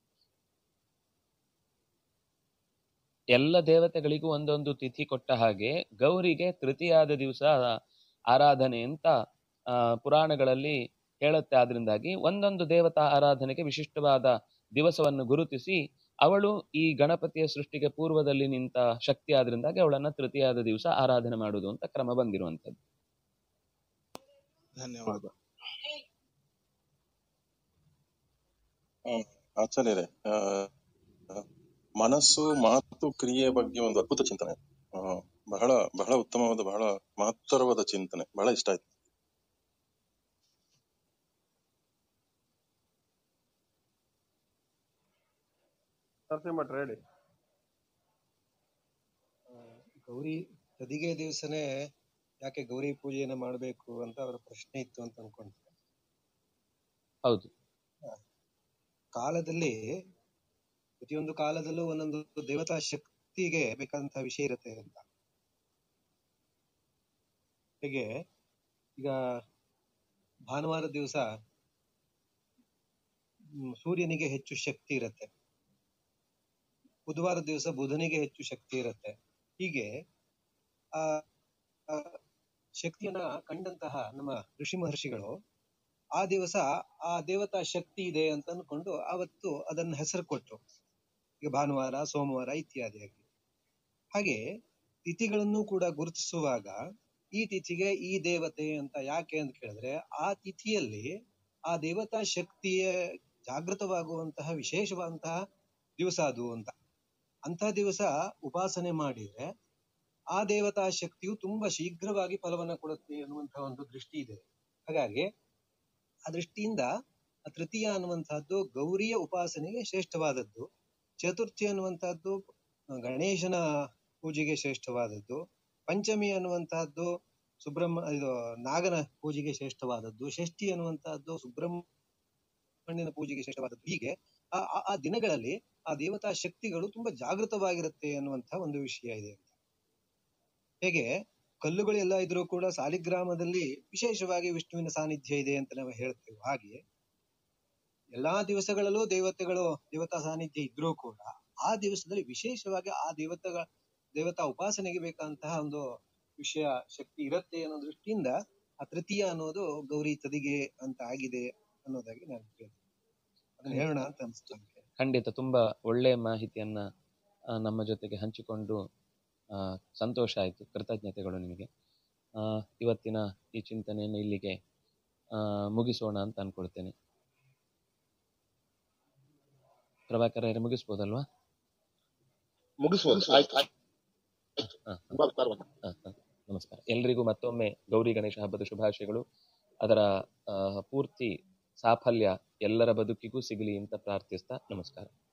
ಎಲ್ಲ ದೇವತೆಗಳಿಗೂ ಒಂದೊಂದು ತಿಥಿ ಕೊಟ್ಟ ಹಾಗೆ ಗೌರಿಗೆ ತೃತೀಯಾದ ದಿವಸ ಆರಾಧನೆ ಅಂತ ಆ, ಪುರಾಣಗಳಲ್ಲಿ ಹೇಳುತ್ತೆ ಆದ್ರಿಂದಾಗಿ ಒಂದೊಂದು ದೇವತಾ ಆರಾಧನೆಗೆ ವಿಶಿಷ್ಟವಾದ ದಿವಸವನ್ನು ಗುರುತಿಸಿ ಅವಳು ಈ ಗಣಪತಿಯ ಸೃಷ್ಟಿಗೆ ಪೂರ್ವದಲ್ಲಿ ನಿಂತ ಶಕ್ತಿ ಆದ್ರಿಂದಾಗಿ ಅವಳನ್ನ ತೃತೀಯಾದ ದಿವಸ ಆರಾಧನೆ ಮಾಡುವುದು ಅಂತ ಕ್ರಮ ಬಂದಿರುವಂತದ್ದು ಧನ್ಯವಾದ ಹ್ಮ್. ಆಚಾರ್ಯರೇ ಆ, ಮನಸ್ಸು ಮಾತು ಕ್ರಿಯೆ ಬಗ್ಗೆ ಒಂದು ಅದ್ಭುತ ಚಿಂತನೆ ಆ, ಬಹಳ ಬಹಳ ಉತ್ತಮವಾದ ಬಹಳ ಮಹತ್ತರವಾದ ಚಿಂತನೆ ಬಹಳ ಇಷ್ಟ ಆಯ್ತು ನರಸಿಂಹಟ್ರು ಹೇಳಿ ಗೌರಿ ತದಿಗೆ ದಿವಸನೇ ಯಾಕೆ ಗೌರಿ ಪೂಜೆಯನ್ನ ಮಾಡಬೇಕು ಅಂತ ಅವರ ಪ್ರಶ್ನೆ ಇತ್ತು ಅಂತ ಅನ್ಕೊಂತೀನಿ ಹೌದು ಕಾಲದಲ್ಲಿ ಪ್ರತಿಯೊಂದು ಕಾಲದಲ್ಲೂ ಒಂದೊಂದು ದೇವತಾ ಶಕ್ತಿಗೆ ಬೇಕಾದಂತಹ ವಿಷಯ ಇರುತ್ತೆ ಅಂತ ಹೇಗೆ ಈಗ ಭಾನುವಾರ ದಿವಸ ಸೂರ್ಯನಿಗೆ ಹೆಚ್ಚು ಶಕ್ತಿ ಇರುತ್ತೆ ಬುಧವಾರ ದಿವಸ ಬುಧನಿಗೆ ಹೆಚ್ಚು ಶಕ್ತಿ ಇರುತ್ತೆ ಹೀಗೆ ಆ ಆ ಶಕ್ತಿಯನ್ನ ಕಂಡಂತಹ ನಮ್ಮ ಋಷಿ ಮಹರ್ಷಿಗಳು ಆ ದಿವಸ ಆ ದೇವತಾ ಶಕ್ತಿ ಇದೆ ಅಂತ ಅನ್ಕೊಂಡು ಅವತ್ತು ಅದನ್ನ ಹೆಸರು ಕೊಟ್ರು ಈಗ ಭಾನುವಾರ ಸೋಮವಾರ ಇತ್ಯಾದಿಯಾಗಿ ಹಾಗೆ ತಿಥಿಗಳನ್ನು ಕೂಡ ಗುರುತಿಸುವಾಗ ಈ ತಿಥಿಗೆ ಈ ದೇವತೆ ಅಂತ ಯಾಕೆ ಅಂತ ಕೇಳಿದ್ರೆ ಆ ತಿಥಿಯಲ್ಲಿ ಆ ದೇವತಾ ಶಕ್ತಿಯ ಜಾಗೃತವಾಗುವಂತಹ ವಿಶೇಷವಾದಂತಹ ದಿವಸ ಅದು ಅಂತ ಅಂತ ದಿವಸ ಉಪಾಸನೆ ಮಾಡಿದ್ರೆ ಆ ದೇವತಾ ಶಕ್ತಿಯು ತುಂಬಾ ಶೀಘ್ರವಾಗಿ ಫಲವನ್ನ ಕೊಡುತ್ತೆ ಅನ್ನುವಂತಹ ಒಂದು ದೃಷ್ಟಿ ಇದೆ ಹಾಗಾಗಿ ಆ ದೃಷ್ಟಿಯಿಂದ ಆ ತೃತೀಯ ಅನ್ನುವಂತಹದ್ದು ಗೌರಿಯ ಉಪಾಸನೆಗೆ ಶ್ರೇಷ್ಠವಾದದ್ದು ಚತುರ್ಥಿ ಅನ್ನುವಂತಹದ್ದು ಗಣೇಶನ ಪೂಜೆಗೆ ಶ್ರೇಷ್ಠವಾದದ್ದು ಪಂಚಮಿ ಅನ್ನುವಂತಹದ್ದು ಸುಬ್ರಹ್ಮ ಇದು ನಾಗನ ಪೂಜೆಗೆ ಶ್ರೇಷ್ಠವಾದದ್ದು ಷಷ್ಠಿ ಅನ್ನುವಂತಹದ್ದು ಸುಬ್ರಹ್ಮಣ್ಯನ ಪೂಜೆಗೆ ಶ್ರೇಷ್ಠವಾದದ್ದು ಹೀಗೆ ಆ ಆ- ಆ ದಿನಗಳಲ್ಲಿ ಆ ದೇವತಾ ಶಕ್ತಿಗಳು ತುಂಬಾ ಜಾಗೃತವಾಗಿರುತ್ತೆ ಅನ್ನುವಂತಹ ಒಂದು ವಿಷಯ ಇದೆ ಅಂತ ಹೇಗೆ ಕಲ್ಲುಗಳೆಲ್ಲ ಇದ್ರೂ ಕೂಡ ಸಾಲಿಗ್ರಾಮದಲ್ಲಿ ವಿಶೇಷವಾಗಿ ವಿಷ್ಣುವಿನ ಸಾನ್ನಿಧ್ಯ ಇದೆ ಅಂತ ನಾವು ಹೇಳ್ತೇವೆ ಹಾಗೆ ಎಲ್ಲಾ ದಿವಸಗಳಲ್ಲೂ ದೇವತೆಗಳು ದೇವತಾ ಸಾನ್ನಿಧ್ಯ ಇದ್ರೂ ಕೂಡ ಆ ದಿವಸದಲ್ಲಿ ವಿಶೇಷವಾಗಿ ಆ ದೇವತೆಗಳ ದೇವತಾ ಉಪಾಸನೆಗೆ ಬೇಕಾದಂತಹ ಒಂದು ವಿಷಯ ಶಕ್ತಿ ಇರುತ್ತೆ ಅನ್ನೋ ದೃಷ್ಟಿಯಿಂದ ಆ ತೃತೀಯ ಅನ್ನೋದು ಗೌರಿ ತದಿಗೆ ಅಂತ ಆಗಿದೆ ಅನ್ನೋದಾಗಿ ನಾನು ಹೇಳ್ತೀನಿ ಅದನ್ನ ಹೇಳೋಣ ಅಂತ ಅನಿಸ್ತು ನನಗೆ ಖಂಡಿತ ತುಂಬಾ ಒಳ್ಳೆಯ ಮಾಹಿತಿಯನ್ನ ಆ, ನಮ್ಮ ಜೊತೆಗೆ ಹಂಚಿಕೊಂಡು ಆ, ಸಂತೋಷ ಆಯಿತು ಕೃತಜ್ಞತೆಗಳು ನಿಮಗೆ ಆ, ಇವತ್ತಿನ ಈ ಚಿಂತನೆಯನ್ನು ಇಲ್ಲಿಗೆ ಆ, ಮುಗಿಸೋಣ ಅಂತ ಅನ್ಕೊಳ್ತೇನೆ ಪ್ರಭಾಕರ ಮುಗಿಸ್ಬೋದಲ್ವಾ ಮುಗಿಸ್ಬೋದು ಆಯ್ತು ಆಯ್ತು ಹ, ಬರ್ತಾ ಹ, ಹ. ನಮಸ್ಕಾರ ಎಲ್ರಿಗೂ ಮತ್ತೊಮ್ಮೆ ಗೌರಿ ಗಣೇಶ ಹಬ್ಬದ ಶುಭಾಶಯಗಳು ಅದರ ಆ, ಪೂರ್ತಿ ಸಾಫಲ್ಯ ಎಲ್ಲರ ಬದುಕಿಗೂ ಸಿಗಲಿ ಅಂತ ಪ್ರಾರ್ಥಿಸ್ತಾ ನಮಸ್ಕಾರ